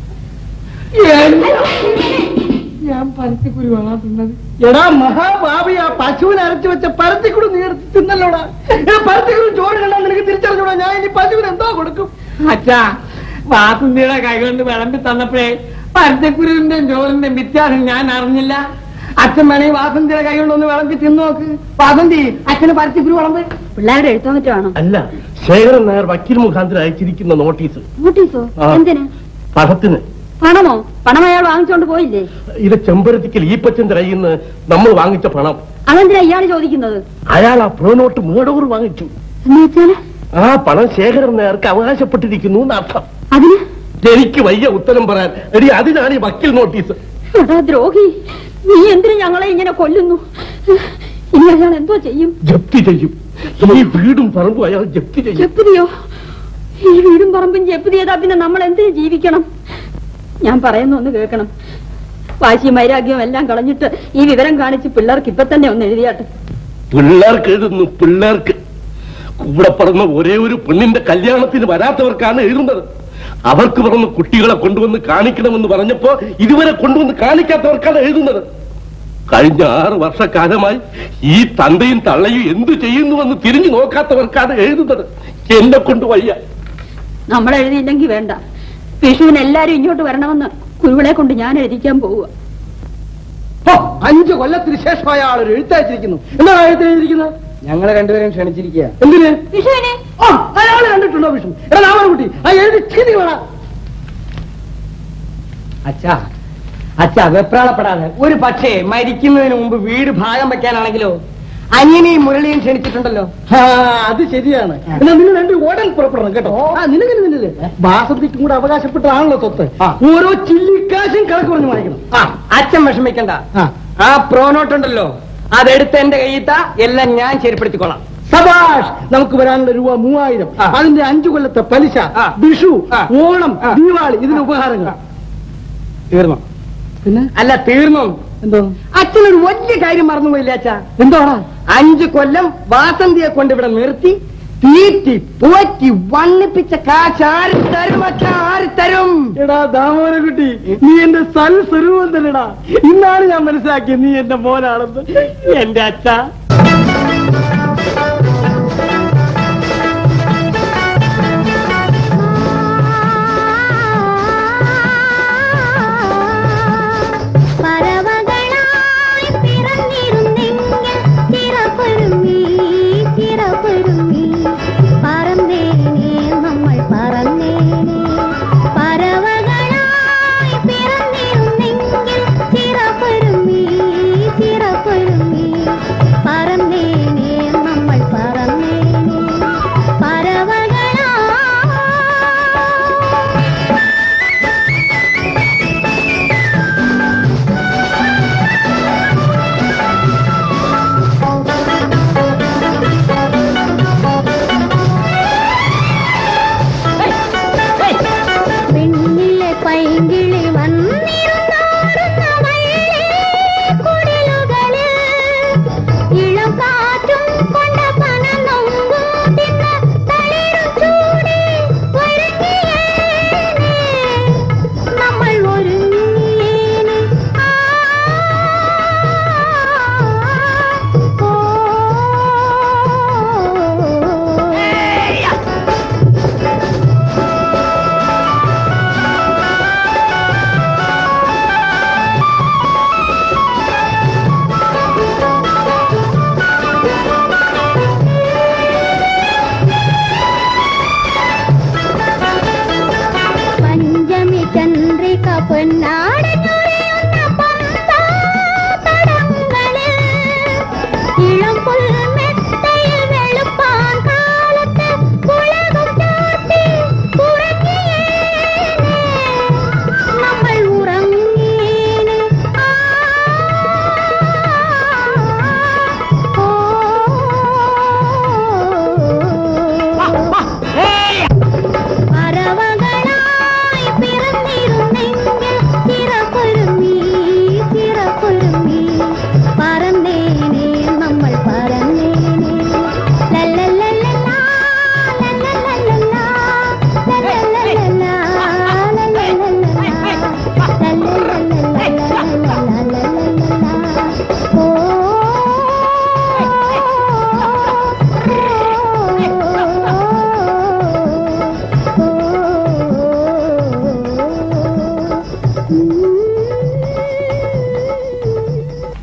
ഞാൻ പരത്തിക്കുരു വേണാ തിന്നത് എടാ മഹാഭാവി ആ പശുവിനെ അരച്ചു വെച്ച പരത്തിക്കുരു നീ എടുത്ത് തിന്നല്ലോടാ എടാ പരത്തിക്കുരു ചോറ് കണ്ടാൽ നിനക്ക് തിരിച്ചറിഞ്ഞൂടാ ഞാൻ ഇനി പശുവിന് എന്തോ കൊടുക്കും അച്ഛാ വാസുന്തിയുടെ കൈ കൊണ്ട് വിളമ്പി തന്നപ്പോഴേ പരത്തിക്കുരുവിന്റെയും ചോറിന്റെയും വ്യത്യാസം ഞാൻ അറിഞ്ഞില്ല അച്ഛൻ വേണമെങ്കിൽ വാസന്തിയുടെ കൈ കൊണ്ട് ഒന്ന് വിളമ്പി തിന്നു നോക്ക് വാസന്തി അച്ഛന് പരത്തിക്കുരു വിളമ്പ് പിള്ളേരുടെ എഴുത്തോ മറ്റോ ആണോ അല്ല ശേഖരൻ നായർ വക്കീൽ മുഖാന്തരം അയച്ചിരിക്കുന്ന നോട്ടീസ് നോട്ടീസോ ആ. എന്തിന് പണത്തിന് പണമോ പണം അയാൾ വാങ്ങിച്ചോണ്ട് പോയില്ലേ ഇത് ചെമ്പരത്തിക്കൽ ഈപ്പച്ചന്റെ കയ്യിൽ നിന്ന് നമ്മൾ വാങ്ങിച്ച പണം അതെന്തിനാ ഇയാള് ചോദിക്കുന്നത് അയാൾ ആ പ്രോനോട്ട് മേടൂർ വാങ്ങിച്ചു എന്ന് വെച്ചാല് ആ പണം ശേഖരൻ നായർക്ക് അവകാശപ്പെട്ടിരിക്കുന്നു എന്നർത്ഥം അതിന് എനിക്ക് വയ്യ ഉത്തരം പറയാൻ എടി അതിനാണ് ഈ വക്കീൽ നോട്ടീസ് എടാ ദ്രോഹി നീ എന്തിനു ഞങ്ങളെ ഇങ്ങനെ കൊല്ലുന്നു ഇനി അയാൾ എന്തോ ചെയ്യും ജപ്തി ചെയ്യും ഈ വീടും പറമ്പും അയാൾ ജപ്തി ചെയ്യും ജപ്തിയോ ഈ വീടും പറമ്പും ജപ്തി ചെയ്താ പിന്നെ നമ്മൾ എന്തിനു ജീവിക്കണം ഞാൻ പറയുന്ന ഒന്ന് കേൾക്കണം വാശിയും വൈരാഗ്യവും എല്ലാം കളഞ്ഞിട്ട് ഈ വിവരം കാണിച്ച് പിള്ളേർക്ക് ഇപ്പൊ തന്നെ ഒന്ന് എഴുതിയാട്ടെ പിള്ളേർക്ക് എഴുതുന്നു പിള്ളേർക്ക് കൂടെ പറഞ്ഞ ഒരേ ഒരു പെണ്ണിന്റെ കല്യാണത്തിന് വരാത്തവർക്കാണ് എഴുതുന്നത് അവർക്ക് പറഞ്ഞ കുട്ടികളെ കൊണ്ടുവന്ന് കാണിക്കണമെന്ന് പറഞ്ഞപ്പോ ഇതുവരെ കൊണ്ടുവന്ന് കാണിക്കാത്തവർക്കാണ് എഴുതുന്നത് കഴിഞ്ഞ ആറ് വർഷക്കാലമായി ഈ തന്തയും തള്ളയും എന്തു ചെയ്യുന്നുവെന്ന് തിരിഞ്ഞു നോക്കാത്തവർക്കാണ് എഴുതുന്നത് എന്നെ കൊണ്ട് വയ്യ നമ്മൾ എഴുതിയില്ലെങ്കിൽ വേണ്ട വിഷുവിന് എല്ലാരും ഇങ്ങോട്ട് വരണമെന്ന് കുരുവിളെ കൊണ്ട് ഞാൻ എഴുതിക്കാൻ പോവുക ഓ, അഞ്ചു കൊല്ലത്തിന് ശേഷം അയാൾ ഒരു എഴുത്തയച്ചിരിക്കുന്നു എന്താണ് എഴുത്തയച്ചിരിക്കുന്നത് ഞങ്ങളെ രണ്ടുപേരും ക്ഷണിച്ചിരിക്കുക എന്തിന് വിഷുവിനെ ഓ അയാൾ കണ്ടിട്ടുണ്ടോ വിഷ്ണു എടാ രാമൻകുട്ടി ആ എഴുതി ചെയ്തി വേണ അച്ഛാ അച്ഛാ വെപ്രാളപ്പെടാതെ ഒരു പക്ഷേ മരിക്കുന്നതിന് മുമ്പ് വീട് ഭാഗം വെക്കാനാണെങ്കിലോ അനിയനെയും മുരളിയും ക്ഷണിച്ചിട്ടുണ്ടല്ലോ ആ അത് ശരിയാണ് എന്നാ നിങ്ങൾ രണ്ട് ഓടാൻ പുറപ്പെടണം കേട്ടോ ആ നിനക്ക് നിന്നില്ലേ വാസത്തിക്കും കൂടെ അവകാശപ്പെട്ടതാണല്ലോ സ്വത്ത് ഓരോ ചില്ലിക്കാശും കണക്ക് പറഞ്ഞു വാങ്ങിക്കണം ആ അച്ഛൻ വിഷമിക്കണ്ട ആ പ്രോനോട്ട് ഉണ്ടല്ലോ അതെടുത്ത് എന്റെ കയ്യിത്ത എല്ലാം ഞാൻ ശരിപ്പെടുത്തിക്കോളാം സബാഷ് നമുക്ക് വരാനുള്ള രൂപ മൂവായിരം അതിന്റെ അഞ്ചു കൊല്ലത്തെ പലിശ വിഷു ഓണം ദീപാവലി ഇതിന് ഉപഹാരങ്ങൾ തീർന്നോ പിന്നെ അല്ല തീർന്നോ എന്തോ അച്ഛനൊരു വലിയ കാര്യം മറന്നുപോയില്ല അച്ഛാ എന്തോടാ അഞ്ചു കൊല്ലം വാസന്തിയെ കൊണ്ട് ഇവിടെ നിർത്തി തീറ്റി പോറ്റി വണ്ണിപ്പിച്ച കാശ് ആര് തരും അച്ഛാ ആര് തരും എടാ ദാമോനക്കുട്ടി നീ എന്റെ സൽ സ്വരൂപം തന്നെടാ ഇന്നാണ് ഞാൻ മനസ്സിലാക്കിയത് നീ എന്റെ മോനാണെന്ന് എന്റെ അച്ഛാ പറവകളായി പിറന്നിരുന്നെങ്കിൽ ചിറപൊരുങ്ങി ചിറപൊരുങ്ങി പറന്നേനെ നമ്മൾ പറന്നേനെ പറവകളായി പിറന്നിരുന്നെങ്കിൽ ചിറപൊരുങ്ങി ചിറപൊരുങ്ങി പറന്നേനെ നമ്മൾ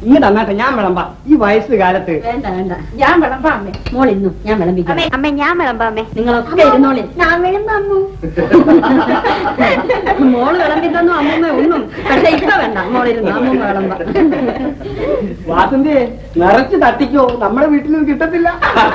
ഇങ്ങ് തന്നാട്ടെ ഞാൻ വിളമ്പാ ഈ വയസ്സ് കാലത്ത് വേണ്ട വേണ്ട ഞാൻ വിളമ്പാ അമ്മേ മോൾ ഇന്നു ഞാൻ വിളമ്പിക്കാം അമ്മ ഞാൻ വിളമ്പാ അമ്മേ നിങ്ങളൊക്കെ ഇരുന്നോളി ഞാൻ വിളമ്പാ അമ്മു മോള് വിളമ്പി തന്നു അമ്മൂമ്മ ഒന്നും പക്ഷെ ഇപ്പൊ വേണ്ട മോളിരുന്നു അമ്മൂമ്മ വിളമ്പ വാസന്തി നിറച്ച് തട്ടിക്കോ നമ്മുടെ വീട്ടിൽ നിന്ന് കിട്ടത്തില്ല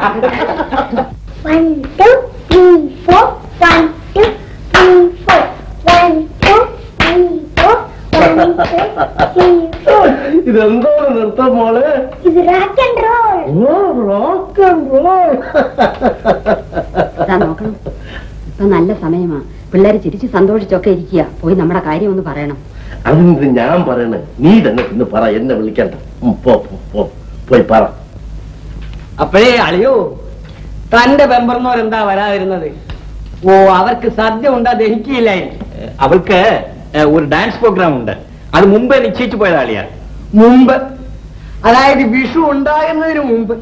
One, two, three, four. One, two, three, four. One, two, three, four. One, two, three, four. ഇതെന്തോ നൃത്തം മോള് ഇത് rock and roll. Oh rock roll ഇതാ നോക്കണം ഇപ്പൊ നല്ല സമയമാ പിള്ളേര് ചിരിച്ച് സന്തോഷിച്ചൊക്കെ ഇരിക്കുക പോയി നമ്മുടെ കാര്യം ഒന്ന് പറയണം അതെന്ത് ഞാൻ പറയണേ നീ തന്നെ ഇന്ന് പറ എന്നെ വിളിക്കണ്ട ഉം, പോ പോ, പോ പോയി പറ അപ്പോഴേ അളിയോ തന്റെ പെമ്പർന്നോരെന്താ വരാതിരുന്നത് ഓ അവർക്ക് സദ്യ ഉണ്ടാ ദഹിക്കില്ലായി അവൾക്ക് ഏ, ഒരു ഡാൻസ് പ്രോഗ്രാം ഉണ്ട് അത് മുമ്പേ നിശ്ചയിച്ചു പോയതാളിയാ മുമ്പ് അതായത് വിഷു ഉണ്ടാകുന്നതിന് മുമ്പ്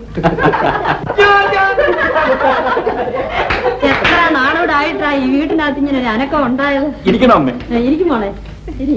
എത്ര നാളോടായിട്ടാ ഈ വീട്ടിനകത്ത് ഇങ്ങനെ ഒരു അനക്കം ഉണ്ടായത് ഇരിക്കണോ അമ്മേ ആ, ഇരിക്കും മോളെ ശരി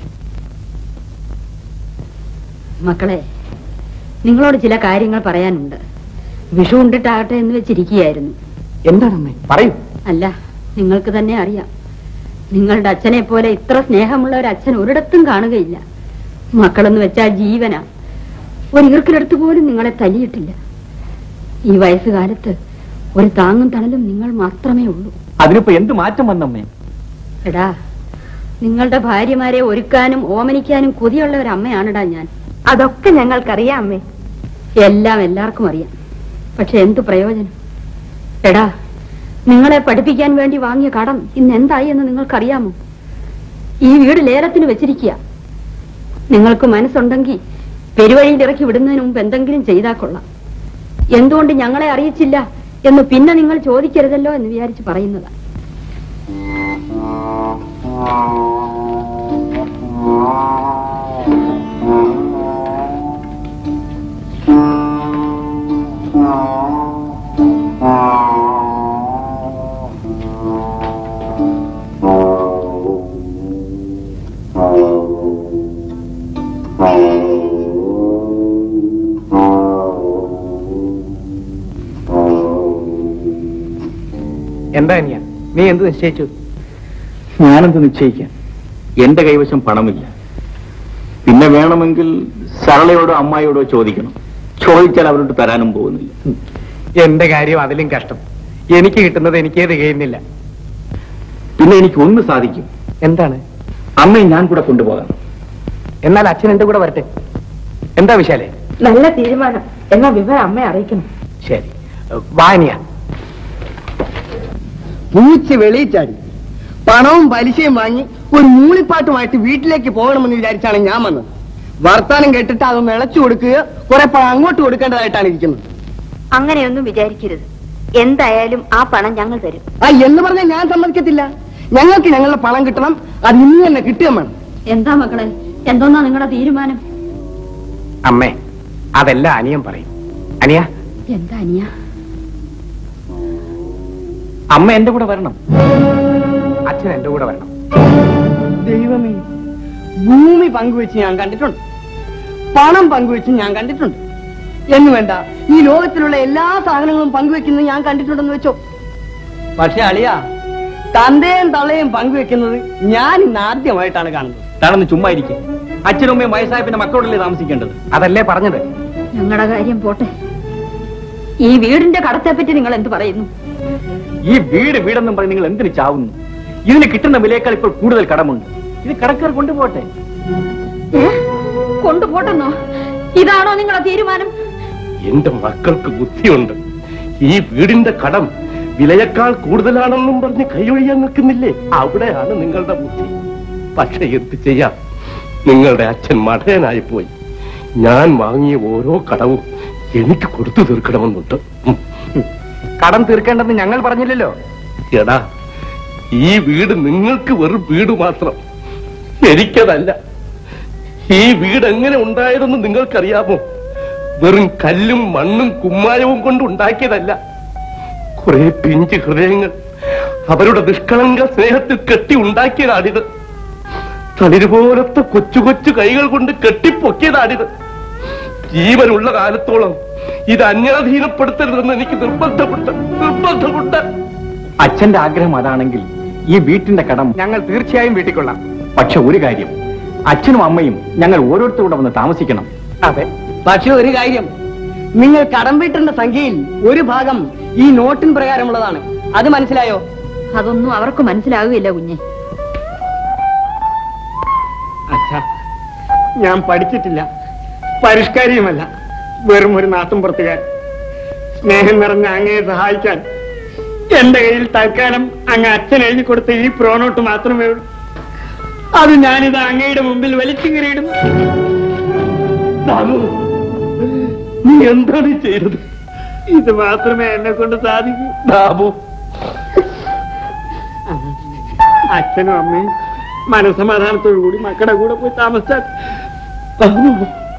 മക്കളെ നിങ്ങളോട് ചില കാര്യങ്ങൾ പറയാനുണ്ട് വിഷു ഉണ്ടിട്ടാകട്ടെ എന്ന് വെച്ചിരിക്കുകയായിരുന്നു എന്താണമ്മേ പറയൂ അല്ല നിങ്ങൾക്ക് തന്നെ അറിയാം നിങ്ങളുടെ അച്ഛനെ പോലെ ഇത്ര സ്നേഹമുള്ള ഒരു അച്ഛൻ ഒരിടത്തും കാണുകയില്ല മക്കളെന്ന് വെച്ചാൽ ജീവനാ ഒരു ഈർക്കിലെടുത്ത് പോലും നിങ്ങളെ തല്ലിയിട്ടില്ല ഈ വയസ്സുകാലത്ത് ഒരു താങ്ങും തണലും നിങ്ങൾ മാത്രമേ ഉള്ളൂ അതിനിപ്പോ എന്ത് മാറ്റം വന്നമ്മേ എടാ നിങ്ങളുടെ ഭാര്യമാരെ ഒരുക്കാനും ഓമനിക്കാനും കൊതിയുള്ള ഒരു അമ്മയാണെടാ ഞാൻ അതൊക്കെ ഞങ്ങൾക്കറിയാം അമ്മേ എല്ലാം എല്ലാവർക്കും അറിയാം പക്ഷെ എന്തു പ്രയോജനം എടാ നിങ്ങളെ പഠിപ്പിക്കാൻ വേണ്ടി വാങ്ങിയ കടം ഇന്ന് എന്തായി എന്ന് നിങ്ങൾക്കറിയാമോ ഈ വീട് ലേലത്തിന് വെച്ചിരിക്കുക നിങ്ങൾക്ക് മനസ്സുണ്ടെങ്കിൽ പെരുവഴിയിൽ ഇറക്കി വിടുന്നതിന് മുമ്പ് എന്തെങ്കിലും ചെയ്താൽ കൊള്ളാം എന്തുകൊണ്ട് ഞങ്ങളെ അറിയിച്ചില്ല എന്ന് പിന്നെ നിങ്ങൾ ചോദിക്കരുതല്ലോ എന്ന് വിചാരിച്ച് പറയുന്നതാ എന്താ അനിയ നീ എന്ത് നിശ്ചയിച്ചു ഞാനെന്ത് നിശ്ചയിക്കാൻ എന്റെ കൈവശം പണമില്ല പിന്നെ വേണമെങ്കിൽ സരളയോടോ അമ്മായിയോടോ ചോദിക്കണം ചോദിച്ചാൽ അവരോട് തരാനും പോകുന്നില്ല എന്റെ കാര്യം അതിലും കഷ്ടം എനിക്ക് കിട്ടുന്നത് എനിക്കേ തികയുന്നില്ല പിന്നെ എനിക്ക് ഒന്ന് സാധിക്കും എന്താണ് അമ്മയെ ഞാൻ കൂടെ കൊണ്ടുപോകാം എന്നാൽ അച്ഛൻ എന്റെ കൂടെ വരട്ടെ എന്താ വിശാലേ നല്ല തീരുമാനം എന്നാ വിവരം അമ്മയെ അറിയിക്കണം ശരി വാനിയ പൂച്ച വെളിയിൽ ചാടി പണവും പലിശയും വാങ്ങി ഒരു മൂളിപ്പാട്ടുമായിട്ട് വീട്ടിലേക്ക് പോകണമെന്ന് വിചാരിച്ചാണ് ഞാൻ വന്നത് വർത്താനം കേട്ടിട്ട് അതൊന്ന് ഇളച്ചു കൊടുക്കുകയോ കുറെ പണം അങ്ങോട്ട് കൊടുക്കേണ്ടതായിട്ടാണ് ഇരിക്കുന്നത് അങ്ങനെയൊന്നും വിചാരിക്കരുത് എന്തായാലും ആ പണം ഞങ്ങൾ തരും ആ എന്ന് പറഞ്ഞാൽ ഞാൻ സമ്മതിക്കത്തില്ല ഞങ്ങൾക്ക് ഞങ്ങളുടെ പണം കിട്ടണം അത് ഇന്ന് തന്നെ കിട്ടുകയും വേണം എന്താ മക്കളെ എന്തോന്നാ നിങ്ങളുടെ തീരുമാനം അമ്മേ അതെല്ലാം അനിയൻ പറയും അനിയ എന്താ അനിയ അമ്മ എന്റെ കൂടെ വരണം അച്ഛൻ എന്റെ കൂടെ വരണം ദൈവമേ ഭൂമി പങ്കുവെച്ച് ഞാൻ കണ്ടിട്ടുണ്ട് പണം പങ്കുവെച്ച് ഞാൻ കണ്ടിട്ടുണ്ട് എന്ന് വേണ്ട ഈ ലോകത്തിലുള്ള എല്ലാ സാധനങ്ങളും പങ്കുവെക്കുന്നത് ഞാൻ കണ്ടിട്ടുണ്ടെന്ന് വെച്ചോ പക്ഷെ അളിയ തന്തയും തള്ളയും പങ്കുവെക്കുന്നത് ഞാൻ ഇന്ന് ആദ്യമായിട്ടാണ് കാണുന്നത് താനൊന്ന് ചുമ്മാ ഇരിക്കും അച്ഛനും അമ്മയും വയസ്സായ പിന്നെ മക്കളോടല്ലേ താമസിക്കേണ്ടത് അതല്ലേ പറഞ്ഞത് ഞങ്ങളുടെ കാര്യം പോട്ടെ ഈ വീടിന്റെ കടത്തെപ്പറ്റി നിങ്ങൾ എന്ത് പറയുന്നു ഈ വീട് വീടെന്നും പറഞ്ഞ് നിങ്ങൾ എന്തിനു ചാവുന്നു ഇതിന് കിട്ടുന്ന വിലയേക്കാൾ ഇപ്പോൾ കൂടുതൽ കടമുണ്ട് ഇത് കടക്കാർ കൊണ്ടുപോട്ടെ ഏ? കൊണ്ടുപോട്ടെന്നോ ഇതാണോ നിങ്ങളുടെ തീരുമാനം എന്റെ മക്കൾക്ക് ബുദ്ധിയുണ്ട് ഈ വീടിന്റെ കടം വിലയേക്കാൾ കൂടുതലാണെന്നും പറഞ്ഞ് കൈയൊഴിയാൻ നിൽക്കുന്നില്ലേ അവിടെയാണ് നിങ്ങളുടെ ബുദ്ധി പക്ഷെ എന്ത് ചെയ്യാം നിങ്ങളുടെ അച്ഛൻ മഠയനായി പോയി ഞാൻ വാങ്ങിയ ഓരോ കടവും എനിക്ക് കൊടുത്തു തീർക്കണമെന്നുണ്ട് ഉം. കടം തീർക്കേണ്ടെന്ന് ഞങ്ങൾ പറഞ്ഞില്ലല്ലോ എടാ ഈ വീട് നിങ്ങൾക്ക് വെറും വീട് മാത്രം എനിക്കതല്ല ഈ വീട് എങ്ങനെ ഉണ്ടായതെന്ന് നിങ്ങൾക്കറിയാമോ വെറും കല്ലും മണ്ണും കുമ്മായവും കൊണ്ട് ഉണ്ടാക്കിയതല്ല കുറെ പിഞ്ച് ഹൃദയങ്ങൾ അവരുടെ നിഷ്കളങ്ക സ്നേഹത്തിൽ കെട്ടി ഉണ്ടാക്കിയതാണിത് തളിര് പോലത്തെ കൊച്ചു കൊച്ചു കൈകൾ കൊണ്ട് കെട്ടിപ്പൊക്കിയതാണിത് ജീവനുള്ള കാലത്തോളം ഇത് അന്യാധീനപ്പെടുത്തരുതെന്ന് എനിക്ക് നിർബന്ധമുണ്ട് നിർബന്ധമുണ്ട് അച്ഛന്റെ ആഗ്രഹം അതാണെങ്കിൽ ഈ വീട്ടിന്റെ കടം ഞങ്ങൾ തീർച്ചയായും വീട്ടിക്കൊള്ളാം പക്ഷെ ഒരു കാര്യം അച്ഛനും അമ്മയും ഞങ്ങൾ ഓരോരുത്തരുടെ വന്ന് താമസിക്കണം അതെ പക്ഷെ ഒരു കാര്യം നിങ്ങൾ കടം വീട്ടേണ്ട സംഖ്യയിൽ ഒരു ഭാഗം ഈ നോട്ടിൻ പ്രകാരമുള്ളതാണ് അത് മനസ്സിലായോ അതൊന്നും അവർക്ക് മനസ്സിലാകുകയില്ല കുഞ്ഞെ അച്ഛാ ഞാൻ പഠിച്ചിട്ടില്ല പരിഷ്കാരിയുമല്ല വെറും ഒരു നാട്ടുംപുറത്തുകാരൻ സ്നേഹം നിറഞ്ഞ അങ്ങയെ സഹായിക്കാൻ എന്റെ കയ്യിൽ തൽക്കാലം അങ്ങ് അച്ഛൻ എഴുതി കൊടുത്ത ഈ പ്രോനോട്ട് മാത്രമേ ഉള്ളൂ അത് ഞാനിത് അങ്ങയുടെ മുമ്പിൽ വലിച്ചിങ്ങനെയിടുന്നു ദാമു, നീ എന്താണ് ഈ ചെയ്തത് ഇത് മാത്രമേ എന്നെ കൊണ്ട് സാധിക്കൂ ദാമു അച്ഛനും അമ്മയും മനസമാധാനത്തോടു കൂടി മക്കളുടെ കൂടെ പോയി താമസിച്ചാൽ ദാമു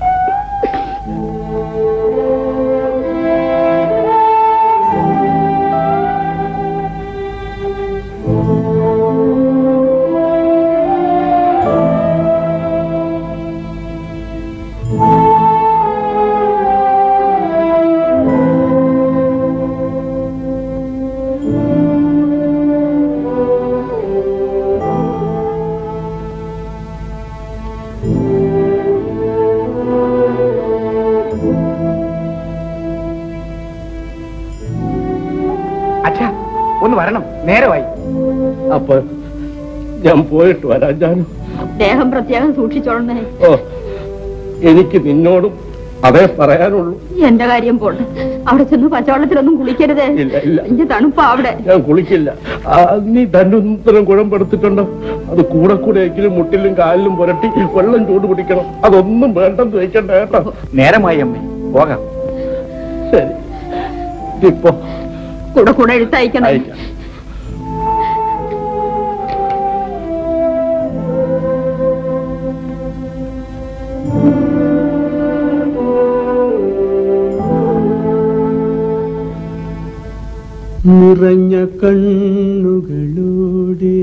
അച്ഛാ ഒന്ന് വരണം നേരമായി അപ്പൊ ഞാൻ പോയിട്ട് വരാം ജാനു ദേഹം പ്രത്യേകം സൂക്ഷിച്ചോളണേ ഓ എനിക്ക് നിന്നോടും അതേ പറയാനുള്ളൂ എന്റെ കാര്യം പോട്ടെ അവിടെ ചെന്ന് പച്ചവെള്ളത്തിലൊന്നും കുളിക്കരുതേ ഇല്ല, ഇല്ല. വലിയ തണുപ്പാ അവിടെ ഞാൻ കുളിക്കില്ല ആ, നീ തന്റെ ഉത്തരം കുഴമ്പെടുത്തിട്ടുണ്ടോ അത് കൂടെ കൂടെ എങ്കിലും മുട്ടിലും കാലിലും പുരട്ടി വെള്ളം ചൂട് പിടിക്കണം അതൊന്നും വേണ്ടെന്ന് വെക്കണ്ട കേട്ടോ നേരമായി അമ്മേ പോകാം ശരി ഇപ്പൊ കൂടെ കൂടെ എഴുത്തയക്കണം അയക്കാം നിറഞ്ഞ കണ്ണുകളോടെ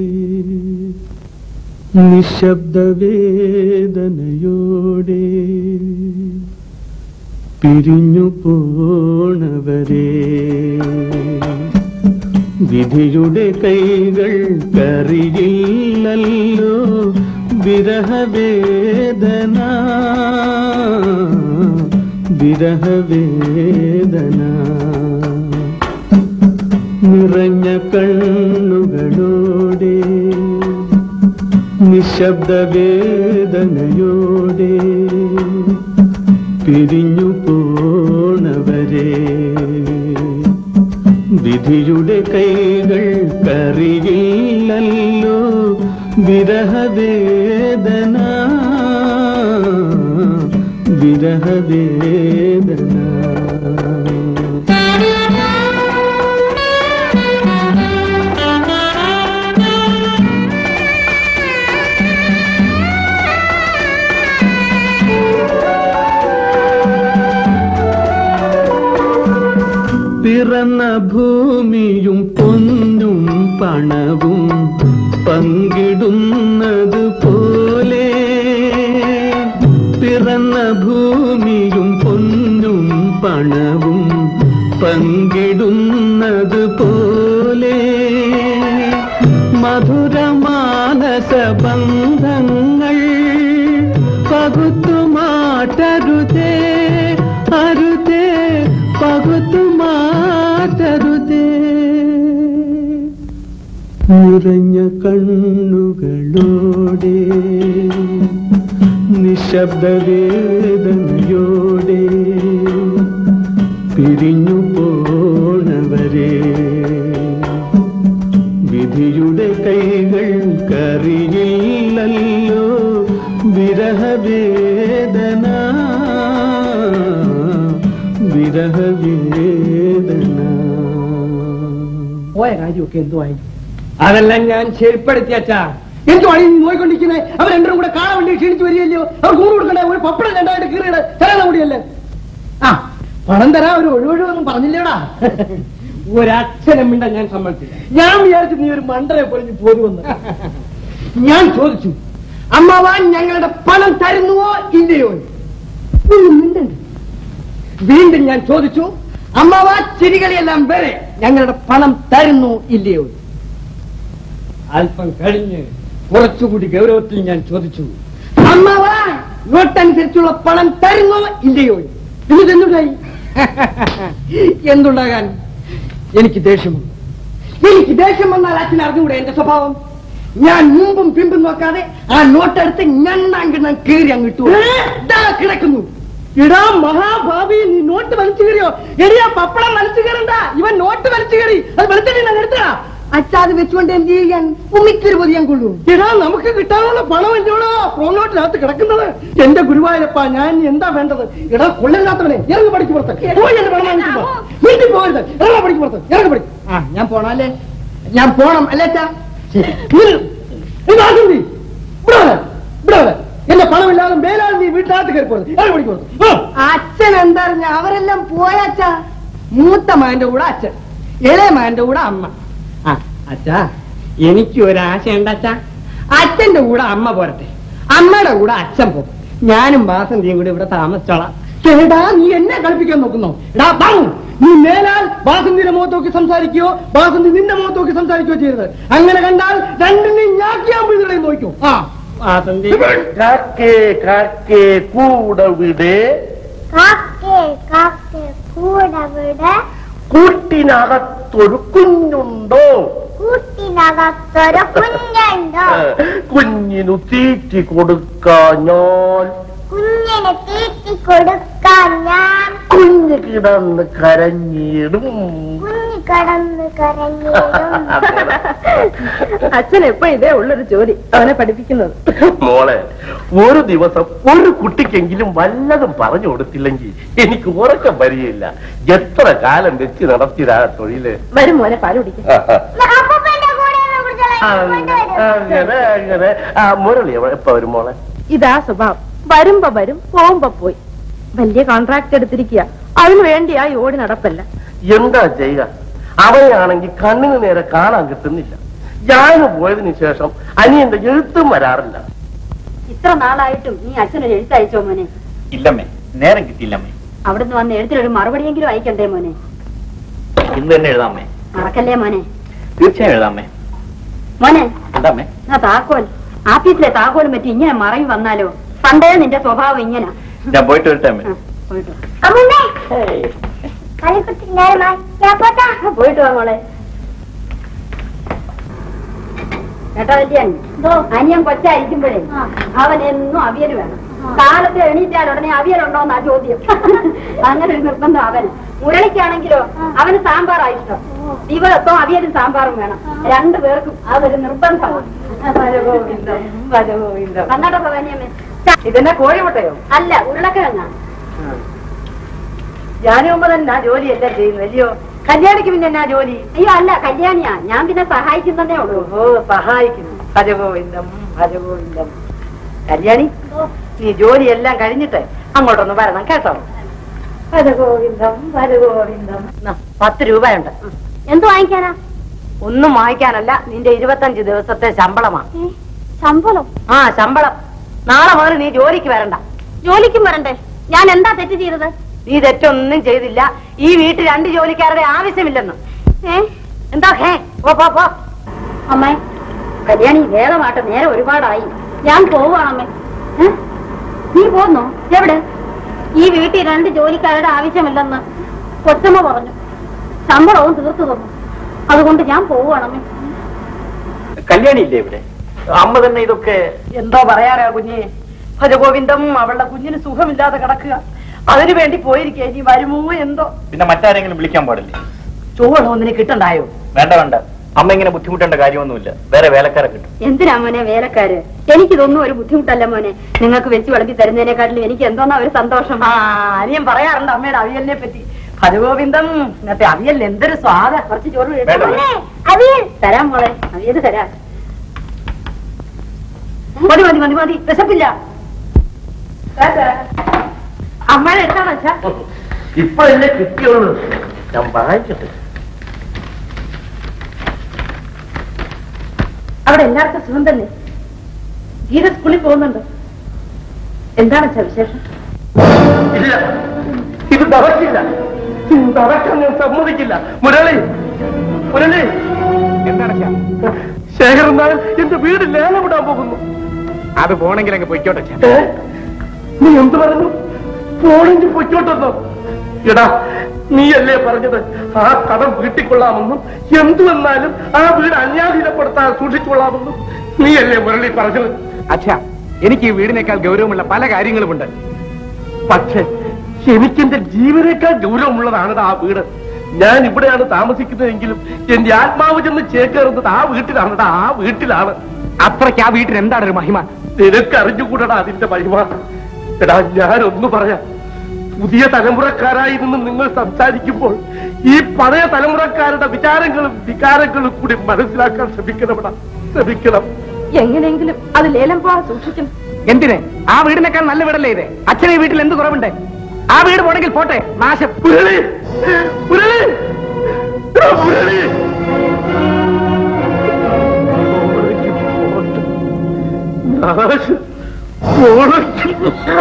നിശബ്ദവേദനയോടെ പിരിഞ്ഞു പോണവരെ വിധിയുടെ കൈകൾ കറിയില്ലല്ലോ വിരഹവേദന വിരഹവേദന നിറഞ്ഞ കണ്ണുകളോടെ നിശബ്ദവേദനയോടെ പിരിഞ്ഞു പോണവരെ വിധിയുടെ കൈകൾ കറിയില്ലല്ലോ വിരഹവേദന വിരഹവേദന പിറന്ന ഭൂമിയും പൊന്നും പണവും പങ്കിടുന്നത് പോലെ പിറന്ന ഭൂമിയും പൊന്നും പണവും പങ്കിടുന്നത് പോലെ മധുരമാനസ ബന്ധങ്ങൾ പകുത്തുമാട്ടരുതേ അരുതേ പകുത്തുമാട്ടരുതേ നിറഞ്ഞ കണ്ണുകളോടെ നിശബ്ദവേദനയോടെ പിരിഞ്ഞു പോണവരെ വിധിയുടെ കൈകൾ കറിയില്ലല്ലോ വിരഹവേദന വിരഹവേദന പോയ കാര്യമൊക്കെ എന്തുവായി അതെല്ലാം ഞാൻ ശരിപ്പെടുത്തി അച്ഛാ എന്തുവാണ് ഈ നോയിക്കൊണ്ടിരിക്കുന്നത് അവർ രണ്ടും കൂടെ കാണാൻ വേണ്ടി ക്ഷണിച്ചു വരികയല്ലോ അവർ കൂറ് കൊടുക്കണ്ടേ ഒരു പപ്പടം രണ്ടായിട്ട് കീറിയുടെ തരാൻ കൂടിയല്ലേ ആ പണം തരാ ഒരു ഒഴിവൊഴിവൊന്നും പറഞ്ഞില്ലേടാ ഒരക്ഷരം മിണ്ട ഞാൻ സമ്മതിച്ചില്ല ഞാൻ വിചാരിച്ചു നീ ഒരു മണ്ടരെ പൊളിഞ്ഞ് പോരുമെന്ന് ഞാൻ ചോദിച്ചു അമ്മാവാൻ ഞങ്ങളുടെ പണം തരുന്നുവോ ഇല്ലയോ ഒന്നും മിണ്ടണ്ട വീണ്ടും ഞാൻ ചോദിച്ചു അമ്മാവ ചിരികളിയെല്ലാം വരെ ഞങ്ങളുടെ പണം തരുന്നു ഇല്ലയോ അല്പം കഴിഞ്ഞ് കുറച്ചുകൂടി ഗൗരവത്തിൽ ഞാൻ ചോദിച്ചു അമ്മാവ നോട്ടനുസരിച്ചുള്ള പണം തരുന്നോ ഇല്ലയോ എന്നിട്ട് എന്തുണ്ടായി എന്തുണ്ടാകാൻ എനിക്ക് ദേഷ്യമുണ്ട് എനിക്ക് ദേഷ്യം വന്നാൽ അച്ഛൻ അറിഞ്ഞുകൂടെ എന്റെ സ്വഭാവം ഞാൻ മുമ്പും പിമ്പും നോക്കാതെ ആ നോട്ടെടുത്ത് ഞണ്ണാങ്കിണ്ണം കീറി അങ്ങിട്ടു ദാ കിടക്കുന്നു ഇടാ മഹാഭാവി നീ നോട്ട് വലിച്ചു കയറിയോ എടിയാ പപ്പടം വലിച്ചു കയറണ്ട ഇവൻ നോട്ട് വലിച്ചു കയറി അത് വെളുത്തിട്ട് ഞാൻ എടുത്തടാ അച്ഛാ അത് വെച്ചുകൊണ്ട് എന്ത് ചെയ്യാൻ ഉമ്മിക്കൊരു പൊതിയാൻ കൊള്ളൂ ഇടാ നമുക്ക് കിട്ടാനുള്ള പണം എന്റെയോടോ പ്രോനോട്ടിനകത്ത് കിടക്കുന്നത് എന്റെ ഗുരുവായൂരപ്പ ഞാൻ ഇനി എന്താ വേണ്ടത് ഇടാ കൊള്ളില്ലാത്തവനെ ഇറങ്ങി പഠിക്ക് പുറത്ത് പോയി എന്റെ പണം വാങ്ങിക്കുമ്പോ വീട്ടിൽ പോകരുത് ഇറങ്ങി പഠിക്ക് പുറത്ത് ഇറങ്ങി പഠിക്കും ആ ഞാൻ പോണം അല്ലേ ഞാൻ പോണം അല്ലേ അച്ഛാ ശരി. നീ- നീ നാട്ടിൽ നീ. ഇവിടെ വരെ, ഇവിടെ വരെ. എന്റെ പണമില്ലാതെ മേലാൽ നീ വീട്ടിനകത്ത് കയറി പോകരുത് ഇറങ്ങി പഠിക്ക് പുറത്ത് അച്ഛൻ എന്താ അവരെല്ലാം പോയച്ചാ മൂത്ത മാന്റെ കൂടെ അച്ഛൻ ഇളയ മാന്റെ കൂടെ അമ്മ ആ അച്ഛാ എനിക്ക് ഒരാശയുണ്ട് അച്ഛാ അച്ഛന്റെ കൂടെ അമ്മ പോരട്ടെ അമ്മയുടെ കൂടെ അച്ഛൻ പോകും ഞാനും വാസന്തിയും കൂടി ഇവിടെ താമസിച്ചോളാം ചേടാ നീ എന്നെ കളിപ്പിക്കാൻ നോക്കുന്നോ എടാ പാവു നീ മേലാൽ വാസന്തിയുടെ മുഖത്ത് നോക്കി സംസാരിക്കുകയോ വാസന്തി നിന്റെ മുഖത്ത് നോക്കി സംസാരിക്കുകയോ ചെയ്യരുത് അങ്ങനെ കണ്ടാൽ രണ്ടിനെയും ഞാക്കിയാൻ പിഴുകളെ നോക്കൂ ആ വാസന്തി കാക്കേ കാക്കേ കൂടെ വിട് കാക്കേ കാക്കേ കൂടെ വിട് കൂട്ടിനകത്തൊരു കുഞ്ഞുണ്ടോ കൂട്ടിനകത്തൊരു കുഞ്ഞുണ്ടോ കുഞ്ഞിനു തീറ്റി കൊടുക്കാൻ ഞാൻ കുഞ്ഞിന് തീറ്റി കൊടുക്കാൻ ഞാൻ കുഞ്ഞ് കിടന്ന് കരഞ്ഞിടും കുഞ്ഞു കടന്ന് കരഞ്ഞിടും അച്ഛൻ എപ്പോ ഇതേ ഉള്ളൊരു ജോലി അവനെ പഠിപ്പിക്കുന്നത് മോളെ ഒരു ദിവസം ഒരു കുട്ടിക്കെങ്കിലും വല്ലതും പറഞ്ഞു കൊടുത്തില്ലെങ്കിൽ എനിക്ക് ഉറക്കം വരികയില്ല എത്ര കാലം വെച്ച് നടത്തിയതാ തൊഴില് വരും മോനെ പാല് കുടിക്കും അപ്പൂപ്പന്റെ കൂടെ ഒന്ന് പിടിച്ചോളാം. കൊണ്ടുവരും. അങ്ങനെ അങ്ങനെ ആ മുരളി എവ- എപ്പ വരും മോളെ ഇതാ സ്വഭാവം വരുമ്പോ വരും പോകുമ്പോ പോയി വലിയ കോൺട്രാക്ട് എടുത്തിരിക്കുക അതിനു വേണ്ടിയാ ഈ ഓടി നടപ്പല്ല എന്താ ചെയ്യുക അവനെയാണെങ്കിൽ കണ്ണിന് നേരെ കാണാൻ കിട്ടുന്നില്ല ഞാൻ പോയതിനു ശേഷം അനിയന്റെ എഴുത്തും വരാറില്ല ഇത്ര നാളായിട്ടും നീ അച്ഛനൊരു എഴുത്തയച്ചോ മോനെ ഇല്ലമ്മേ നേരം കിട്ടിയില്ലമ്മേ അവിടുന്ന് വന്ന് എഴുത്തിനൊരു മറുപടിയെങ്കിലും അയക്കണ്ടേ മോനെ ഇന്ന് തന്നെ എഴുതാമേ മറക്കല്ലേ മോനെ തീർച്ചയായും എഴുതാമേ മോനെ എന്താമേ ആ താക്കോൽ ആഫീസിലെ താക്കോലും പറ്റി ഇങ്ങനെ മറങ്ങി വന്നാലോ പണ്ടേ നിന്റെ സ്വഭാവം ഇങ്ങനെ ഞാൻ പോയിട്ട് വരട്ടെ അമ്മേ പോയിട്ട് വാ. അമ്മൂമ്മേ കളിക്കുട്ടി നേരമായി ഞാൻ പോട്ടാ പോയിട്ട് വാ മോളെ കേട്ടോ വല്യാൻ അനിയൻ കൊച്ചായിരിക്കുമ്പോഴേ അവൻ എന്നും അവിയൽ വേണം കാലത്ത് എണീറ്റാൽ ഉടനെ അവിയലുണ്ടോന്നാ ചോദ്യം അങ്ങനെ ഒരു നിർബന്ധം അവന് മുരളിക്കാണെങ്കിലോ അവന് സാമ്പാറാ ഇഷ്ടം ദിവസവും അവിയലും സാമ്പാറും വേണം രണ്ടു പേർക്കും അതൊരു നിർബന്ധമാണ് ഭജഗോവിന്ദം, ഭജഗോവിന്ദം. കന്നഡ ഭവാനിയമ്മേ. ഇതെന്നെ കോഴിമുട്ടയോ അല്ല ഉരുളക്കിഴങ്ങാ ഞാനുമ്പോ തന്നെ ആ ജോലിയെല്ലാം ചെയ്യുന്നു അല്ലയോ കല്യാണിക്ക് പിന്നെ എന്നാ ജോലി അയ്യോ അല്ല കല്യാണിയാ ഞാൻ പിന്നെ സഹായിക്കുന്നതേ ഉള്ളൂ ഓ സഹായിക്കുന്നു ഭജഗോവിന്ദം ഭജഗോവിന്ദം കല്യാണി നീ ജോലിയെല്ലാം കഴിഞ്ഞിട്ട് അങ്ങോട്ടൊന്ന് വരണം കേട്ടോ ഭജഗോവിന്ദം ഭജഗോവിന്ദം ന്നാ, പത്ത് രൂപയുണ്ട് എന്ത് വാങ്ങിക്കാനാ ഒന്നും വാങ്ങിക്കാനല്ല നിന്റെ ഇരുപത്തഞ്ച് ദിവസത്തെ ശമ്പളമാ ശമ്പളം ആ ശമ്പളം നാളെ മുതൽ നീ ജോലിക്ക് വരണ്ട ജോലിക്കും വരണ്ടേ ഞാൻ എന്താ തെറ്റ് ചെയ്തത് നീ തെറ്റൊന്നും ചെയ്തില്ല ഈ വീട്ടിൽ രണ്ട് ജോലിക്കാരുടെ ആവശ്യമില്ലെന്ന് ഏ എന്താ ഹേ പോ പോ പോ അമ്മേ കല്യാണി വേഗമാട്ടെ നേരെ ഒരുപാടായി ഞാൻ പോവാണമ്മേ ഏ? നീ പോന്നോ എവിടെ ഈ വീട്ടിൽ രണ്ട് ജോലിക്കാരുടെ ആവശ്യമില്ലെന്ന് കൊച്ചമ്മ പറഞ്ഞു ശമ്പളവും തീർത്തു തന്നു അതുകൊണ്ട് ഞാൻ പോവുകയാണമ്മേ കല്യാണി ഇല്ലേ ഇവിടെ അമ്മ തന്നെ ഇതൊക്കെ എന്തോ പറയാറാ കുഞ്ഞെ ഭജഗോവിന്ദം അവളുടെ കുഞ്ഞിന് സുഖമില്ലാതെ കിടക്കുക അതിനു വേണ്ടി പോയിരിക്കേ നീ വരുമോ എന്തോ പിന്നെ മറ്റാരെങ്കിലും വിളിക്കാൻ പാടില്ലേ ചോളം ഒന്നിന് കിട്ടണ്ടായോ വേണ്ട വേണ്ട അമ്മ ഇങ്ങനെ ബുദ്ധിമുട്ടേണ്ട കാര്യമൊന്നുമില്ല വേറെ വേലക്കാരെ കിട്ടും എന്തിനാ മോനെ വേലക്കാര് എനിക്കിതൊന്നും ഒരു ബുദ്ധിമുട്ടല്ല മോനെ നിങ്ങൾക്ക് വെച്ച് വിളമ്പി തരുന്നതിനെക്കാട്ടിലും എനിക്ക് എന്തോന്നാ ഒരു സന്തോഷം ആ അനിയൻ പറയാറുണ്ട് അമ്മയുടെ അവിയലിനെ പറ്റി ഭജഗോവിന്ദം ഇന്നത്തെ അവിയലിന് എന്തൊരു സ്വാദ കുറച്ച് ചോറ് വേണ്ട, ഇട്ടോ. മോനെ. അവിയൽ തരാം മോളെ അവിയൽ തരാം മതി മതി മതി മതി വിശപ്പില്ല അമ്മയുടെ എടുത്താണോ അച്ഛാ ഇപ്പോഴല്ലേ കിട്ടിയുള്ളൂ ഞാൻ വാങ്ങിക്കട്ടെ അവിടെ എല്ലാവർക്കും സുഖം തന്നെ ഗീത സ്കൂളിൽ പോകുന്നുണ്ട് എന്താണ് അച്ഛാ വിശേഷം ഇല്ല ഇത് നടക്കില്ല ഇത് നടക്കാൻ ഞാൻ സമ്മതിക്കില്ല മുരളി മുരളി എന്താണ് ശേഖരൻ നായർ എന്റെ വീട് ലേലം വിടാൻ പോകുന്നു അത് പോണെങ്കിൽ അങ്ങ് പൊയ്ക്കോട്ടെ അച്ഛാ. ഏ? നീ എന്ത് പറഞ്ഞു പോണെങ്കിൽ പൊയ്ക്കോട്ടെന്നോ എടാ നീയല്ലേ പറഞ്ഞത് ആ കടം വീട്ടിക്കൊള്ളാമെന്നും എന്തു വന്നാലും ആ വീട് അന്യാധീനപ്പെടുത്താൻ സൂക്ഷിച്ചുകൊള്ളാമെന്നും നീയല്ലേ മുരളി പറഞ്ഞത് അച്ഛാ എനിക്ക് ഈ വീടിനേക്കാൾ ഗൗരവമുള്ള പല കാര്യങ്ങളുമുണ്ട് പക്ഷേ എനിക്കെന്റെ ജീവനേക്കാൾ ഗൗരവമുള്ളതാണ് ആ വീട് ഞാൻ ഇവിടെയാണ് താമസിക്കുന്നതെങ്കിലും എന്റെ ആത്മാവ് ചെന്ന് ചേക്കേറുന്നത് ആ വീട്ടിലാണ് ആ വീട്ടിലാണ് അത്രയ്ക്ക് ആ വീട്ടിൽ എന്താണ് ഒരു മഹിമ നിനക്ക് അറിഞ്ഞുകൂടടാ അതിന്റെ മഹിമ എടാ ഞാനൊന്നു പറയാം പുതിയ തലമുറക്കാരായി നിന്ന് നിങ്ങൾ സംസാരിക്കുമ്പോൾ ഈ പഴയ തലമുറക്കാരുടെ വിചാരങ്ങളും വികാരങ്ങളും കൂടി മനസ്സിലാക്കാൻ ശ്രമിക്കണമെടാ ശ്രമിക്കണം എങ്ങനെയെങ്കിലും അത് ലേലം പോകാൻ സൂക്ഷിക്കണം എന്തിന് ആ വീടിനേക്കാൾ നല്ല വീടല്ലേ ഇത് അച്ഛനെ ഈ വീട്ടിൽ എന്ത് കുറവുണ്ട് ആ വീട് പോണെങ്കിൽ പോട്ടെ നാശം മുരളി മുരളി എടാ മുരളി പോണെങ്കിൽ പോട്ടെ. നാശം പോണെങ്കിൽ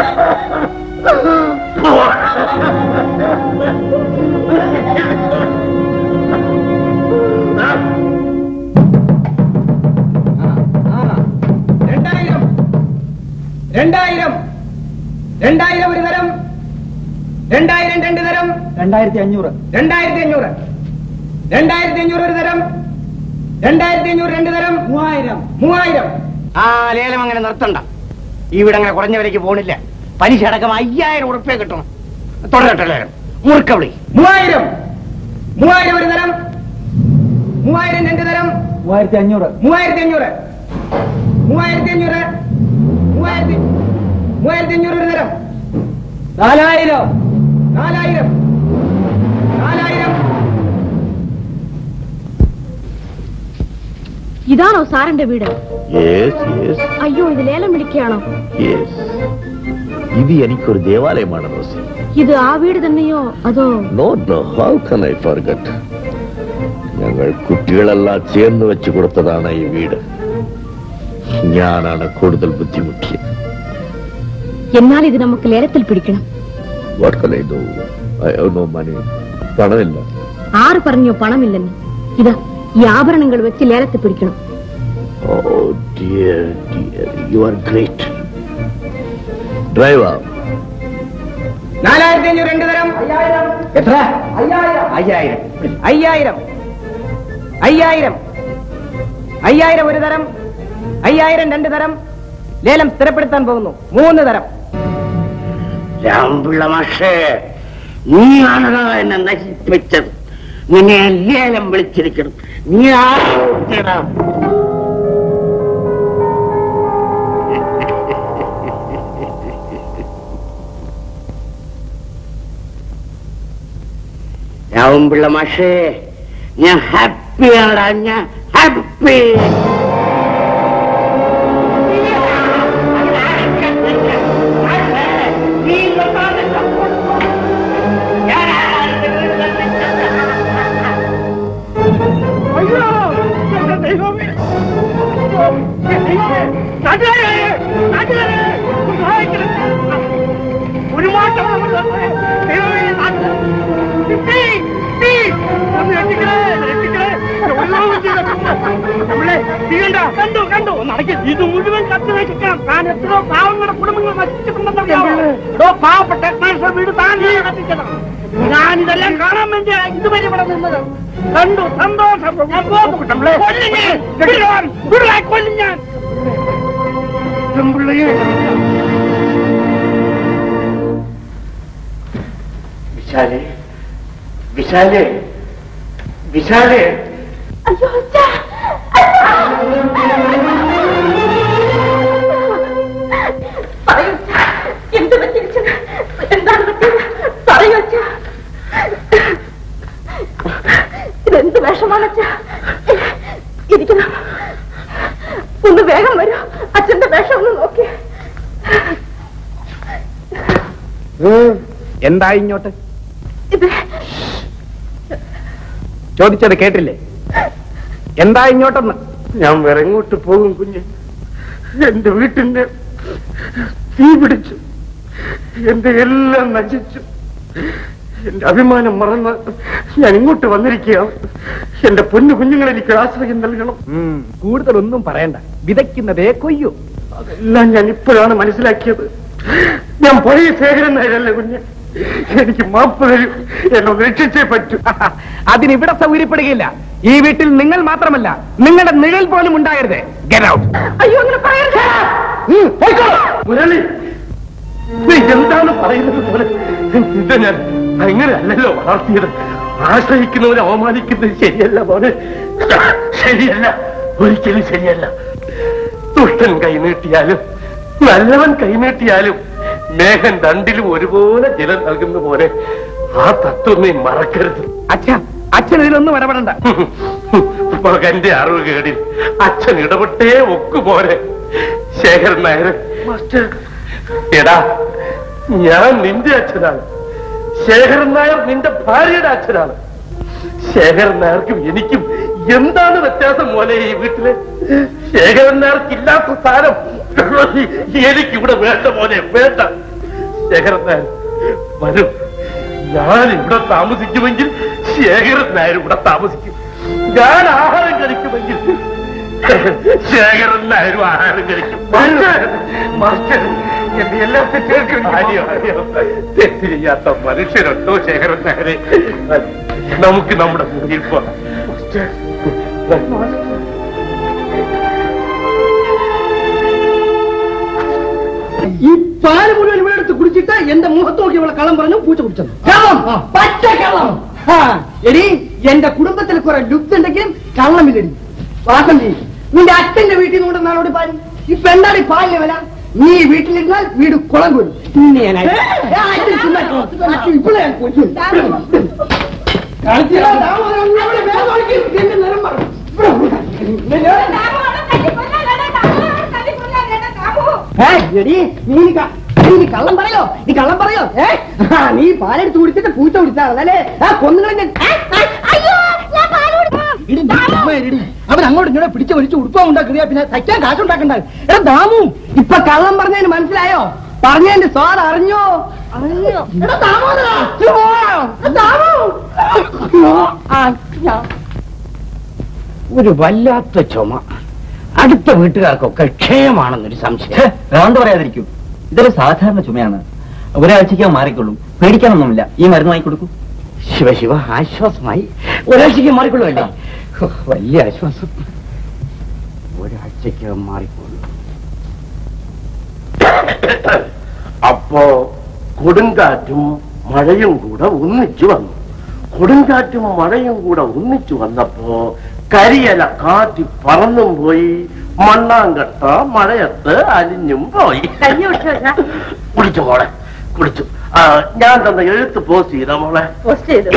രണ്ടായിരം രണ്ടായിരം രണ്ടായിരം ഒരു തരം രണ്ടായിരം രണ്ട് തരം രണ്ടായിരത്തി അഞ്ഞൂറ് രണ്ടായിരത്തി അഞ്ഞൂറ് രണ്ടായിരത്തി അഞ്ഞൂറ് ഒരു തരം രണ്ടായിരത്തി അഞ്ഞൂറ് രണ്ട് തരം മൂവായിരം മൂവായിരം ആ ലേലം അങ്ങനെ നിർത്തണ്ട ഈ വീട് അങ്ങനെ കുറഞ്ഞ വിലയ്ക്ക് പോണില്ല പലിശ അടക്കം അയ്യായിരം ഉറുപ്പ്യ കിട്ടണം തുടരട്ടെ ലേലം മുറുക്കവിളി മൂവായിരം മൂവായിരം ഒരു തരം മൂവായിരം രണ്ട് തരം മൂവായിരത്തി അഞ്ഞൂറ് മൂവായിരത്തി അഞ്ഞൂറ് മൂവായിരത്തി അഞ്ഞൂറ് മൂവായിരത്തി മൂവായിരത്തി അഞ്ഞൂറ് ഒരു തരം നാലായിരം നാലായിരം നാലായിരം ഇതാണോ സാറിന്റെ വീട് യെസ് യെസ് അയ്യോ ഇത് ലേലം വിളിക്കുകയാണോ യെസ് ഇത് എനിക്കൊരു ദേവാലയമാണ് റോസി ഇത് ആ വീട് തന്നെയോ അതോ no no how can I forget ഞങ്ങൾ കുട്ടികളെല്ലാം ചേർന്ന് വെച്ച് കൊടുത്തതാണ് ഈ വീട് ഞാനാണ് കൂടുതൽ ബുദ്ധിമുട്ടിയത് എന്നാൽ ഇത് നമുക്ക് ലേലത്തിൽ പിടിക്കണം what can I do I have no money പണമില്ല ആറ് പറഞ്ഞോ പണമില്ലെന്ന് ഇതാ ഈ ആഭരണങ്ങൾ വെച്ച് ലേലത്തിൽ പിടിക്കണം oh dear dear you are great driver നാലായിരത്തി അഞ്ഞൂറ് രണ്ട് തരം എത്ര അയ്യായിരം അയ്യായിരം അയ്യായിരം അയ്യായിരം അയ്യായിരം ഒരു തരം അയ്യായിരം രണ്ട് തരം ലേലം സ്ഥിരപ്പെടുത്താൻ പോകുന്നു മൂന്ന് തരം രാംപിള്ള മാഷേ നീയാണല്ലോ എന്നെ നശിപ്പിച്ചത് നിന്നെ ലേലം വിളിച്ചിരിക്കണം നീ ആരാ രാവുംപിള്ള മാഷേ ഞാൻ ഹാപ്പിയാണടാ ഞാൻ ഹാപ്പി ഒരു മാറ്റം കണ്ടു കണ്ടു നടക്കി ഇത് മുഴുവൻ കത്ത് വെച്ചിട്ടാണ് താൻ എത്രയോ പാവങ്ങളുടെ കുടുംബങ്ങൾ നശിച്ചിട്ടുണ്ടെന്നോ പാവപ്പെട്ട എട്ടാഴ്ച വീട് താൻ കത്തിച്ചതാണ് ഞാനിതെല്ലാം കാണാൻ വേണ്ടി ഇതുവരെ ഇവിടെ നിന്നത് കണ്ടു സന്തോഷം ഞാൻ പോകും കൊല്ലും ഞാൻ. വിടുവാൻ, വിടുവാൻ, കൊല്ലും ഞാൻ പെൺപിള്ളയെ വിശാലെ വിശാലെ വിശാലെ അയ്യോ അച്ഛാ പറയൂ അച്ഛാ. എന്ത് പറ്റിയിരിക്കുന്നു എന്താണ് പറ്റിയത് പറയൂ അച്ഛാ ഇതെന്ത് വിഷമാണ് അച്ഛാ ഇരിക്കണം ഒന്ന് വേഗം വരൂ അച്ഛന്റെ വിഷം ഒന്ന് നോക്കി എന്താ ഇങ്ങോട്ട് ഇത് ചോദിച്ചത് കേട്ടില്ലേ എന്താ ഇങ്ങോട്ടെന്ന് ഞാൻ വിറങ്ങോട്ട് പോകും കുഞ്ഞ് എന്റെ വീട്ടിന്റെ തീ പിടിച്ചു എന്റെ എല്ലാം നശിച്ചു എന്റെ അഭിമാനം മറന്ന് ഞാൻ ഇങ്ങോട്ട് വന്നിരിക്കുകയാണ് എന്റെ പൊന്നു കുഞ്ഞുങ്ങൾ എനിക്ക് ആശ്രയം നൽകണം കൂടുതലൊന്നും പറയണ്ട വിതയ്ക്കുന്നതേ കൊയ്യൂ അതെല്ലാം ഞാൻ ഇപ്പോഴാണ് മനസ്സിലാക്കിയത് ഞാൻ പഴയ ശേഖരൻ നായരല്ല കുഞ്ഞ് എനിക്ക് മാപ്പ് തരൂ എന്നെ ഒന്ന് രക്ഷിച്ചേ പറ്റൂ അതിനിവിടെ സൗകര്യപ്പെടുകയില്ല ഈ വീട്ടിൽ നിങ്ങൾ മാത്രമല്ല നിങ്ങളുടെ നിഴൽ പോലും ഉണ്ടാകരുത് Get out. അയ്യോ അങ്ങനെ പറയരുത് ഉം, പോയിക്കോ. മുരളി നീ എന്താണ് പറയുന്നത് പോലെ ഇത് ഞാൻ അങ്ങനെ അല്ലല്ലോ വളർത്തിയത് ആശ്രയിക്കുന്നവരെ അവമാനിക്കുന്നത് ശരിയല്ല മോനെ ശരിയല്ല ഒരിക്കലും ശരിയല്ല ദുഷ്ടൻ കൈനീട്ടിയാലും നല്ലവൻ കൈനീട്ടിയാലും മേഘൻ രണ്ടിലും ഒരുപോലെ ജലം നൽകുന്ന പോലെ ആ തത്വം നീ മറക്കരുത് അച്ഛ അച്ഛൻ ഇതിലൊന്നും ഇടപെടണ്ട മകന്റെ അറിവ് കേടിൽ അച്ഛൻ ഇടപെട്ടേ ഒക്കുപോലെ ശേഖരൻ നായർ എടാ ഞാൻ നിന്റെ അച്ഛനാണ് ശേഖരൻ നായർ നിന്റെ ഭാര്യയുടെ അച്ഛനാണ് ശേഖരൻ നായർക്കും എനിക്കും എന്താണ് വ്യത്യാസം മോനെ ഈ വീട്ടില് ശേഖരൻ നായർക്ക് ഇല്ലാത്ത സ്ഥാനം എനിക്കിവിടെ വേണ്ട മോനെ വേണ്ട ശേഖരൻ നായർ വരും ഞാൻ ഇവിടെ താമസിക്കുമെങ്കിൽ ശേഖരൻ നായർ ഇവിടെ താമസിക്കും ഞാൻ ആഹാരം കഴിക്കുമെങ്കിൽ ശേഖരൻ നായരും ആഹാരം കഴിക്കും മാസ്റ്റർ എന്റെ എല്ലാ തെറ്റുകൾക്കും അയ്യോ അയ്യോ തെറ്റ് ചെയ്യാത്ത മനുഷ്യരുണ്ടോ ശേഖരൻ നായരെ നമുക്ക് നമ്മുടെ മുറിയിൽ പോകാം ഈ പാല് മുഴുവൻ ഇവിടെ എടുത്ത് കുടിച്ചിട്ട് എന്റെ മുഖത്ത് നോക്കി ഇവിടെ കള്ളം പറഞ്ഞു പൂച്ച കുടിച്ചത് കള്ളം പച്ച കള്ളം ആ, എടി എന്റെ കുടുംബത്തിൽ കുറെ ലുക്ക് ഉണ്ടെങ്കിലും കള്ളമില്ലടി വാസന്തി നിന്റെ അച്ഛന്റെ വീട്ടിൽ നിന്ന് കൊണ്ട് നാളോട് പാല് ഇപ്പൊ എന്താണ് ഈ പാലിന് വില നീ വീട്ടിലിരുന്നാൽ വീട് കുളം കൊല്ലും നിന്നെ ഞാൻ അയച്ചു. ഏ, അച്ഛൻ ചുമ്മാ ഇട്ടോ. അച്ഛൻ ഇപ്പോഴേ ഞാൻ കൊല്ലും. കാണിച്ചില്ല, ദാമോദരൻ, നീ അവിടെ വേഗം ഒഴുക്കി, നിന്റെ നിറം മാറും. ഇവിടെ വരൂ. നിന്നെ- ഏ, എടി, നീ ഇനി ക- നീ ഇനി കള്ളം പറയോ നീ കള്ളം പറയോ ഏ ആ, നീ പാലെടുത്ത് കുടിച്ചിട്ട് പൂച്ച കുടിച്ചാണല്ലേ ആ കൊന്നുകളെ അവൻ അങ്ങോട്ട് ഇങ്ങോട്ട് പിടിച്ച് വലിച്ച് ഉടുപ്പം ഉണ്ടാക്കുക പിന്നെ തയ്ക്കാൻ കാശുണ്ടാക്കണ്ട എടാ ദാമു ഇപ്പൊ കള്ളം പറഞ്ഞതിന് മനസ്സിലായോ പറഞ്ഞതിന്റെ സ്വാദ് അറിഞ്ഞോ അറിഞ്ഞോ എടാ ദാമോദരാ, ഇച്ചിരി പോയോ? ദാമു. അയ്യോ. ഒരു വല്ലാത്ത ചുമ അടുത്ത വീട്ടുകാർക്കൊക്കെ ക്ഷയമാണെന്നൊരു സംശയം ഭ്രാന്ത് പറയാതിരിക്കൂ ഇതൊരു സാധാരണ ചുമയാണ് ഒരാഴ്ചയ്ക്ക് മാറിക്കൊള്ളും പേടിക്കാനൊന്നുമില്ല ഈ മരുന്ന് വാങ്ങിക്കൊടുക്കൂ ശിവ ശിവ ആശ്വാസമായി ഒരാഴ്ചക്ക് മാറിക്കൊള്ളുമല്ലേ ഹോ, വലിയ ആശ്വാസം ഒരാഴ്ചക്ക് മാറിക്കൊള്ളു അപ്പോ കൊടുങ്കാറ്റും മഴയും കൂടെ ഒന്നിച്ചു വന്നു കൊടുങ്കാറ്റും മഴയും കൂടെ ഒന്നിച്ചു വന്നപ്പോ കരിയല കാറ്റി പറന്നും പോയി മണ്ണാങ്കട്ട മഴയത്ത് അലിഞ്ഞും പോയി കുടിച്ചു മോളെ കുടിച്ചു ആ, ഞാൻ തന്ന എഴുത്ത് പോസ്റ്റ് ചെയ്ത മോളെ പോസ്റ്റ് ചെയ്തു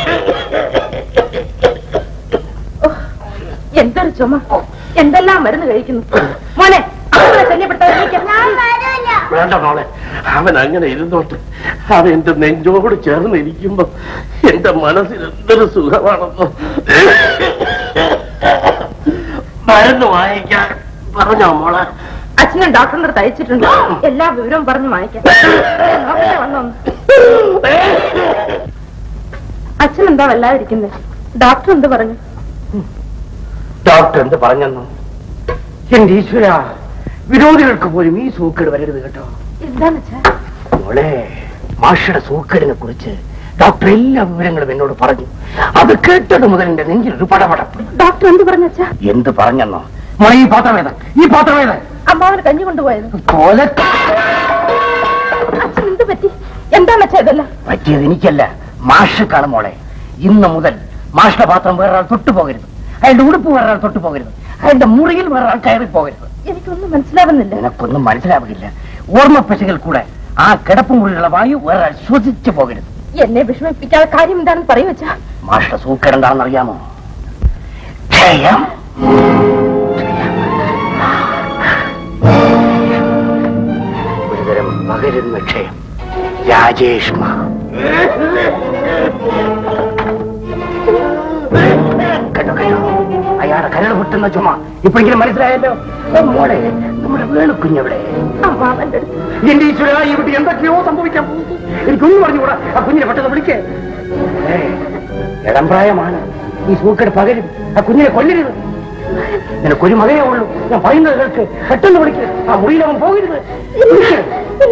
ഓ, എന്തൊരു ചുമ എന്തെല്ലാം മരുന്ന് കഴിക്കുന്നു മോനെ അവനെ ശല്യപ്പെട്ടവരെ വേണ്ട മോളെ അവൻ അങ്ങനെ ഇരുന്നോട്ട് അവൻ എന്റെ നെഞ്ചോട് ചേർന്ന് ഇരിക്കുമ്പോ എന്റെ മനസ്സിൽ എന്തൊരു സുഖമാണെന്നോ മരുന്ന് വാങ്ങിക്കാൻ പറഞ്ഞോ മോളെ അച്ഛനും ഡോക്ടറിന്റെ അടുത്ത് അയച്ചിട്ടുണ്ട് എല്ലാ വിവരവും പറഞ്ഞു വാങ്ങിക്കാം നോക്കട്ടെ വന്നോന്ന് അച്ഛൻ എന്താ വല്ലാതിരിക്കുന്നത് ഡോക്ടർ എന്ത് പറഞ്ഞു ഡോക്ടർ എന്ത് പറഞ്ഞെന്നു എന്റെ ഈശ്വര വിരോധികൾക്ക് പോലും ഈ സൂക്കേട് വരരുത് കേട്ടോ എന്താന്ന് വെച്ചാ മോളെ മാഷയുടെ സൂക്കേടിനെ കുറിച്ച് ഡോക്ടർ എല്ലാ വിവരങ്ങളും എന്നോട് പറഞ്ഞു അത് കേട്ടത് മുതൽ എന്റെ നെഞ്ചിലൊരു പടപടപ്പ് ഡോക്ടർ എന്ത് പറഞ്ഞച്ചാ എന്ത് പറഞ്ഞെന്നോ മോളെ ഈ പാത്രമേത് ഈ പാത്രമേത് അമ്മാവന് കഞ്ഞി കൊണ്ടുപോയത് പോലെ അച്ഛൻ എന്ത് പറ്റി എന്താന്ന് വെച്ചാ ഇതെല്ലാം പറ്റിയത് എനിക്കല്ല മാഷക്കാണ് മോളെ ഇന്ന് മുതൽ മാഷിന്റെ പാത്രം വേറൊരാൾ തൊട്ടു പോകരുത് അയാളുടെ ഉടുപ്പ് വേറൊരാൾ തൊട്ടു പോകരുത് അയാളുടെ മുറിയിൽ വേറൊരാൾ കയറി പോകരുത് എനിക്കൊന്നും മനസ്സിലാവുന്നില്ല നിനക്കൊന്നും മനസ്സിലാവുകയില്ല ഓർമ്മപ്പശകൾ കൂടെ ആ കിടപ്പുമുറിയിലുള്ള വായു വേറൊരാൾ ശ്വസിച്ചു പോകരുത് എന്നെ വിഷമിപ്പിക്കാതെ കാര്യം എന്താണെന്ന് പറയും വെച്ചാ മാഷിന്റെ സൂക്കേട് എന്താണെന്ന് അറിയാമോ ക്ഷയം ഒരുതരം പകരുന്ന ക്ഷയം രാജേഷ്മ കണ്ടോ കണ്ടോ അയാളുടെ കരൾ പൊട്ടുന്ന പടരുന്ന ചുമ ഇപ്പോഴെങ്കിലും മനസ്സിലായല്ലോ ഓ, മോളെ നമ്മുടെ വേണുക്കുഞ്ഞെവിടെ എന്റെ ഈശ്വര ഈ കുട്ടി എന്തൊക്കെയോ സംഭവിക്കാൻ പോകുന്നു എനിക്കൊന്നും പറഞ്ഞുകൂടാ ആ കുഞ്ഞിനെ പെട്ടെന്ന് വിളിക്കേ ഇടം പ്രായമാണ് ഈ സൂക്കേട് പകരും ആ കുഞ്ഞിനെ കൊല്ലരുത് നിനക്കൊരു മകനേ ഉള്ളൂ ഞാൻ പറയുന്നത് കേൾക്ക് പെട്ടെന്ന് വിളിക്ക് ആ മുറിയിൽ അവൻ പോകരുത് വിളിക്ക്.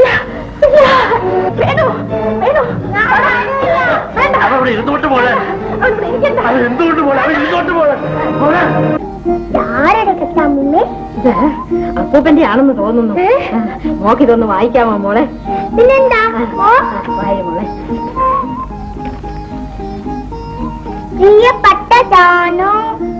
അവൻ അവിടെ ഇരുന്നോട്ട് പോലെ അവൻ എന്തുകൊണ്ട് പോലെ അവൻ ഇരുന്നോട്ട് പോലെ മോളെ ആരുടെ കെട്ടാമുമ്മേ അപ്പൂപ്പന്റെ ആണെന്ന് തോന്നുന്നു മോക്ക് ഇതൊന്ന് വായിക്കാമോ മോളെ പിന്നെന്താ ഓ വായ മോളെ പ്രിയപ്പെട്ട ജാനു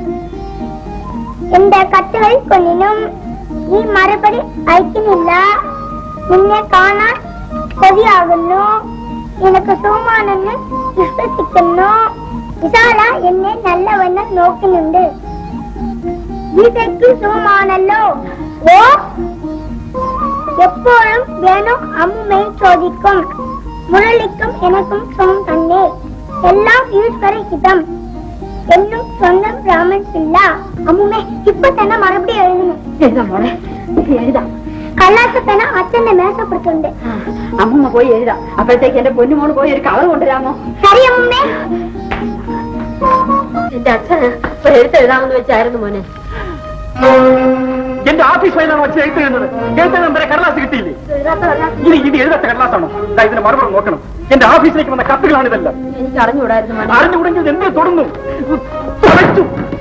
എന്റെ കത്തുകൾ കൊല്ലിനും ഈ മറുപടി അയക്കുന്നില്ല നിന്നെ കാണാൻ കൊതിയാകുന്നു നിനക്ക് സുമാനെന്ന് വിശ്വസിക്കുന്നു വിശാല എന്നെ നല്ലവണ്ണം നോക്കുന്നുണ്ട് ഗീതയ്ക്ക് സുമാണല്ലോ ഓ എപ്പോഴും വേണം അമ്മയും ചോദിക്കും മുരളിക്കും എനക്കും സുഖം തന്നെ എല്ലാം ഈശ്വര ഹിതം എന്നും സ്വന്തം രാമൻ പിള്ള അമ്മുമ്മേ ഇപ്പൊ തന്നെ മറുപടി എഴുതുന്നു എഴുതാം മോളെ എഴുതാം കള്ളാസത്തന അച്ഛന്റെ മേശപ്പുറത്തുണ്ട് അമ്മമ്മ പോയി എഴുതാം അപ്പോഴത്തേക്ക് എന്റെ പൊന്നുമോള് പോയി ഒരു കവർ കൊണ്ടുവരാമോ ശരി അമ്മുമ്മേ എന്റെ അച്ഛന് ഒരു എഴുത്ത് എഴുതാമെന്ന് വെച്ചായിരുന്നു മോനെ എന്റെ ഓഫീസ് വഴിയാണ് വെച്ച് എഴുത്തുന്നത് എഴുത്തുന്നത് വരെ കടലാസ് കിട്ടിയില്ലേ ഇനി ഇത് എഴുതാത്ത കടലാസാണോ ദാ ഇതിന് മറുപടി നോക്കണം എന്റെ ഓഫീസിലേക്ക് വന്ന കത്തുകളാണ് ഇതെല്ലാം എനിക്ക് അറിഞ്ഞുകൂടായിരുന്നു മോനെ അറിഞ്ഞുകൂടെങ്കിൽ എന്തിനു തുടർന്നു തുറച്ചു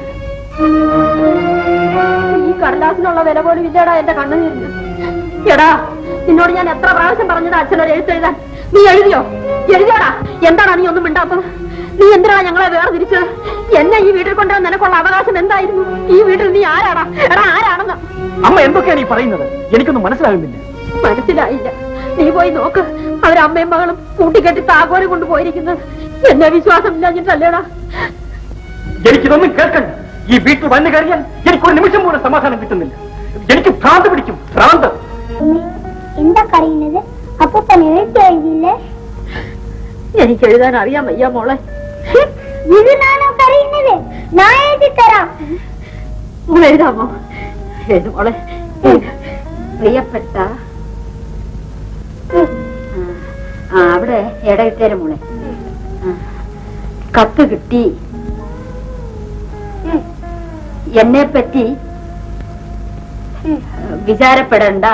ഈ കടലാസിനുള്ള വില പോലും ഇല്ലടാ എന്റെ കണ്ണുനീരിന് എടാ നിന്നോട് ഞാൻ എത്ര പ്രാവശ്യം പറഞ്ഞത് അച്ഛനൊരു എഴുത്തെഴുതാൻ നീ എഴുതിയോ എഴുതിയോടാ എന്താടാ നീ ഒന്നും മിണ്ടാത്തത് നീ എന്തിനാ ഞങ്ങളെ വേർതിരിച്ചത് എന്നെ ഈ വീട്ടിൽ കൊണ്ടുവരാൻ നിനക്കുള്ള അവകാശം എന്തായിരുന്നു ഈ വീട്ടിൽ നീ ആരാടാ എടാ ആരാണെന്ന് അമ്മ എന്തൊക്കെയാണ് ഈ പറയുന്നത് എനിക്കൊന്നും മനസ്സിലാകുന്നില്ല മനസ്സിലായില്ല നീ പോയി നോക്ക് അവരമ്മയും മകളും കൂട്ടിക്കെട്ടി താക്കോല് കൊണ്ടുപോയിരിക്കുന്നത് എന്നെ വിശ്വാസം ഇല്ലാഞ്ഞിട്ടല്ലേടാ എനിക്കിതൊന്നും കേൾക്കണ്ട ഈ വീട്ടിൽ വന്നു കഴിഞ്ഞാൽ എനിക്കൊരു നിമിഷം പോലും സമാധാനം കിട്ടുന്നില്ല എനിക്ക് ഭ്രാന്ത് പിടിക്കും ഭ്രാന്ത് എന്താ കരയുന്നത് അപ്പൂപ്പൻ എഴുത്ത് എഴുതിയില്ലേ എനിക്ക് എഴുതാൻ അറിയാൻ വയ്യ മോളെ ഇത് നാണോ കരയുന്നത് ഞാൻ എഴുതി തരാം മോളെ എഴുതാമോ എഴുതു മോളെ പ്രിയപ്പെട്ട ആ അവിടെ ഇടയിട്ടേരും മോളെ ആ. കത്ത് കിട്ടി എന്നെ പറ്റി വിചാരപ്പെടണ്ട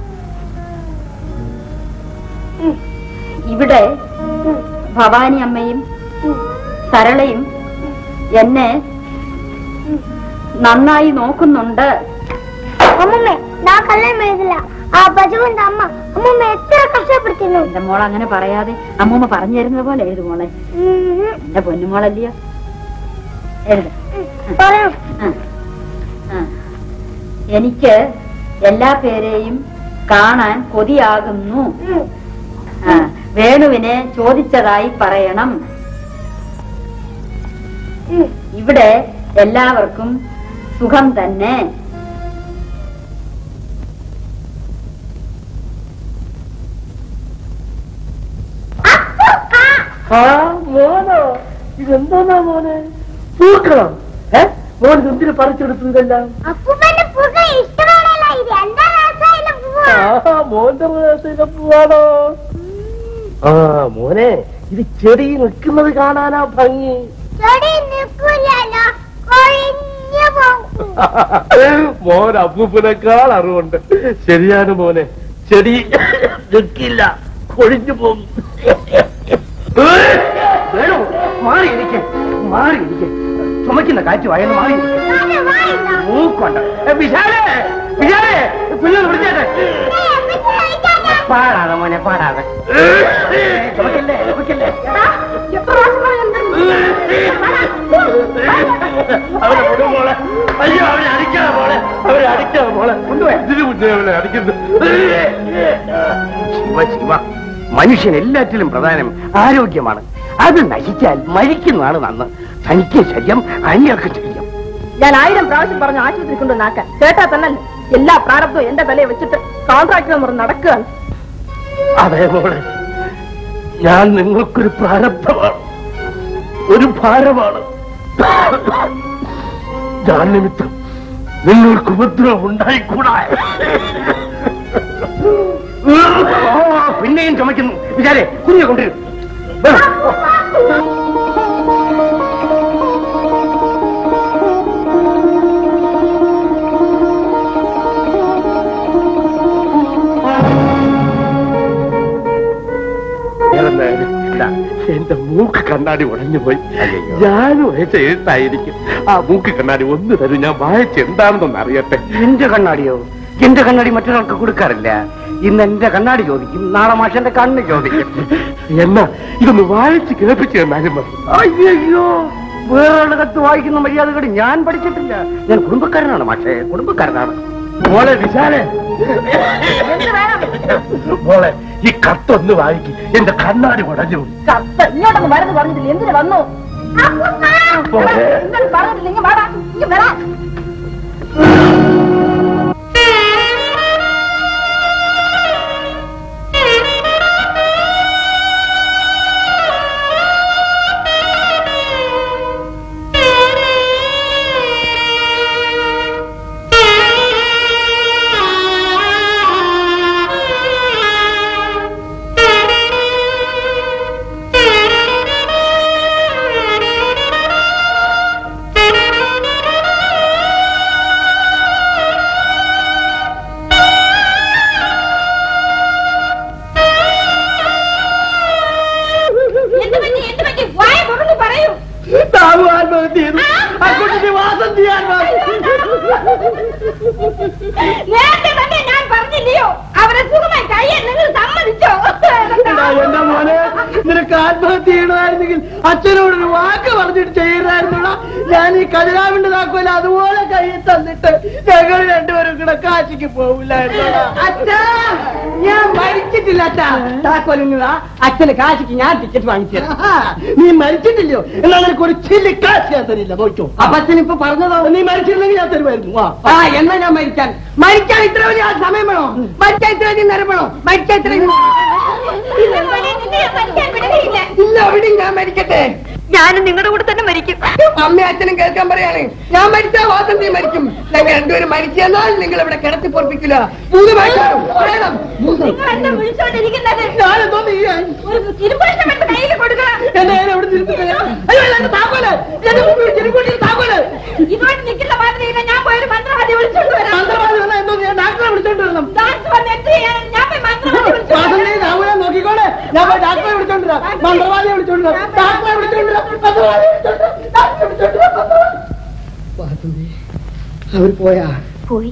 ഇവിടെ ഭവാനി അമ്മയും സരളയും എന്നെ നന്നായി നോക്കുന്നുണ്ട് അമ്മമ്മേ ഞാൻ കള്ളം എഴുതില്ല ആ ബജുവിന്റെ അമ്മ അമ്മമ്മ എത്ര കഷ്ടപ്പെടുത്തുന്നു എന്റെ മോൾ അങ്ങനെ പറയാതെ അമ്മൂമ്മ പറഞ്ഞു തരുന്നത് പോലെ എഴുതു മോളെ ഉം. എന്റെ പൊന്നുമോളല്ലയോ എഴുത പറയൂ എനിക്ക് എല്ലാ പേരെയും കാണാൻ കൊതിയാകുന്നു ഉം. ആ, വേണുവിനെ ചോദിച്ചതായി പറയണം ഉം. ഇവിടെ എല്ലാവർക്കും സുഖം തന്നെ ആ മോനോ ഇതെന്താ മോനെ പൂക്കണം ഏ മോൻ എന്തിനു പറിച്ചെടുത്തു ഇതെല്ലാം അപ്പൂപ്പന്റെ പൂക്കൾ ഇഷ്ടമാണല്ലോ ഇത് എന്താ രസമായില്ല പൂവ് ആ മോന്റെ പ്രദേശത്തെ പൂവാണോ ആ മോനെ ഇത് ചെടി നിൽക്കുന്നത് കാണാനാ ഭംഗി ചെടി നിൽക്കില്ലല്ലോ കൊഴിഞ്ഞു പോകും മോൻ അപ്പൂപ്പനേക്കാൾ അറിവുണ്ട് ശരിയാണ് മോനെ ചെടി നിൽക്കില്ല കൊഴിഞ്ഞു പോകും വേണോ മാറി ഇരിക്കെ മാറി ഇരിക്കെ ചുമക്കുന്ന കാറ്റ് വയന്ന് മാറി ഇരിക്ക്. അത് വായില്ല. മൂക്കൊണ്ട ഏ, വിശാലേ വിശാലേ കുഞ്ഞൊന്ന് വിളിച്ചേട്ടെ ഏ, പിന്നെ കഴിക്കാനാ? പാടാതെ മോനെ പാടാതെ ചുമക്കല്ലേ ചുമക്കല്ലേ ആ, എത്ര പ്രാവശ്യം അവനെ വിടും മോളെ അയ്യോ അവനെ അടിക്കാതെ മോളെ അവനെ അടിക്കാതെ മോളെ കൊണ്ടുപോയി ഇതിന് മുന്നേ അവനെ അടിക്കുന്നു ശിവ ശിവ മനുഷ്യൻ എല്ലാറ്റിലും പ്രധാനം ആരോഗ്യമാണ് അത് നശിച്ചാൽ മരിക്കുന്നതാണ് നന്ന് തനിക്ക് ശല്യം അന്യർക്ക് ശല്യം ഞാൻ ആയിരം പ്രാവശ്യം പറഞ്ഞ ആശുപത്രി കൊണ്ട് നാക്കാൻ കേട്ടാ തന്നല്ലേ എല്ലാ പ്രാരബ്ധവും എന്റെ തലയെ വെച്ചിട്ട് കോൺട്രാക്ടർ മുറ നടക്കുകയാണ് അതെ മോളെ ഞാൻ നിങ്ങൾക്കൊരു പ്രാരബ്ധമാണ് ഒരു ഭാരമാണ് ഞാൻ നിമിത്തം നിങ്ങൾക്ക് ഉപദ്രവം ഉണ്ടായിക്കൂടാ പിന്നെയും ചുമക്കുന്നു വിചാരെ കുഞ്ഞെ കൊണ്ടുവരും എന്റെ മൂക്ക് കണ്ണാടി ഉടഞ്ഞു പോയി ഞാനും അയച്ച എഴുത്തായിരിക്കും ആ മൂക്ക് കണ്ണാടി ഒന്ന് തരും ഞാൻ വായിച്ച് എന്താണെന്നൊന്ന് അറിയട്ടെ എന്റെ കണ്ണാടിയോ എന്റെ കണ്ണാടി മറ്റൊരാൾക്ക് കൊടുക്കാറില്ല ഇന്ന് എന്റെ കണ്ണാടി ചോദിക്കും നാളെ മാഷന്റെ കണ്ണ് ചോദിക്കും എന്നാ ഇതൊന്ന് വായിച്ച് കേൾപ്പിച്ചു തന്നാലും മതി അയ്യോ വേറെ കത്ത് വായിക്കുന്ന മര്യാദകൾ ഞാൻ പഠിച്ചിട്ടില്ല ഞാൻ കുടുംബക്കാരനാണ് മാഷേ കുടുംബക്കാരനാണ് മോളെ വിശാലെ മോളെ ഈ കത്തൊന്ന് വായിക്ക് എന്റെ കണ്ണാടി ഉടഞ്ഞു പോയി. കത്ത് ഇങ്ങോട്ടൊന്ന് വരുന്നു പറഞ്ഞിട്ടില്ല എന്തിനു വന്നു നിങ്ങൾ പറഞ്ഞിട്ടില്ല ഇങ്ങ് വാടാ ഇങ്ങ് വരാ എന്ത് പറ്റി എന്ത് പറ്റി വായ തുറന്ന് പറയൂ താവ് ആത്മഹത്യ ചെയ്തു അക്കുട്ടിക്ക് വാസം ചെയ്യാൻ നേരത്തെ തന്നെ ഞാൻ പറഞ്ഞില്ലയോ അവരെ സുഖമായി കഴിയാൻ നിങ്ങൾ സമ്മതിച്ചോ എന്റെ മോനെ നിനക്ക് ആത്മഹത്യ ചെയ്യണമായിരുന്നെങ്കിൽ അച്ഛനോടൊരു വാക്ക് പറഞ്ഞിട്ട് ചെയ്യണമായിരുന്നുടാ ഞാൻ ഈ കതിരാവിന്റെ താക്കോല അതുപോലെ കയ്യിൽ തന്നിട്ട് ഞങ്ങൾ രണ്ടുപേരും കൂടെ കാശിക്ക് പോവില്ലായിരുന്നോടാ അച്ഛാ ഞാൻ മരിച്ചിട്ടില്ല അച്ഛാ താക്കോലിങ്ങതാ അച്ഛന് കാശിക്ക് ഞാൻ ടിക്കറ്റ് വാങ്ങിച്ചു നീ മരിച്ചിട്ടില്ലയോ എന്നാൽ നിനക്ക് ഒരു ചില്ലി കാശ് ഞാൻ തരില്ല നോക്കോ അപ്പൊ അച്ഛൻ ഇപ്പൊ പറഞ്ഞതോ നീ മരിച്ചിരുന്നെങ്കിൽ ഞാൻ തരുമായിരുന്നു വാ. ആ എന്നാ ഞാൻ മരിക്കാൻ മരിക്കാൻ ഇത്ര വലിയ സമയം വേണോ മരിക്കാൻ ഇത്ര വലിയ നേരം വേണോ മരിക്കാൻ ഇത്ര ഇല്ല എവിടെയും ഞാൻ മരിക്കട്ടെ ഞാനും നിങ്ങളുടെ കൂടെ തന്നെ മരിക്കും അമ്മ അച്ഛനും കേൾക്കാൻ പറയാണ് ഞാൻ മരിച്ചാ വാസന്തി മരിക്കും ഞങ്ങൾ രണ്ടുപേരും മരിച്ചെന്നാൽ നിങ്ങൾ ഇവിടെ കിടത്തി പൊറപ്പിക്കില്ല മൂന്ന് വയസ്സാകും പറയണം മൂന്ന്. നിങ്ങൾ എന്നെ വിളിച്ചോണ്ടിരിക്കുന്നത് ഞാനെന്തോ ചെയ്യാൻ ഒരു തിരുപ്പുരുഷം എന്റെ കയ്യിൽ കൊടുക്കണം എന്നെ ഞാൻ എവിടെ തിരുത്തുക അയ്യോ എന്റെ താക്കോല് എന്റെ മുമ്പിൽ തിരുക്കൂട്ടിൽ താക്കോല് ഇതുകൊണ്ട് നിൽക്കുന്ന മാതിരിയില്ല ഞാൻ പോയൊരു മന്ത്രവാദി വിളിച്ചോണ്ട് വരാം മന്ത്രവാദി വന്നാ എന്തോ ഞാൻ ഡാക്ടറെ വിളിച്ചോണ്ട് വരണം ഡാൻസ് വന്ന് എന്ത് ചെയ്യാൻ ഞാൻ പോയി മന്ത്രവാദി വിളിച്ചോണ്ട് വാസന്തി താമര നോക്കിക്കോളെ ഞാൻ പോയി ഡാക്ടറെ വിളിച്ചോണ്ട് വരാം മന്ത്രവാദിയെ വിളിച്ചോണ്ട് വരാം ഡാക്ടറെ വിളിച്ചോണ്ട് വരാം മന്ത്രവാദിയെ വിളിച്ചോണ്ട് വരാം ഡാക്ടറെ വിളിച്ചോണ്ട് വരാം മന്ത്രവാദി. വാസന്തി അവർ പോയാ പോയി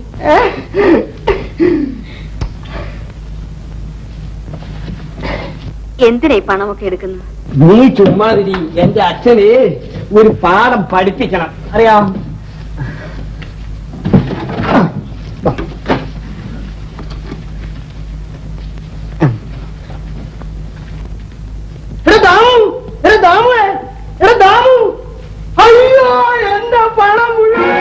എന്തിനാ ഈ പണമൊക്കെ എടുക്കുന്നത് നീ ചുമ്മാതിരി എന്റെ അച്ഛന് ഒരു പാഠം പഠിപ്പിക്കണം അറിയാം എടാ ദാമു, എടാ ദാമുവേ, എടാ ദാമു. അയ്യോ എന്റെ പണം മുഴുവൻ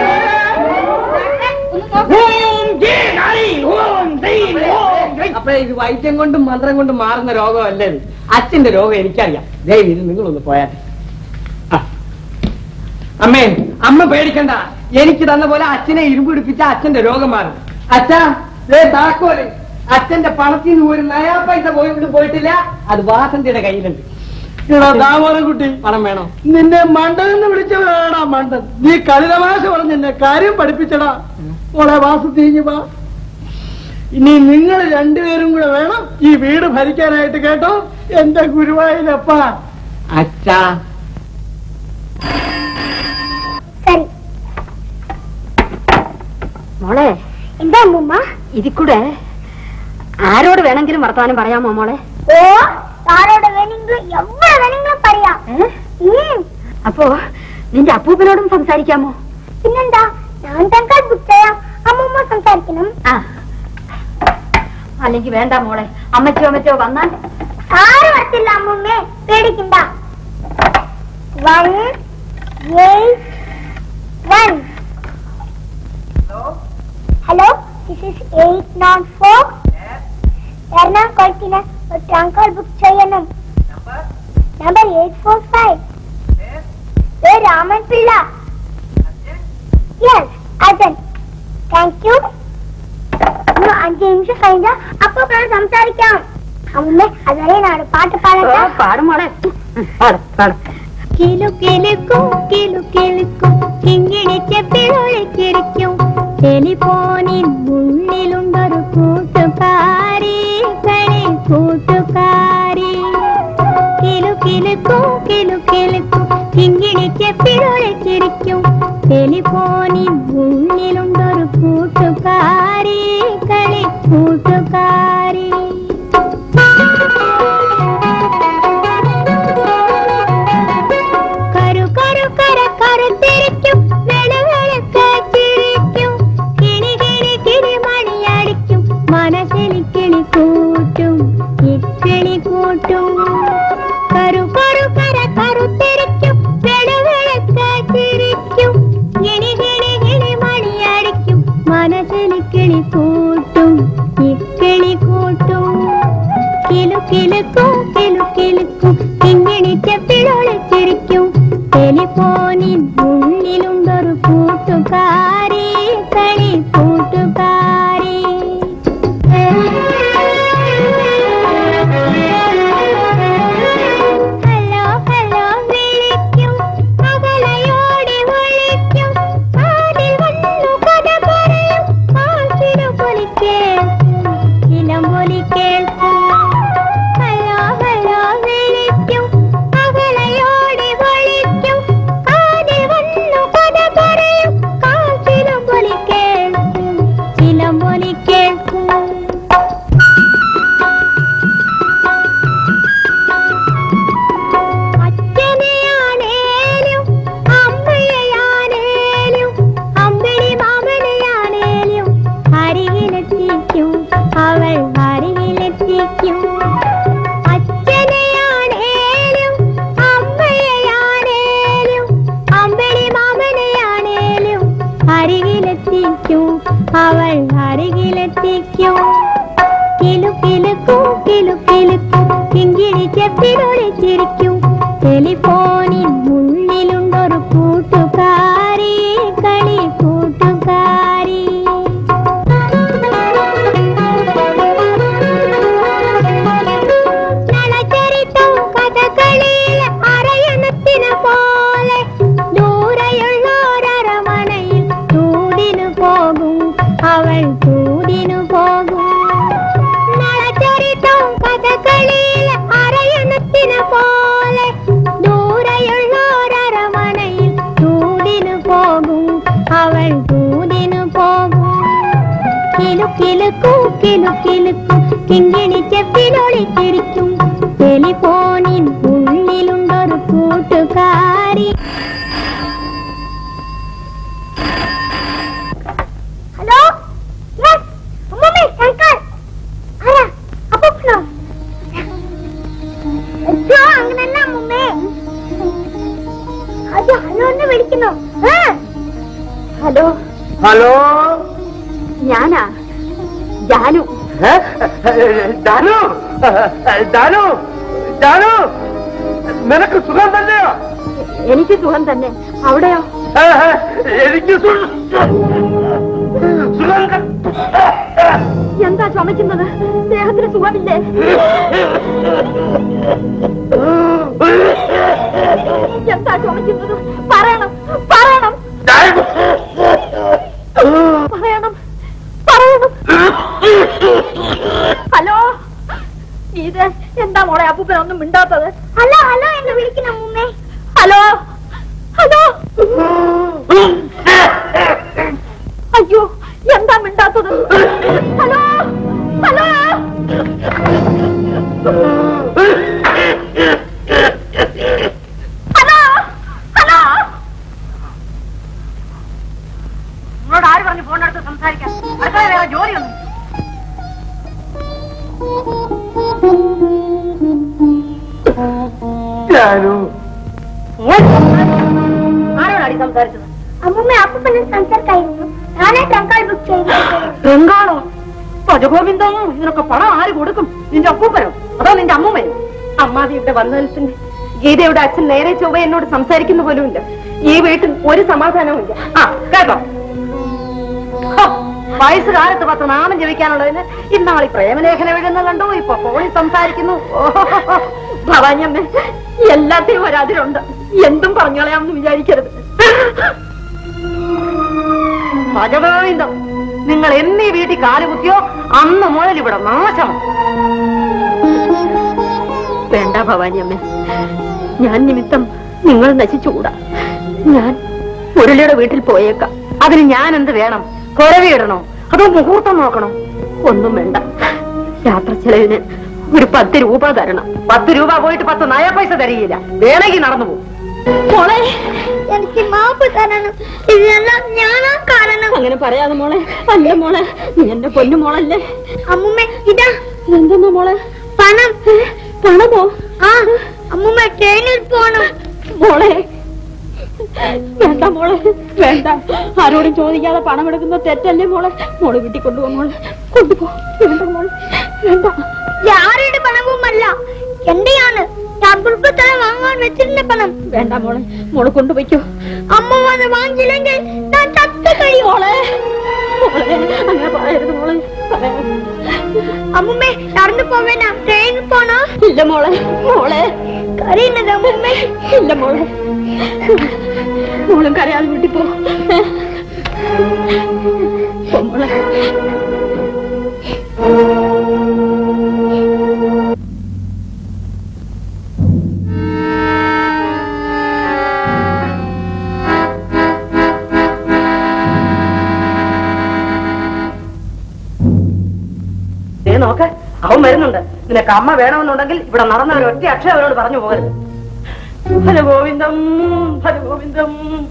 ഓം ജയ ഹരി, ഓം ജയ്, ഓം ജയ്. അപ്പൊ ഇത് വൈദ്യം കൊണ്ടും മന്ത്രം കൊണ്ടും മാറുന്ന രോഗമല്ലേ ഇത്? അച്ഛന്റെ രോഗം എനിക്കറിയാം ദയവ് ഇത് നിങ്ങളൊന്ന് പോയാൽ ആ. അമ്മേ അമ്മ പേടിക്കണ്ട എനിക്ക് തന്ന പോലെ അച്ഛനെ ഇരുമ്പ് പിടിപ്പിച്ച അച്ഛന്റെ രോഗം മാറും അച്ഛാ ദേ താക്കോല് അച്ഛന്റെ പണത്തിൽ നിന്ന് ഒരു നയാ പൈസ പോയിട്ട് പോയിട്ടില്ല അത് വാസന്തിയുടെ കയ്യിലുണ്ട് കുട്ടി പണം വേണോ നിന്നെ മണ്ടനെന്ന് വിളിച്ചവരാടാ മണ്ടൻ നീ കളിതമാശ പറഞ്ഞ് എന്നെ കാര്യം പഠിപ്പിച്ചടാ മോളെ വാസു തീഞ്ഞു വാ ഇനി നിങ്ങൾ രണ്ടുപേരും കൂടെ വേണം ഈ വീട് ഭരിക്കാനായിട്ട് കേട്ടോ എന്റെ ഗുരുവായൂരപ്പ അച്ഛാ സരി മോളെ എന്താ അമ്മൂമ്മ ഇതിൽ കൂടെ ആരോട് വേണമെങ്കിലും വർത്തമാനം പറയാമോ മോളെ ഓ ആരോട് വേണമെങ്കിലും എവിടെ വേണമെങ്കിലും പറയാം ഉം. അപ്പോ നിന്റെ അപ്പൂപ്പനോടും സംസാരിക്കാമോ പിന്നെന്താ ഞാൻ തൽക്കാൽ ബുക്ക് ചെയ്യാം അമ്മൂമ്മ സംസാരിക്കണം ആ അല്ലെങ്കിൽ വേണ്ട മോളെ അമ്മച്ചോ അമ്മച്ചോ വന്നാൽ ആരും വരത്തില്ല അമ്മൂമ്മേ പേടിക്കണ്ട one eight one hello this is eight nought four എറണാകുളത്തിന് ഒരു ട്രങ്കർ ബുക്ക് ചെയ്യണം number eight four five Raman Pillai yes അജൻ താങ്ക് യു അഞ്ച് നിമിഷം കഴിഞ്ഞ അപ്പൊ സംസാരിക്കാം അമ്മ അതേ നാട് പാട്ട് പാടട്ടെ പാടും മോളെ പാടും പാടും കിലു കിലുക്കും കിലു കിലുക്കും കിങ്ങിണി ചെപ്പിളൊളിച്ചിരിക്കും ടെലിഫോണിൻ ഉള്ളിലുണ്ടൊരു കൂട്ടുകാരി കളി കൂട്ടുകാരി കിലു കിലുക്കും കിലു കിലുക്കും കിങ്ങിണി ചെപ്പിളൊളിച്ചിരിക്കും ടെലിഫോണിൻ ഉള്ളിലുണ്ടൊരു കൂട്ടുകാരി കളി കൂട്ടുകാരി കരു കരു കര കരുത്തിരിക്കും വെളുവെളുക്ക് ചിരിക്കും കിണി കിണി കിണി മണിയടിക്കും മനസ്സിൽ കിളി കൂട്ടും ഇക്കിളി കൂട്ടും കരു കരു കര കരുത്തിരിക്കും വെളുവെളുക്ക് ചിരിക്കും കിണി കിണി കിണി മണിയടിക്കും മനസ്സിൽ കിളി കൂട്ടും ഇക്കിളി കൂട്ടും കിലു കിലുക്കും കിലു കിലുക്കും കിങ്ങിണി ചെപ്പിളൊളിച്ചിരിക്കും ടെലിഫോണിൻ ഉള്ളിലുണ്ടൊരു കൂട്ടുകാരി കളി കൂട്ടുകാരി ഹലോ ഹലോ വിളിക്കും അകലയോടെ വിളിക്കും കാതിൽ വന്നു കഥ പറയും കാശിനു പൊലി കേൾക്കും ചിലം പൊലി കേൾക്കും ഹലോ ഹലോ വിളിക്കും അകലയോടെ വിളിക്കും കാതിൽ വന്നു കഥ പറയും കാശിനു പൊലി കേൾക്കും ചിലം പൊലി കേൾക്കും അച്ഛനെയാണേലും അമ്മയെയാണേലും അമ്പിളി മാമനെയാണേലും അരികിലെത്തിക്കും അവൾ അരികിലെത്തിക്കും അച്ഛനെയാണേലും അമ്മയെയാണേലും അമ്പിളി മാമനെയാണേലും അരികിലെത്തിക്കും അവൾ അരികിലെത്തിക്കും കിലു കിലുക്കും കിലു കിലുക്കും കിങ്കിണി ചെപ്പിലൊളിച്ചിരിക്കും ടെലിഫോണിൻ ഉള്ളിലുണ്ടൊരു കൂട്ടുകാരി കളി കൂട്ടുകാരി നളചരിതം കഥകളിയിൽ അരയണത്തിന് പോലെ ദൂരെയുള്ളൊരമനയിൽ തൂടിനു പോകും അവൾ തൂടിനു പോകും നളചരിതം കഥകളിയിൽ അരയണത്തിന് പോലെ ദൂരെയുള്ളൊരമനയിൽ തൂടിനു പോകും അവൾ തൂടിനു പോകും കിലു കിലുക്കും കിലു കിലുക്കും കിങ്ങിണി ചെപ്പിലൊളിച്ചിരിക്കും ടെലിഫോണിൻ ഉള്ളിലുണ്ടൊരു കൂട്ടുകാരി ഹലോ യെസ് അമ്മമ്മേ ശങ്കർ ആരാ അപ്പൂപ്പനോ അയ്യോ അങ്ങനല്ല അമ്മമ്മേ അയ്യോ ഹലോ എന്ന് വിളിക്കുന്നു ആ ഹലോ ഹലോ ഞാനാ ജാനു ഡാനു ഡാനു ഡാനു നിനക്ക് സുഖം തന്നെയോ എനിക്ക് സുഖം തന്നെ അവിടെയോ ഏ, ഏ, എനിക്ക് സു- സുഖം ത- എന്താ ചുമക്കുന്നത് ദേഹത്തിന് സുഖമില്ലേ എന്താ ചുമക്കുന്നത് പറയണം പറയണം പറയണം പറയണം ഹലോ ഇത് എന്താ മോളെ അപ്പൂപ്പൻ ഒന്നും മിണ്ടാത്തത് ഹലോ ഹലോ എന്ന് വിളിക്കുന്ന അമ്മൂമ്മേ ഹലോ ഹലോ അയ്യോ എന്താ മിണ്ടാത്തത് ഹലോ ഹലോ ഹലോ ഹലോ നിങ്ങളോട് ആര് പറഞ്ഞു ഫോണിനടുത്ത് സംസാരിക്കാൻ അടുക്കള വേറെ ജോലിയൊന്നും ഡാനു ആരോടാടി സംസാരിച്ചത് അമ്മൂമ്മ അപ്പൂപ്പനും സംസാരിക്കായിരുന്നു ഞാനേ ട്രങ്കാൾ ബുക്ക് ചെയ്തു ബംഗാളോ പജഗോവിന്ദമോ ഇതിനൊക്കെ പണം ആര് കൊടുക്കും നിന്റെ അപ്പൂപ്പനോ അതോ നിന്റെ അമ്മൂമ്മയോ അമ്മാവി ഇവിടെ വന്നതിൽ പിന്നെ ഗീതയുടെ അച്ഛൻ നേരെ ചൊവ്വ എന്നോട് സംസാരിക്കുന്ന പോലുമില്ല ഈ വീട്ടിൽ ഒരു സമാധാനവും ഇല്ല ആ കേട്ടോ ഹോ, വയസ്സുകാലത്ത് പത്ത് നാമം ജപിക്കാനുള്ളതിന് ഇന്നാളി പ്രേമലേഖനം എഴുതുന്ന കണ്ടു ഇപ്പൊ ഫോണിൽ സംസാരിക്കുന്നു ഭവാനിയമ്മ എല്ലാത്തിനും ഒരതിരുണ്ട് എന്തും പറഞ്ഞോളയാമെന്ന് വിചാരിക്കരുത് ഭജഗോവിന്ദം നിങ്ങൾ എന്നീ വീട്ടിൽ കാലുകുത്തിയോ അന്ന് മുതൽ ഇവിടെ നാശം വേണ്ട ഭവാനിയമ്മ ഞാൻ നിമിത്തം നിങ്ങൾ നശിച്ചുകൂടാ ഞാൻ മുരളിയുടെ വീട്ടിൽ പോയേക്കാം അതിന് ഞാൻ എന്ത് വേണം കുരവിയിടണോ അതോ മുഹൂർത്തം നോക്കണോ ഒന്നും വേണ്ട യാത്ര ചെലവിന് ഒരു പത്ത് രൂപ തരണം പത്ത് രൂപ പോയിട്ട് പത്ത് നയ പൈസ തരികയില്ല വേണമെങ്കിൽ നടന്നു പോകും മോളെ എനിക്ക് മാപ്പ് തരണം ഇതിനെല്ലാം ഞാനാ കാരണം അങ്ങനെ പറയാതെ മോളെ അല്ല മോളെ നീ എന്റെ പൊന്നു മോളല്ലേ അമ്മുമ്മ ഇതാ എന്തെന്നാ മോളെ പണം പണമോ ആ അമ്മുമ്മ ട്രെയിനിൽ പോണം മോളെ വേണ്ട മോളെ വേണ്ട ആരോടും ചോദിക്കാതെ പണം എടുക്കുന്ന തെറ്റല്ലേ മോളെ മോള് വീട്ടിൽ കൊണ്ടുപോ മോളെ കൊണ്ടുപോ വേണ്ട മോളെ വേണ്ട ആരുടെ പണവുമല്ല എന്റെയാണ് ഞാൻ കുടുംബത്തല വാങ്ങാൻ വെച്ചിരുന്ന പണം വേണ്ട മോളെ മോള് കൊണ്ടുപോയിക്കോ അമ്മ വന്ന് വാങ്ങിയില്ലെങ്കിൽ ഞാൻ ചത്തു കഴിയും മോളെ മോളെ അങ്ങനെ പറയരുത് മോളെ പറയരുത്. അമ്മുമ്മേ നടന്നു പോവേന ട്രെയിനിൽ പോണോ ഇല്ല മോളെ മോളെ കരയുന്നത് അമ്മുമ്മേ ഇല്ല മോളെ മോളും കരയാതെ വീട്ടിൽ പോ പോ മോളെ ദേ നോക്ക് അവൻ വരുന്നുണ്ട് നിനക്ക് അമ്മ വേണമെന്നുണ്ടെങ്കിൽ ഇവിടെ നടന്ന ഒരു ഒറ്റ അക്ഷരം അവരോട് പറഞ്ഞു പോകരുത് ഹല ഗോവിന്ദം ഹല ഗോവിന്ദം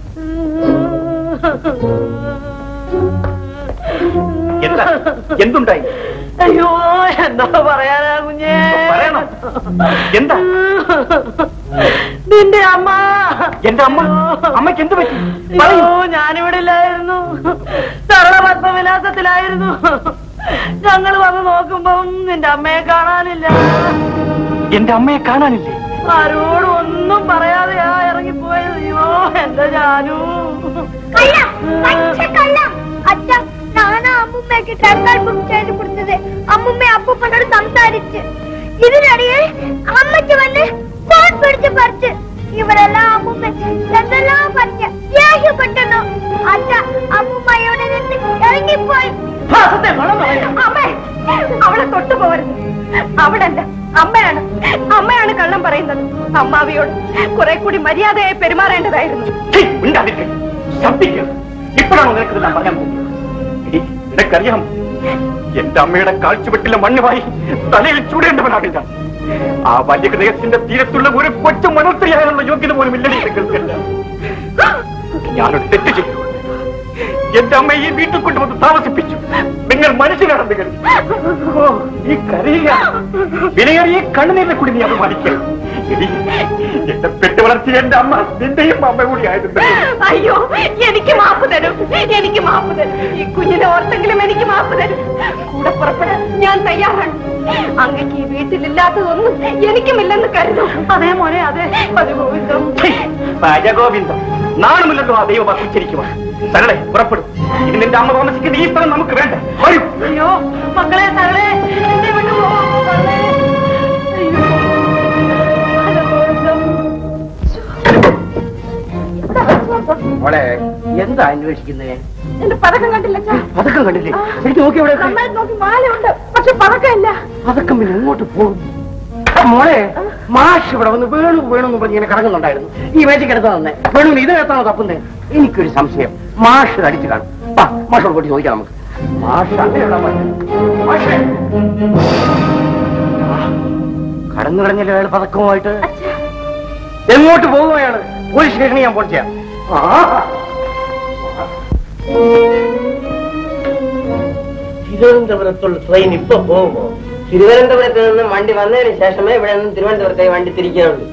എന്താ എന്തുണ്ടായി അയ്യോ എന്താ പറയാനാ കുഞ്ഞേ പറയണം എന്താ നിന്റെ അമ്മ എന്റെ അമ്മ അമ്മയ്ക്ക് എന്ത് പറ്റി അയ്യോ ഞാനിവിടെ ഇല്ലായിരുന്നു സരള പത്മവിലാസത്തിലായിരുന്നു ഞങ്ങൾ വന്ന് നോക്കുമ്പം നിന്റെ അമ്മയെ കാണാനില്ല എന്റെ അമ്മയെ കാണാനില്ലേ ആരോടും ഒന്നും പറയാതെയാ ഇറങ്ങിപ്പോയത് അയ്യോ എന്റെ ജാനു കള്ള പച്ച കള്ള അച്ഛ ഞാനാ അമ്മുമ്മയ്ക്ക് ടർക്കാർ ബുക്ക് ചെയ്ത് കൊടുത്തത് അമ്മുമ്മ അപ്പൂപ്പനോട് സംസാരിച്ച് ഇതിനിടയിൽ അമ്മയ്ക്ക് വന്ന് ഫോൺ പിടിച്ച് പറിച്ച് ഇവരെല്ലാം അമ്മുമ്മ എന്തെല്ലാം പറഞ്ഞ് ദേഷ്യപ്പെട്ടെന്നു അച്ഛ അമ്മുമ്മയോട് നിന്ന് ഇറങ്ങിപ്പോയി അമ്മേ അവളെ തൊട്ടു പോകരുത് അവിടെ എന്റെ അമ്മയാണ് അമ്മയാണ് കള്ളം പറയുന്നത് അമ്മാവിയോട് കുറെ കൂടി മര്യാദയായി പെരുമാറേണ്ടതായിരുന്നു ഹേയ്, മിണ്ടാതിരിക്ക്. ശബ്ദിക്കരുത്. ഇപ്പോഴാണോ നിനക്ക് ഇതെല്ലാം പറയാൻ പോകുന്നത് എടീ, നിനക്കറിയാം എന്റെ അമ്മയുടെ കാഴ്ചവെട്ടിലെ മണ്ണുമായി തലയിൽ ചൂടേണ്ടവനാണ് ഞാൻ ആ വലിയ ഹൃദയത്തിന്റെ തീരത്തുള്ള ഒരു കൊച്ചു മനോത്രിയായുള്ള യോഗ്യത പോലും ഇല്ലടി നിങ്ങൾക്കല്ല ഞാനൊരു തെറ്റ് ചെയ്തു എന്റെ അമ്മയെ ഈ വീട്ടിൽ കൊണ്ടുവന്ന് താമസിപ്പിച്ചു നിങ്ങൾ മനുഷ്യരാണ് നിങ്ങൾ ഓ, ഈ കരയുക വിലയേറിയ കണ്ണുനീരിനെ കൂടി നീ അപമാനിക്കുക എടീ, എന്റെ പെട്ടു വളർത്തിയ എന്റെ അമ്മ നിന്റെയും അമ്മ കൂടി ആയിരുന്നു അയ്യോ എനിക്ക് മാപ്പ് തരും എനിക്ക് മാപ്പ് തരും ഈ കുഞ്ഞിനെ ഓർത്തെങ്കിലും എനിക്ക് മാപ്പ് തരും കൂടെ പുറപ്പെടാൻ ഞാൻ തയ്യാറാണ് അങ്ങക്ക് ഈ വീട്ടിലില്ലാത്തതൊന്നും എനിക്കുമില്ലെന്ന് കരുതും അതേ മോനെ അതെ അത് ഗോവിന്ദം ഭജഗോവിന്ദം നാണുമില്ലല്ലോ ആ ദൈവം ഉച്ചരിക്കുക സരളെ പുറപ്പെടും ഇത് നിന്റെ അമ്മ താമസിക്കുന്ന ഈ സ്ഥലം നമുക്ക് വേണ്ട വരൂ അയ്യോ മക്കളെ തകളെ എന്നെ വിട്ടു പോ, തകളെ. അയ്യോ. ഹലോ, ഗോവിന്ദം. മോളെ എന്താ അന്വേഷിക്കുന്നേ എന്റെ പതക്കം കണ്ടില്ല അച്ഛാ. പതക്കം കണ്ടില്ലേ എനിക്ക് നോക്കി ഇവിടെ നന്നായി നോക്കി മാലയുണ്ട് പക്ഷെ പതക്കമില്ല പതക്കം പിന്നെ എങ്ങോട്ട് പോകും ആ, മോളെ മാഷ് ഇവിടെ വന്ന് വേണു വേണമെന്ന് പറഞ്ഞ് ഇങ്ങനെ കറങ്ങുന്നുണ്ടായിരുന്നു ഈ മേശയ്ക്കടുത്ത് തന്നെ വേണു ഇത് എത്താണോ തപ്പുന്നേ എനിക്കൊരു സംശയം മാഷ് ഇത് അടിച്ചു കാണും വാ, മാഷോട് പോയിട്ട് ചോദിക്കാം നമുക്ക് മാഷ് അങ്ങനെയുള്ള മാഷേ കടന്നു കിടഞ്ഞല്ലോ അയാൾ പതക്കവുമായിട്ട് എങ്ങോട്ട് പോകും അയാള് പോലീസ് സ്റ്റേഷനിൽ ഞാൻ ഫോൺ ചെയ്യാം ആ തിരുവനന്തപുരത്തുള്ള ട്രെയിൻ ഇപ്പൊ പോകുമോ തിരുവനന്തപുരത്ത് നിന്ന് വണ്ടി വന്നതിന് ശേഷമേ ഇവിടെ നിന്ന് തിരുവനന്തപുരത്തേക്ക് വണ്ടി തിരിക്കാറുള്ളൂ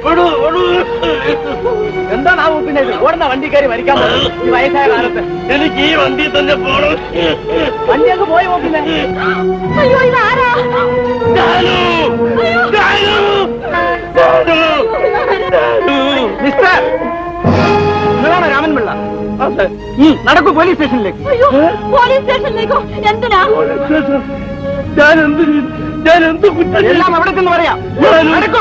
എന്താണാവും പിന്നെ ഇത്? ഓടുന്ന വണ്ടിക്കാരി മരിക്കാൻ പോകുന്നത് ഈ വയസ്സായ കാലത്ത് എനിക്ക് ഈ വണ്ടി തന്നെ പോണം വണ്ടി അങ്ങ് പോയി പിന്നെ അയ്യോ ഇതാരാ മിസ്റ്റർ നിങ്ങളാണ് രാമൻ പിള്ള നടക്കൂ പോലീസ് സ്റ്റേഷനിലേക്ക് അയ്യോ പോലീസ് സ്റ്റേഷനിലേക്കോ എന്തിനാ ഞാൻ എന്ത് ഞാൻ എന്ത് കുറ്റം എല്ലാം അവിടെ ചെന്ന് പറയാം നടക്കൂ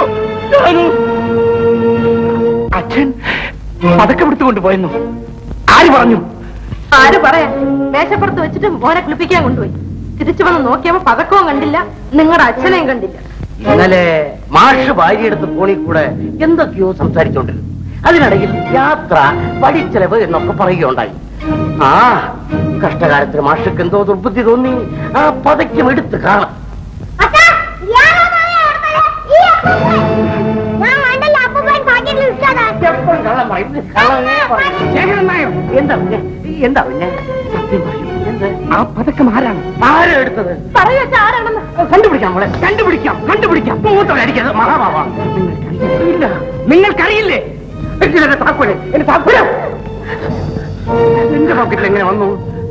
അച്ഛൻ പതക്കം എടുത്തുകൊണ്ട് പോയെന്നു ആര് പറഞ്ഞു ആര് പറയാ മേശപ്പുറത്ത് വെച്ചിട്ട് മോനെ കുളിപ്പിക്കാൻ കൊണ്ടുപോയി തിരിച്ചു വന്ന് നോക്കിയപ്പോ പതക്കവും കണ്ടില്ല നിങ്ങളുടെ അച്ഛനെയും കണ്ടില്ല ഇന്നലെ മാഷ് ഭാര്യയെടുത്ത് ഫോണിൽ കൂടെ എന്തൊക്കെയോ സംസാരിച്ചോണ്ടിരുന്നു അതിനിടയിൽ യാത്ര വടിച്ചെലവ് എന്നൊക്കെ പറയുകയുണ്ടായി ആ കഷ്ടകാലത്തിന് മാഷക്ക് എന്തോ ദുർബുദ്ധി തോന്നി ആ പതയ്ക്കും എടുത്ത് കാണാം അച്ഛാ, ഇയാളാ മോനെ ഓർമ്മയില്ല? ഈ അപ്പൂപ്പൻ. ഞാൻ കണ്ടല്ലോ അപ്പൂപ്പൻ പാക്കറ്റിൽ ഇട്ടതാ. എപ്പോഴും കള്ളം പറയും ഇത് കള്ളമേ പറയും. ശേഖരൻ നായോ എന്താ പിന്നെ എന്താ പിന്നെ സത്യം പറയൂ എന്ത് ആ പതക്കം ആരാണ് ആരാ എടുത്തത് പറയൂ അച്ഛാ ആരാണെന്ന് കണ്ടുപിടിക്കാം നമ്മളെ കണ്ടുപിടിക്കാം കണ്ടുപിടിക്കാം മൂത്തോടടിക്കരുത് മഹാഭാവ ഇല്ല നിങ്ങൾക്കറിയില്ലേ എന്റെ താക്കോല് എന്റെ താക്കോല് എന്റെ പോക്കറ്റിൽ എങ്ങനെ വന്നു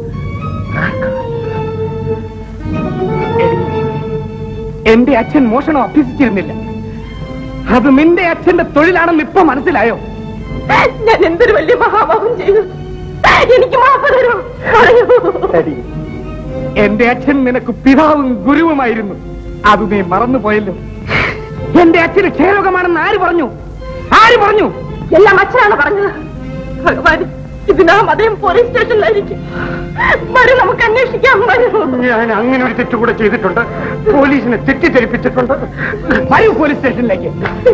എന്റെ അച്ഛൻ മോഷണം അഭ്യസിച്ചിരുന്നില്ല അത് നിന്റെ അച്ഛന്റെ തൊഴിലാണെന്ന് ഇപ്പൊ മനസ്സിലായോ ഞാൻ എന്തൊരു വലിയ മഹാഭാവം ചെയ്തു എനിക്ക് മാപ്പ് തരൂ പറയൂ എന്റെ അച്ഛൻ നിനക്ക് പിതാവും ഗുരുവുമായിരുന്നു അത് നീ മറന്നുപോയല്ലോ എന്റെ അച്ഛന് ക്ഷയരോഗമാണെന്ന് ആര് പറഞ്ഞു ആര് പറഞ്ഞു എല്ലാം അച്ഛനാണ് പറഞ്ഞത് ഭഗവാൻ ഇതിനാം അദ്ദേഹം പോലീസ് സ്റ്റേഷനിലായിരിക്കും വരൂ നമുക്ക് അന്വേഷിക്കാം വരൂ ഞാൻ അങ്ങനെ ഒരു തെറ്റ് കൂടെ ചെയ്തിട്ടുണ്ട് പോലീസിനെ തെറ്റിദ്ധരിപ്പിച്ചിട്ടുണ്ട് വരൂ പോലീസ് സ്റ്റേഷനിലേക്ക്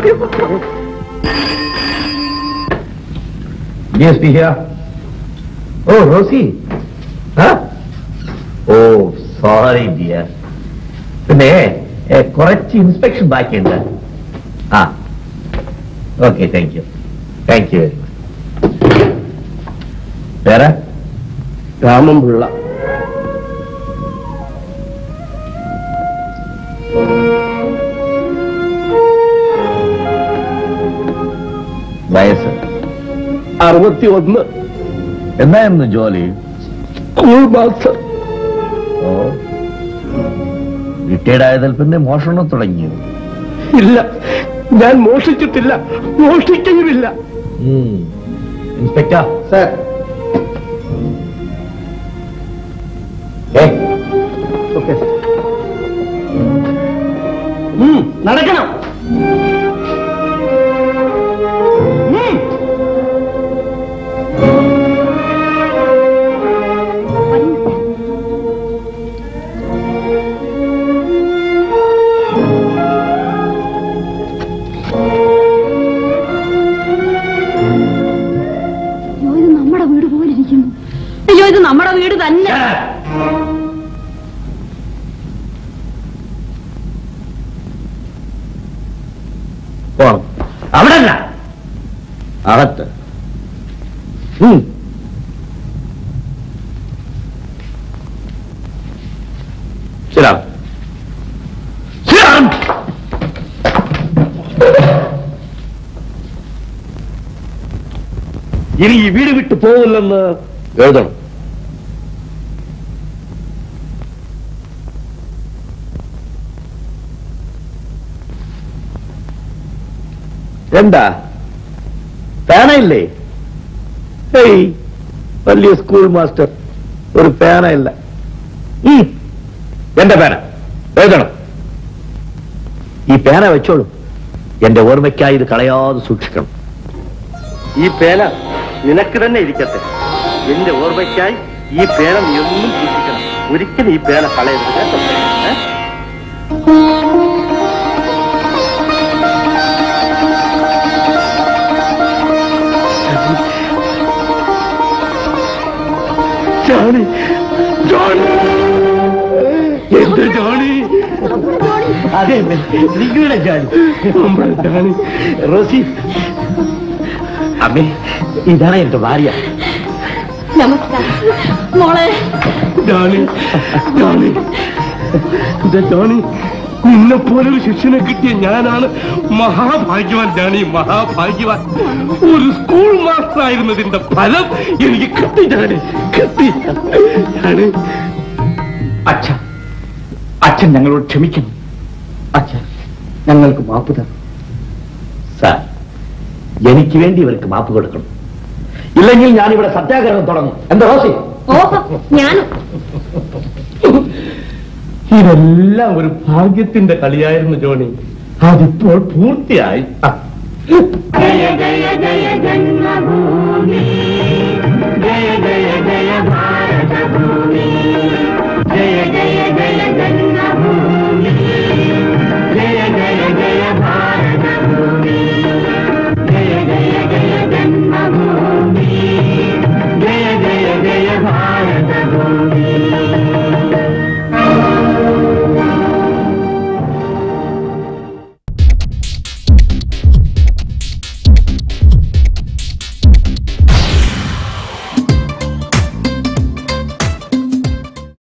Yes, be here. Oh, Rosie. Huh? Oh, sorry, dear. പിന്നെ ഏ, കുറച്ച് ഇൻസ്പെക്ഷൻ ബാക്കിയുണ്ട് ആ okay thank you thank you very much വേറെ രാമൻപിള്ള വയസ്സ് അറുപത്തി ഒന്ന് എന്തായിരുന്നു ജോലി സ്കൂൾ മാസ്റ്റർ ഓ റിട്ടയർഡ് ആയതിൽ പിന്നെ മോഷണം തുടങ്ങിയോ ഇല്ല ഞാൻ മോഷിച്ചിട്ടില്ല മോഷ്ടിക്കുന്നുമില്ല ഇൻസ്പെക്ടർ സാർ ഏ ഓക്കെ നടക്കണം ഉം. അയ്യോ ഇത് നമ്മുടെ വീട് പോലെ ഇരിക്കുന്നു അയ്യോ ഇത് നമ്മുടെ വീട് തന്നെ പോണം അവിടെ അല്ല അകത്ത് ഉം. Sit down. Sit down. ഇനി ഈ വീട് വിട്ടു പോവില്ലെന്ന് എഴുതണം എന്താ പേനയില്ലേ ഏയ് വലിയ സ്കൂൾ മാസ്റ്റർ ഒരു പേന ഇല്ല ഉം. എന്റെ പേന എഴുതണം ഈ പേന വെച്ചോളൂ എന്റെ ഓർമ്മയ്ക്കായി ഇത് കളയാതെ സൂക്ഷിക്കണം ഈ പേന നിനക്ക് തന്നെ ഇരിക്കട്ടെ എന്റെ ഓർമ്മയ്ക്കായി ഈ പേന നീ ഒന്നും സൂക്ഷിക്കണം ഒരിക്കലും ഈ പേന കളയരുത് കേട്ടോ ഏ? ജോണി ജോണി എന്റെ ജോണി അതെ നിങ്ങളുടെ ജോലി നമ്മുടെ ജോണി റോസി അമ്മേ ഇതാണ് എന്റെ ഭാര്യ നമസ്കാരം മോളെ ജോണി ജോണി ഇത് ജോണി നിന്നെ പോലൊരു ശിഷ്യനെ കിട്ടിയ ഞാനാണ് മഹാഭാഗ്യവാൻ ജാണി മഹാഭാഗ്യവാൻ ഒരു സ്കൂൾ മാസ്റ്റർ ആയിരുന്നതിന്റെ ഫലം എനിക്ക് കിട്ടി ജാണി കിട്ടി ജാണി അച്ഛ അച്ഛൻ ഞങ്ങളോട് ക്ഷമിക്കണം അച്ഛ ഞങ്ങൾക്ക് മാപ്പ് തരണം സാർ എനിക്ക് വേണ്ടി ഇവർക്ക് മാപ്പ് കൊടുക്കണം ഇല്ലെങ്കിൽ ഞാനിവിടെ സത്യാഗ്രഹം തുടങ്ങും എന്താ റോസി ഓഹോ ഞാനും ഇതെല്ലാം ഒരു ഭാഗ്യത്തിന്റെ കളിയായിരുന്നു ജോണി അതിപ്പോൾ പൂർത്തിയായി ആ. ജയ ജയ ജയ ജന്മഭൂമി ജയ ജയ ജയ ഭാരതഭൂമി ജയ ജയ ജയ